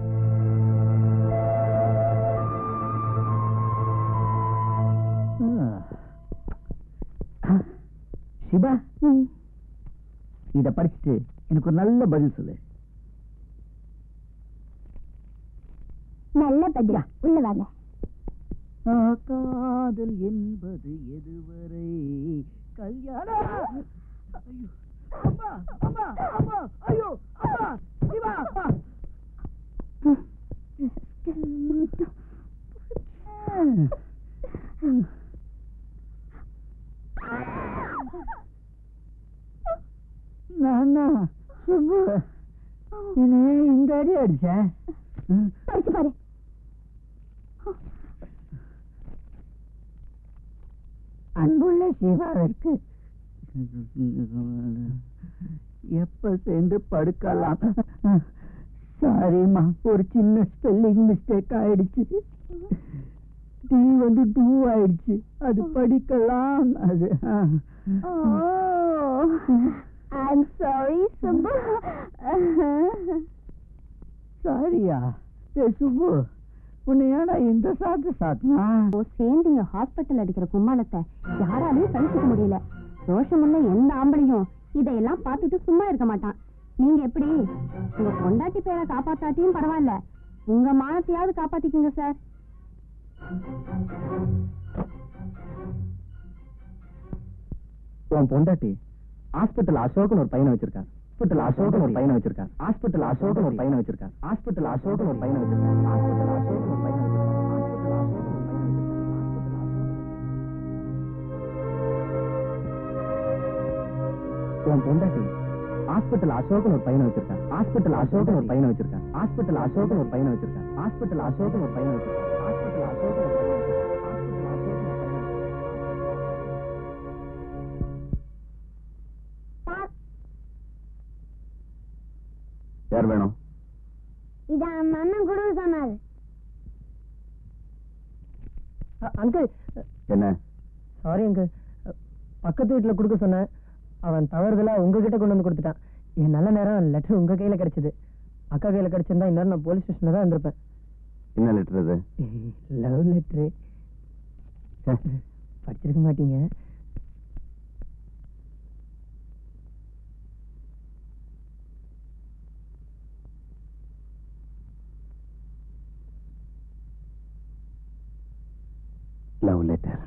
சிவா இத படிச்சுட்டு எனக்கு ஒரு நல்ல பதில் சொல்லு நல்ல பதிலா உள்ள வாங்க காதல் என்பது எதுவரை கல்யாணம் ஐயோ அம்மா அம்மா அம்மா ஐயோ அம்மா சிவா நானா சுப்பு என்ன இந்த அடி அடிச்சேன் படிச்சு பாரு அன்புள்ள சிவாவிற்கு எப்ப சேர்ந்து படுக்கலாம் சாரிம்மா ஒரு சின்ன ஸ்பெல்லிங் மிஸ்டேக் ஆயிடுச்சு டி வந்து டூ ஆயிடுச்சு அது படிக்கலாம் அது ஐம் சாரி சுப்பு சாரியா ஏ சுப்பு உன்னை ஏடா இந்த சாக்கு சாத்தினா சேர்ந்தீங்க ஹாஸ்பிட்டல் அடிக்கிற கும்மாளத்தை யாராலையும் சகிச்சுக்க முடியல ரோஷமுள்ள எந்த ஆம்பளையும் இதையெல்லாம் பார்த்துட்டு சும்மா இருக்க மாட்டான் நீங்க எப்படி உங்க பொண்டாட்டி பேரை காப்பாத்தாட்டியும் பரவாயில்ல உங்க மானத்தையாவது காப்பாத்திக்கங்க சார் உன் பொண்டாட்டி ஹாஸ்பிட்டல் அசோகன் ஒரு பையனை வச்சிருக்கார் ஹாஸ்பிட்டல் அசோகன் ஒரு பையனை வச்சிருக்கார் ஹாஸ்பிட்டல் அசோகன் ஒரு பையனை வச்சிருக்கார் ஹாஸ்பிட்டல் அசோகன் ஒரு பையனை வச்சிருக்கார் ஹாஸ்பிட்டல் அசோகன் ஒரு பையனை வச்சிருக்கார் ஹாஸ்பிட்டல் அசோகன் ஒரு பையனை வச்சிருக்கார் உன் பொண்டாட்டி ஹாஸ்பிட்டல் அசோகன் ஒரு பையனை வச்சிருக்கார் ஹாஸ்பிட்டல் அசோகன் ஒரு பையனை வச்சிருக்கார் ஹாஸ்பிட்டல் அசோகன் ஒரு பையனை வச்சிருக்கார் ஹாஸ்பிட்டல் அசோகன் ஒரு பையனை வச்சிருக்கார் ஹாஸ்பிட்டல் அசோகன் ஒரு பையனை வச்சிருக்கார் ஹாஸ்பிட்டல் அசோகன் ஒரு பையனை வச்சிருக்கார் யார் வேணும் இத அண்ணன் கூட சொன்னாரு அங்கிள் என்ன சாரி அங்கிள் பக்கத்து வீட்டுல கொடுக்க சொன்னேன் அவன் தவறுதலா உங்ககிட்ட கொண்டு வந்து கொடுத்துட்டான் என் நல்ல நேரம் லெட்டர் உங்க கையில கிடைச்சது அக்கா கையில கிடைச்சிருந்தா இந்நேரம் நான் போலீஸ் ஸ்டேஷன்ல தான் இருந்திருப்பேன் என்ன லெட்டர் இது லவ் லெட்டரு படிச்சிருக்க மாட்டீங்க லவ் லெட்டர்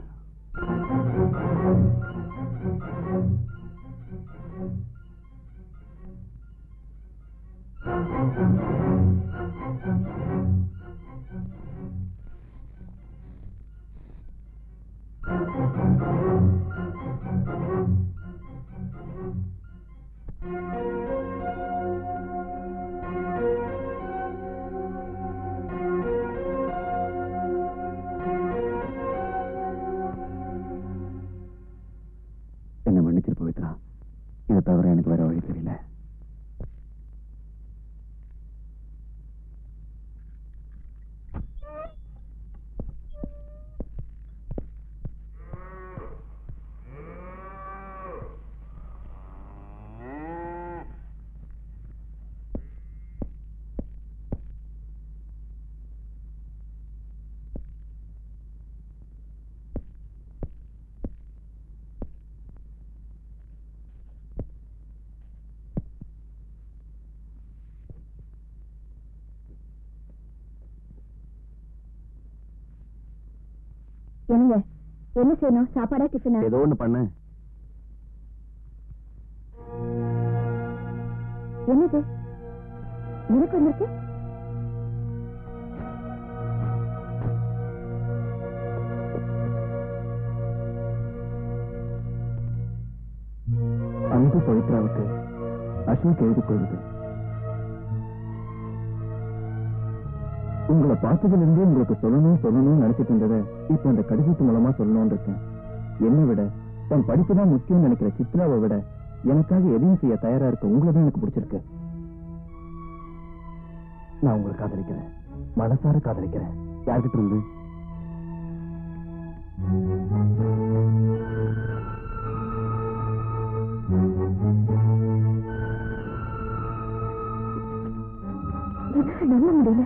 என்னங்க என்ன செய்யணும் சாப்பாடா டிஃபனா ஏதோ ஒண்ணு பண்ணு என்னது எனக்கு வந்திருக்கு அன்பு பவித்ராவுக்கு அசோக் எழுதி கொள்வது உங்களை பார்த்ததுல இருந்து உங்களுக்கு சொல்லணும் சொல்லணும்னு நினைச்சிட்டு இருந்ததை இப்ப இந்த கடிதத்து மூலமா சொல்லணும்னு இருக்கேன் என்னை விட தன் படிப்பு தான் முக்கியம் நினைக்கிற சித்ராவை விட எனக்காக எதையும் செய்ய தயாரா இருக்க உங்களை தான் எனக்கு பிடிச்சிருக்கு நான் உங்களை காதலிக்கிறேன் மனசார காதலிக்கிறேன் யார்கிட்ட இருந்து என்னால நம்ப முடியல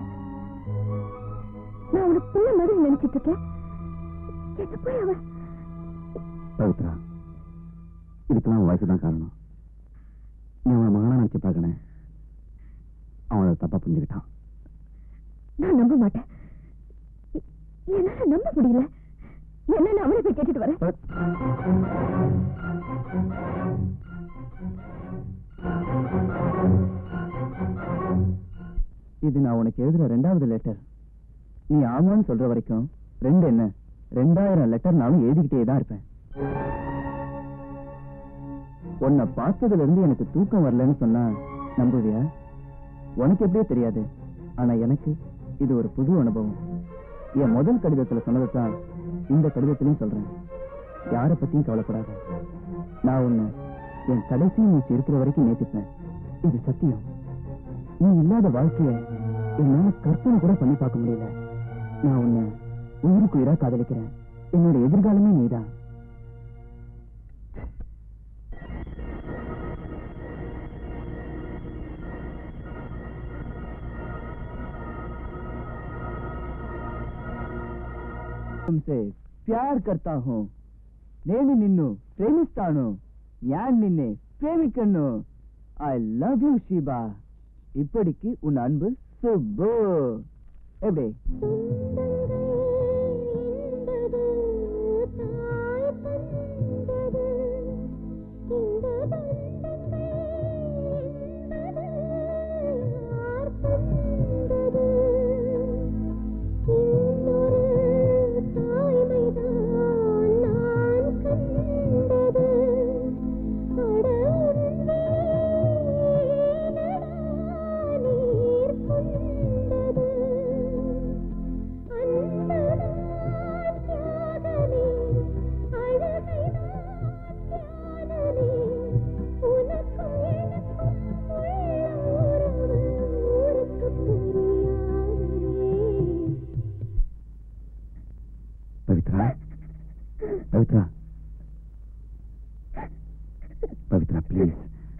நான் உனக்கு பிள்ளை மாதிரி நினைச்சிட்டு இருக்கேன் என்ன போய் அவ பவித்ரா இதுக்கெல்லாம் உன் வயசு தான் காரணம் நீ அவனை மகனா நினைச்சு பார்க்கணேன் அவன் அதை தப்பா புரிஞ்சுக்கிட்டான் நான் நம்ப மாட்டேன் எ- என்னால நம்ப முடியல என்ன அவனை போய் கேட்டுட்டு வரேன் இது நான் உனக்கு எழுதுற ரெண்டாவது லெட்டர் நீ ஆமான்னு சொல்ற வரைக்கும் ரெண்டு என்ன ரெண்டாயிரம் லெட்டர் நானும் எழுதிக்கிட்டே தான் இருப்பேன் உன்னை பார்த்ததுல இருந்து எனக்கு தூக்கம் வரலன்னு சொன்னா நம்புவியா உனக்கு எப்படியே தெரியாது ஆனா எனக்கு இது ஒரு புது அனுபவம் என் முதல் கடிதத்துல சொன்னதைத்தான் இந்த கடிதத்திலையும் சொல்றேன் யாரை பத்தியும் கவலைப்படாத நான் உன்னை என் கடைசி மூச்சு இருக்கிற வரைக்கும் நேசிப்பேன் இது சத்தியம் நீ இல்லாத வாழ்க்கைய என்னால கற்பனை கூட பண்ணி பார்க்க முடியல நான் உன்னை உயிருக்கு உயிரா காதலிக்கிறேன் என்னோட எதிர்காலமே நீதான் तुमसे प्यार करता हूँ నేను నిన్ను ప్రేమిస్తాను ഞാൻ నిన్నే ప్రేమికను ఐ లవ్ యూ షీబా ఇప్పటికి உன் அன்பு சுப்பு எப்படி பவித்ரா பவித்ரா பவித்ரா ப்ளீஸ்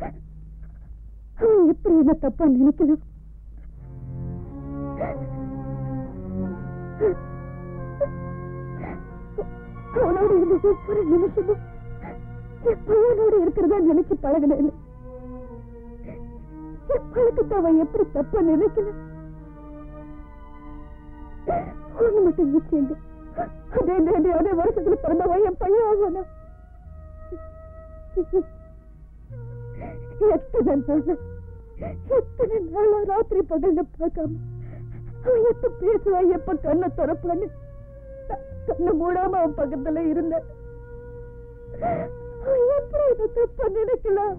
அவன் எப்படி என்ன தப்பா நினைக்கணும் அவனோட இருந்த ஒவ்வொரு நிமிஷமும் என் பையனோட இருக்கிறதா நினைச்சு பழகினேன் என் பழக்கத்தை அவன் எப்படி தப்பா நினைக்கல ஒண்ணு மட்டும் நிச்சயம் அதே தேடி அதே வருஷத்துல பிறந்தவன் என் பையன் ஆகணும் எத்தனை நாள் எத்தனை நாளா ராத்திரி பகல்னு பார்க்காம அவன் எப்ப பேசுவான் எப்ப கண்ணை திறப்பான்னு நான் கண்ணை மூடாம அவன் பக்கத்துல இருந்தேன் அவன் எப்படி இதை தப்பா நினைக்கலாம்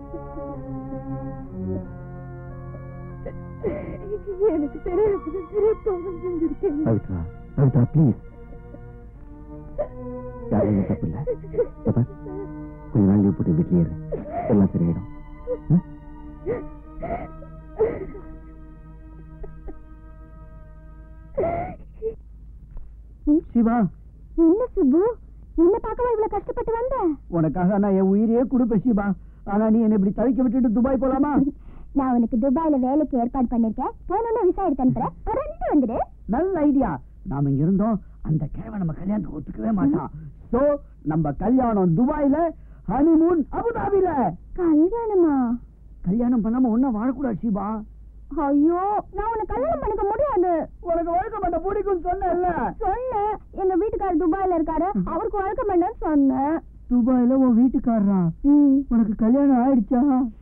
எனக்கு தெரியாது பெரிய பாவம் செஞ்சிருக்கேன் பவித்ரா பவித்ரா ப்ளீஸ் யாரும் தப்பு இல்ல இதோ பார், கொஞ்ச நாள் லீவ் போட்டு வீட்லயே இரு எல்லாம் சரியாயிடும் ம்? சிவா என்ன சுப்பு என்ன பார்க்கவா இவ்வளவு கஷ்டப்பட்டு வந்த உனக்காக நான் என் உயிரையே கொடுப்பேன் சிவா ஆனா நீ என்ன இப்படி தவிக்க விட்டுட்டு துபாய் போலாமா நான் உனக்கு துபாயில வேலைக்கு ஏற்பாடு பண்ணிருக்கேன் போனோன்னு விசா எடுத்து அனுப்புறேன் பறந்து வந்துடு நல்ல ஐடியா நாம இங்க இருந்தோம் அந்த கிழமை நம்ம கல்யாணத்துக்கு ஒத்துக்கவே மாட்டான் சோ நம்ம கல்யாணம் துபாயில ஹனிமூன் அபுதாபில கல்யாணமா கல்யாணம் பண்ணாம ஒன்னும் வாழக்கூடாது சிவா ஐயோ நான் உன்னை கல்யாணம் பண்ணிக்க முடியாது உனக்கு வழக்க மாட்டேன் பிடிக்கும் சொன்னேன்ல சொன்னேன் எங்க வீட்டுக்காரர் துபாயில இருக்காரு அவருக்கு வழக்க மாட்டேன்னு சொன்னேன் துபாயில உன் வீட்டுக்காரரா ம். உனக்கு கல்யாணம் ஆயிடுச்சா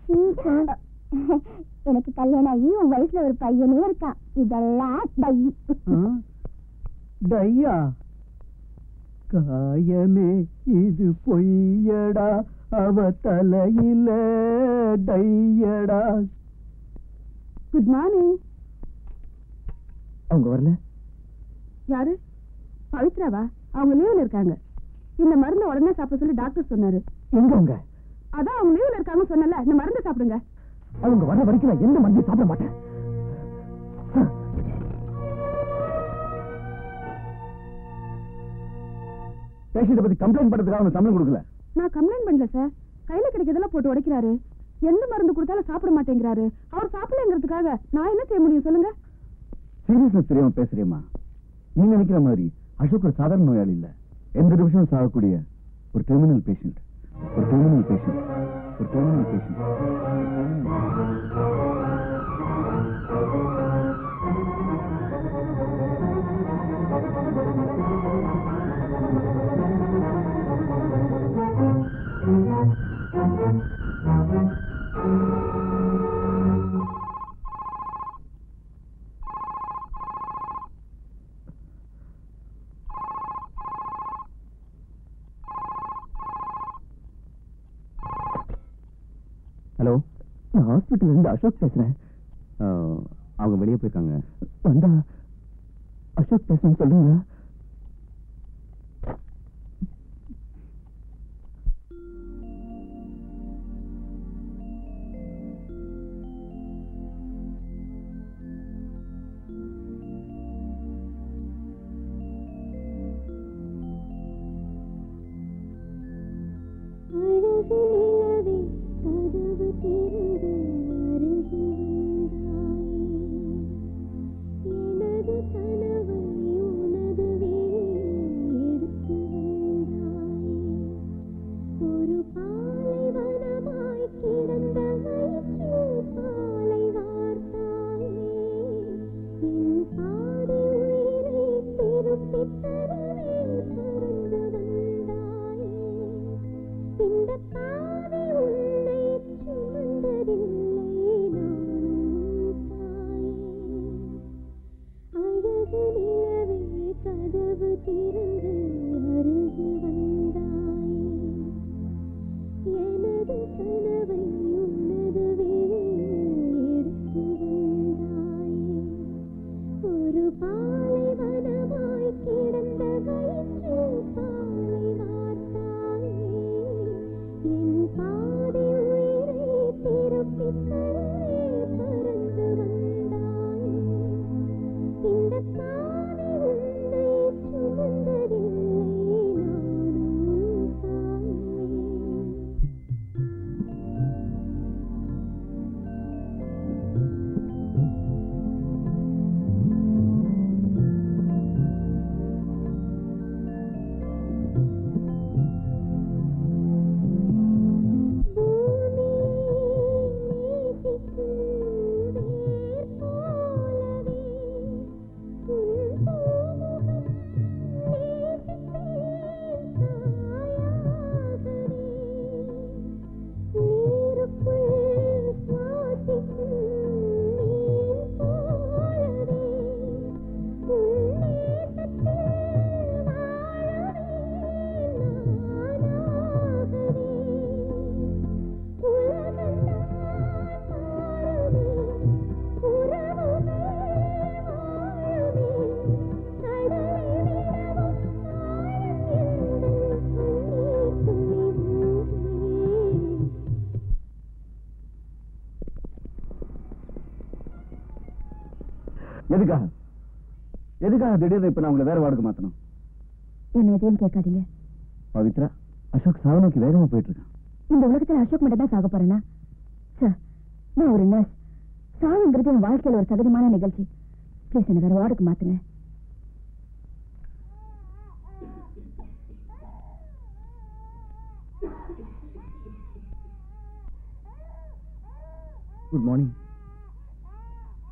எனக்கு கல்யாணம் ஆகி உன் வயசுல ஒரு பையனே இருக்கான் இதெல்லாம் டை டையா காயமே இது பொய்யடா அவ தலையில டையடா குட் மார்னிங் அவங்க வரல யாரு பவித்ராவா அவங்க லீவ்ல இருக்காங்க இந்த மருந்து உடனே சாப்பிட சொல்லி டாக்டர் சொன்னாரு எங்க அவங்க அதான் அவங்க லீவ்ல இருக்காங்க சொன்னல இந்த மருந்து சாப்பிடுங்க அவங்க வர வரைக்கும் நான் எந்த மருந்தையும் சாப்பிட மாட்டேன் பேஷண்ட்டை பத்தி கம்ப்ளைண்ட் பண்றதுக்காக அவனுக்கு சம்பளம் கொடுக்கல நான் கம்ப்ளைண்ட் பண்ணல சார் கையில கிடைக்கிறதெல்லாம் போட்டு உடைக்கிறாரு எந்த மருந்து கொடுத்தாலும் சாப்பிட மாட்டேங்கிறாரு அவர் சாப்பிடலங்கிறதுக்காக நான் என்ன செய்ய முடியும் சொல்லுங்க சீரியஸ்னஸ் தெரியாம பேசுறியம்மா நீ நினைக்கிற மாதிரி அசோக் ஒரு சாதாரண நோயாளி இல்ல எந்த நிமிஷம் சாகக்கூடிய ஒரு டெர்மினல் பேஷண்ட் ஒரு டெர்மினல் பேஷண்ட் ஒரு டெர்மினல் பேஷண்ட் ஹலோ நான் ஹாஸ்பிட்டல் இருந்து அசோக் பேசுறேன் அவங்க வெளியே போயிருக்காங்க வந்தா அசோக் பேசுறேன்னு சொல்லுங்க அழகு நிலவே கதவு திறந்து அருகே வந்தாயே எனது கனவை உனது வேலில் எடுத்து வந்தாயே ஒரு பாலைவனமாய் கிடந்த வயிற்றில் பாலை வார்த்தாயே என் பாதி உயிரை திருப்பித் தரவே பறந்து வந்தாயே இந்த பாவி உன்னை சுமந்ததில்லை நானும் தாயே அழகு நிலவே கதவு திறந்து அருகே வந்தாயே எனது கனவை உனது வேலில் எடுத்து வந்தாயே ஒரு பாலைவனமாய் கிடந்த வயிற்றில் பாலை வார்த்தாயே என் பாதி உயிரை திருப்பித் தரவே பறந்து வந்தாயே இந்த பாவி உன்னை சுமந்ததில்லை நானும் தாயே எதுக்காக எதுக்காக திடீர்னு இப்ப நான் உங்களை வேற வார்டுக்கு மாத்தணும் என்ன எதையும் கேட்காதீங்க பவித்ரா அசோக் சாவு நோக்கி வேகமா போயிட்டு இருக்கான் இந்த உலகத்துல அசோக் மட்டும் தான் சாக போறேனா சார் நான் ஒரு நர்ஸ் சாவுங்கிறது என் வாழ்க்கையில ஒரு சகஜமான நிகழ்ச்சி ப்ளீஸ் என்ன வேற வார்டுக்கு மாத்துங்க குட் மார்னிங்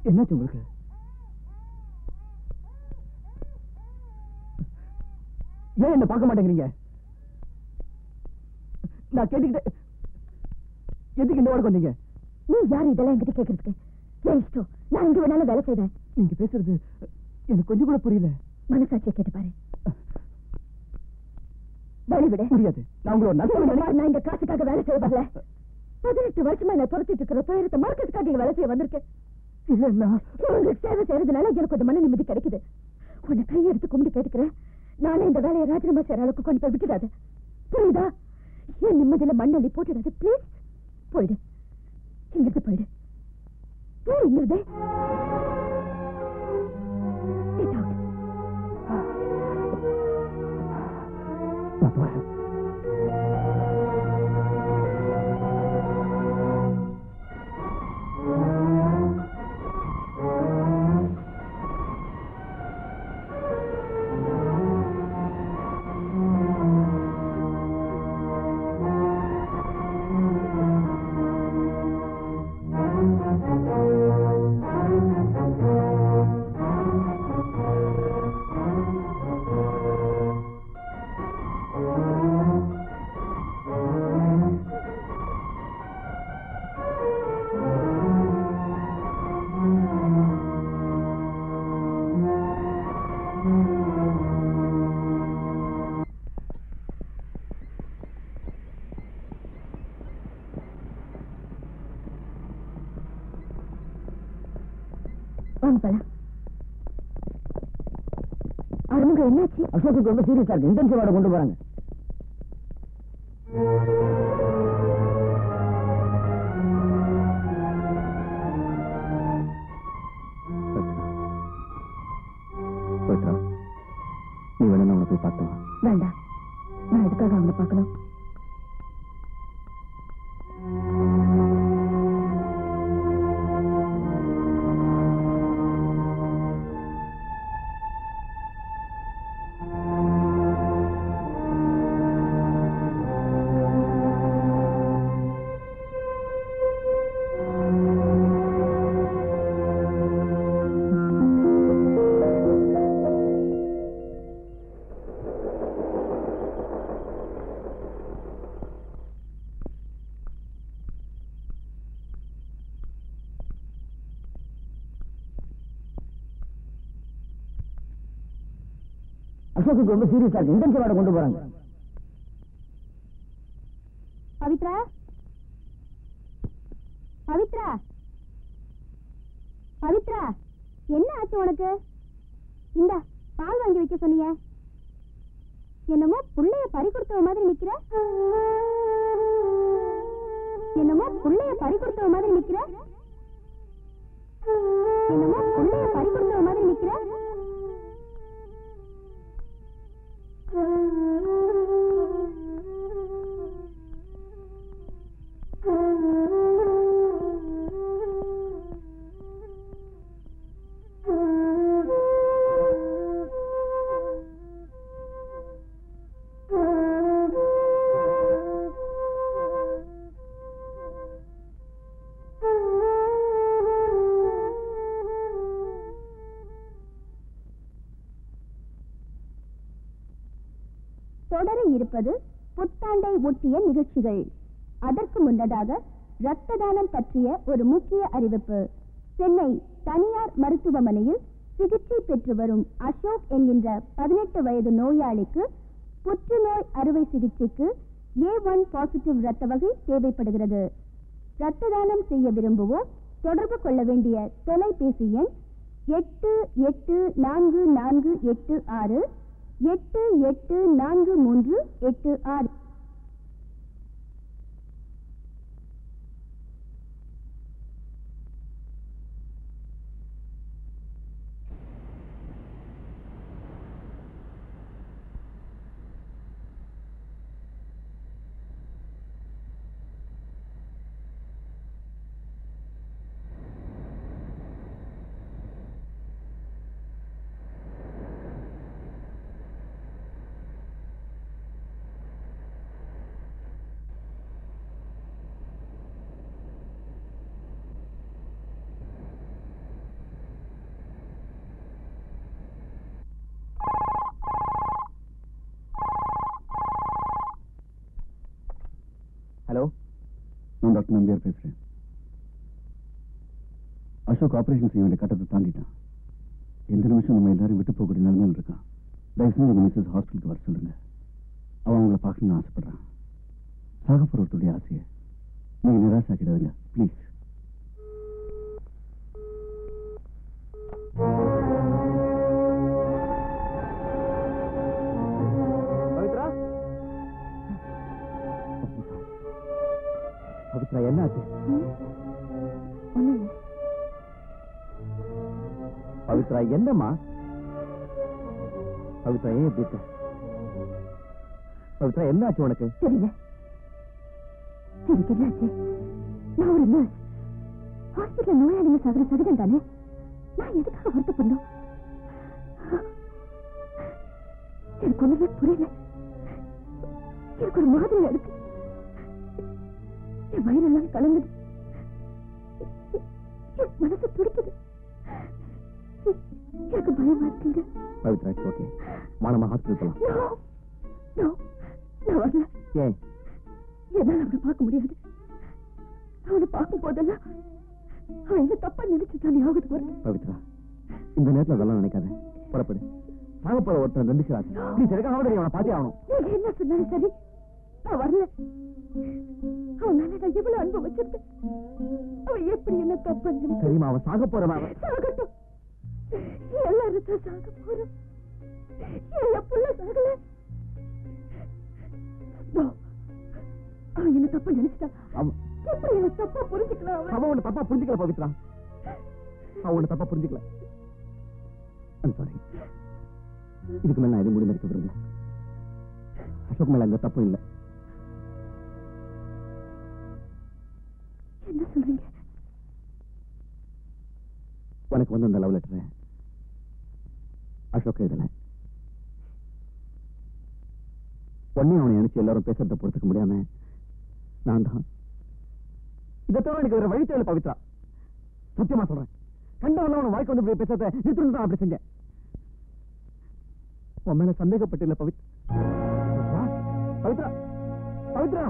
என்னாச்சு உங்களுக்கு ஏன் என்ன பார்க்க மாட்டேங்கிறீங்க நான் கேட்டுக்கிட்டே எதுக்கு இந்த வாடகை வந்தீங்க நீ யார் இதெல்லாம் என்கிட்ட கேட்கறதுக்கு என் இஷ்டம் நான் எங்க வேணாலும் வேலை செய்வேன் நீங்க பேசுறது எனக்கு கொஞ்சம் கூட புரியல மனசாட்சியை கேட்டு பாரு வழி விட புரியாது நான் உங்களை ஒரு நல்ல சொல்லுங்க, நான் இந்த காசுக்காக வேலை செய்ய வரல பதினெட்டு வருஷமா என்ன துரத்திட்டு இருக்கிற துயரத்தை மறக்கிறதுக்காக இங்க வேலை செய்ய வந்திருக்கேன் இல்லைன்னா உங்களுக்கு சேவை செய்யறதுனால எனக்கு கொஞ்சம் மன நிம்மதி கிடைக்குது உன்னை கையெடுத்து கும்பிட்டு கேட்டுக்கிறேன் நானே இந்த வேலையை ராஜினாமா செய்யற அளவுக்கு கொண்டு போய் விட்டுடாது புரியுதா என் நிம்மதியில மண்ணள்ளி போட்டுடாது ப்ளீஸ் போயிடு இங்கிருந்து போயிடு போ இங்கிருந்தே Get out. நான் போறேன் வாங்க போலாம் அருமுகம் என்னாச்சு அசோக்கு ரொம்ப சீரியஸா இருக்கு இன்டென்சிவ் வார்டு கொண்டு போறாங்க பவித்ரா நீ வேணா அவனை போய் பார்த்தா வேண்டாம் நான் எதுக்காக அவனை பார்க்கணும் அசோக்கு ரொம்ப சீரியஸா இருக்கு இன்டென்சிவ் வார்டு கொண்டு போறாங்க பவித்ரா பவித்ரா பவித்ரா என்ன ஆச்சு உனக்கு இந்த பால் வாங்கி வைக்க சொன்னீங்க என்னமோ புள்ளைய பறி கொடுத்தவ மாதிரி நிக்கிற என்னமோ புள்ளைய பறி கொடுத்தவ மாதிரி நிக்கிற என்னமோ புள்ளைய பறி கொடுத்தவ மாதிரி நிக்கிற தொடர இருப்பது புத்தாண்டை ஒட்டிய நிகழ்ச்சிகள் அதற்கு முன்னதாக இரத்த தானம் பற்றிய ஒரு முக்கிய அறிவிப்பு சென்னை தனியார் மருத்துவமனையில் சிகிச்சை பெற்று வரும் அசோக் என்கின்ற பதினெட்டு வயது நோயாளிக்கு புற்றுநோய் அறுவை சிகிச்சைக்கு ஏ ஒன் பாசிட்டிவ் இரத்த வகை தேவைப்படுகிறது இரத்த தானம் செய்ய விரும்புவோர் தொடர்பு கொள்ள வேண்டிய தொலைபேசி எண் எட்டு எட்டு நான்கு நான்கு எட்டு ஆறு எட்டு எட்டு நான்கு மூன்று எட்டு ஆறு ஹலோ நான் டாக்டர் நம்பியார் பேசுறேன் அசோக் ஆபரேஷன் செய்ய வேண்டிய கட்டத்தை தாண்டிட்டான் எந்த நிமிஷம் நம்ம எல்லாரும் விட்டு போகக்கூடிய நிலைமையில் இருக்கான் தயவு செஞ்சு உங்க மிஸ்ஸஸ் ஹாஸ்பிட்டலுக்கு வர சொல்லுங்க அவன் உங்களை பார்க்கணும்னு ஆசைப்படுறான் சாக போறவர்களுடைய ஆசையை நீங்க நிராசாக்கிடாதுங்க ப்ளீஸ் பவித்ரா பவித்ரா என்னாச்சு ஒண்ணும் இல்லை பவித்ரா என்னம்மா பவித்ரா ஏன் எப்படி இருக்க பவித்ரா என்னாச்சு உனக்கு தெரியல எனக்கு என்னாச்சு நான் ஒரு நர்ஸ் ஹாஸ்பிட்டல் நோயாளிங்க சாகிற சகஜம் தானே நான் எதுக்காக வருத்தப்படணும் எனக்கு ஒண்ணுமே புரியல எனக்கு ஒரு மாதிரியா இருக்கு என் வயிறெல்லாம் கலங்குது என் மனசு துடிக்குது எனக்கு பயமா இருக்குங்க பவித்ரா இட்ஸ் ஓகே வா நம்ம ஹாஸ்பிட்டல் போலாம் No, no, நான் வரல ஏன் என்னால அவனை பார்க்க முடியாது அவனை பார்க்கும் போதெல்லாம் அவன் என்ன தப்பா நினைச்சுதான் ஞாபகத்துக்கு வருது பவித்ரா இந்த நேரத்துல அதெல்லாம் நினைக்காத புறப்படு சாக போற ஒருத்தன் ரெண்டு சிராஜ் ப்ளீஸ் எனக்காக தெரியும் அவனை பாத்தே ஆகணும் நீங்க என்ன சொன்னாலும் சரி நான் வரல அவன் மேல நான் எவ்வளவு அன்பு வச்சிருக்கேன் அவன் எப்படி என்ன தப்பா நினைச்சு சரிம்மா அவன் சாக போறவன் அவன். சாகட்டும் எல்லாரும் தான் சாக போறோம் என் புள்ள சாகல No. அவன் என்ன தப்பா நினைச்சிட்டான் அவன் எப்படி என்ன தப்பா புரிஞ்சுக்கலாம் அவன் அவன் உன்னை தப்பா புரிஞ்சுக்கல பவித்ரா அவன் உன்னை தப்பா புரிஞ்சுக்கல ஐம் சாரி இதுக்கு மேல நான் எதுவும் முடிவு எடுக்க விரும்பல அசோக் மேல எந்த தப்பும் இல்லை என்ன சொல்றீங்க உனக்கு வந்து அந்த லவ் லெட்டர் அசோக் எழுதல உடனே அவனை நினைச்சு எல்லாரும் பேசுறத பொறுத்துக்க முடியாம நான் தான் இதை தவிர எனக்கு வேற வழி தெரியல பவித்ரா சத்தியமா சொல்றேன் கண்டவெல்லாம் அவன் வாழ்க்கை வந்து இப்படி பேசுறத நிறுத்தணும் தான் அப்படி செஞ்சேன் உன் மேல சந்தேகப்பட்டில்ல Pavith Pavithra Pavithra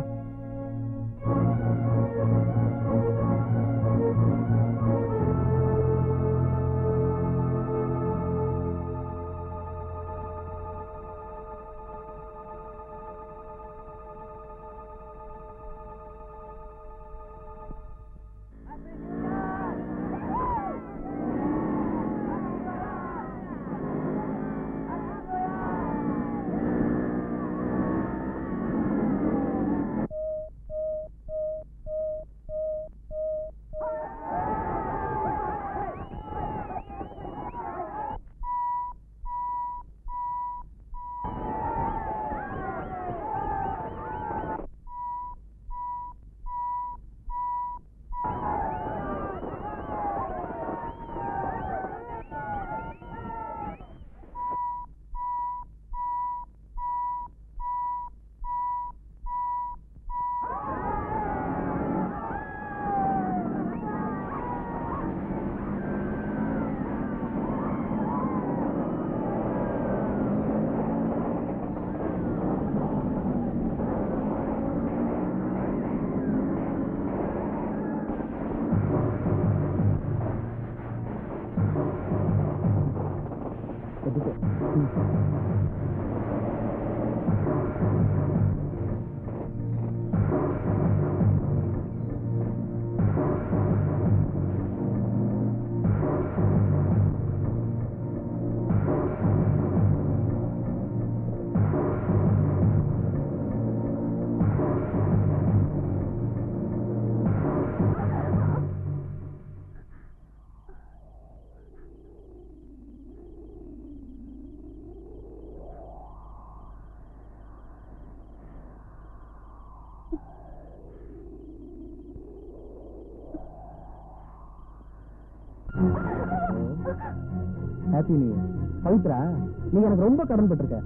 happy new year Pavithra நீ எனக்கு ரொம்ப கடன் பட்டிருக்க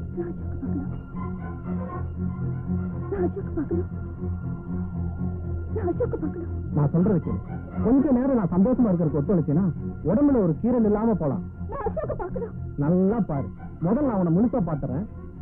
நான் அசோக் பார்க்கணும் நான் அசோக் பார்க்கணும் நான் சொல்றது கேளு கொஞ்ச நேரம் நான் சந்தோஷமா இருக்கிறதுக்கு ஒத்துழைச்சேன்னா உடம்புல ஒரு கீரல் இல்லாம போலாம் நான் அசோக் பார்க்கணும் நல்லா பாரு முதல்ல நான் உன்னை முழுசா பாத்துறேன்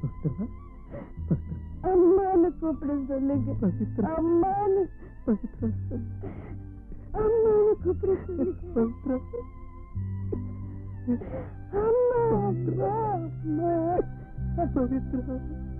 அம்மான்னு கூப்பிட சொல்லுங்க அம்மான்னு அம்மான்னு கூப்பிட சொல்லுங்க அம்மா அம்மா அம்மா பவித்ரா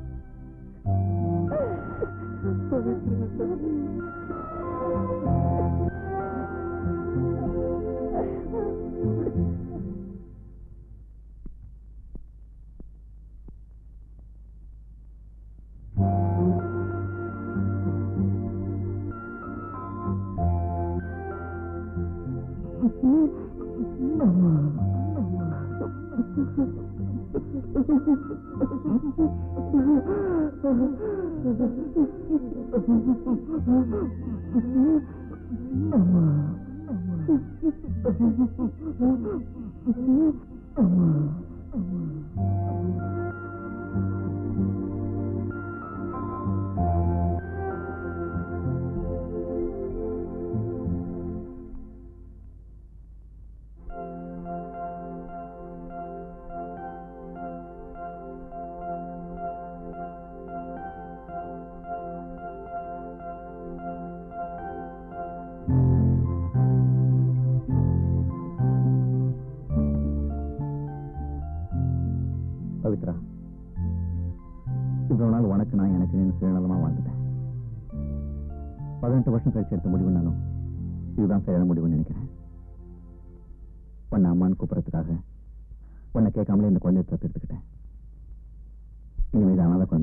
பவித்ரா இவ்வளவு நாள் உனக்கு நான் எனக்கு நீ சுயநலமா வாழ்ந்துட்டேன் பதினெட்டு வருஷம் கழிச்சு எடுத்த முடிவுனாலும் இதுதான் சரியான முடிவுன்னு நினைக்கிறேன் உன்னை அம்மான்னு கூப்பிடறதுக்காக உன்னை கேட்காமலே இந்த குழந்தைய தத்தெடுத்துக்கிட்டேன் இனிமே இது அனாத குழந்தை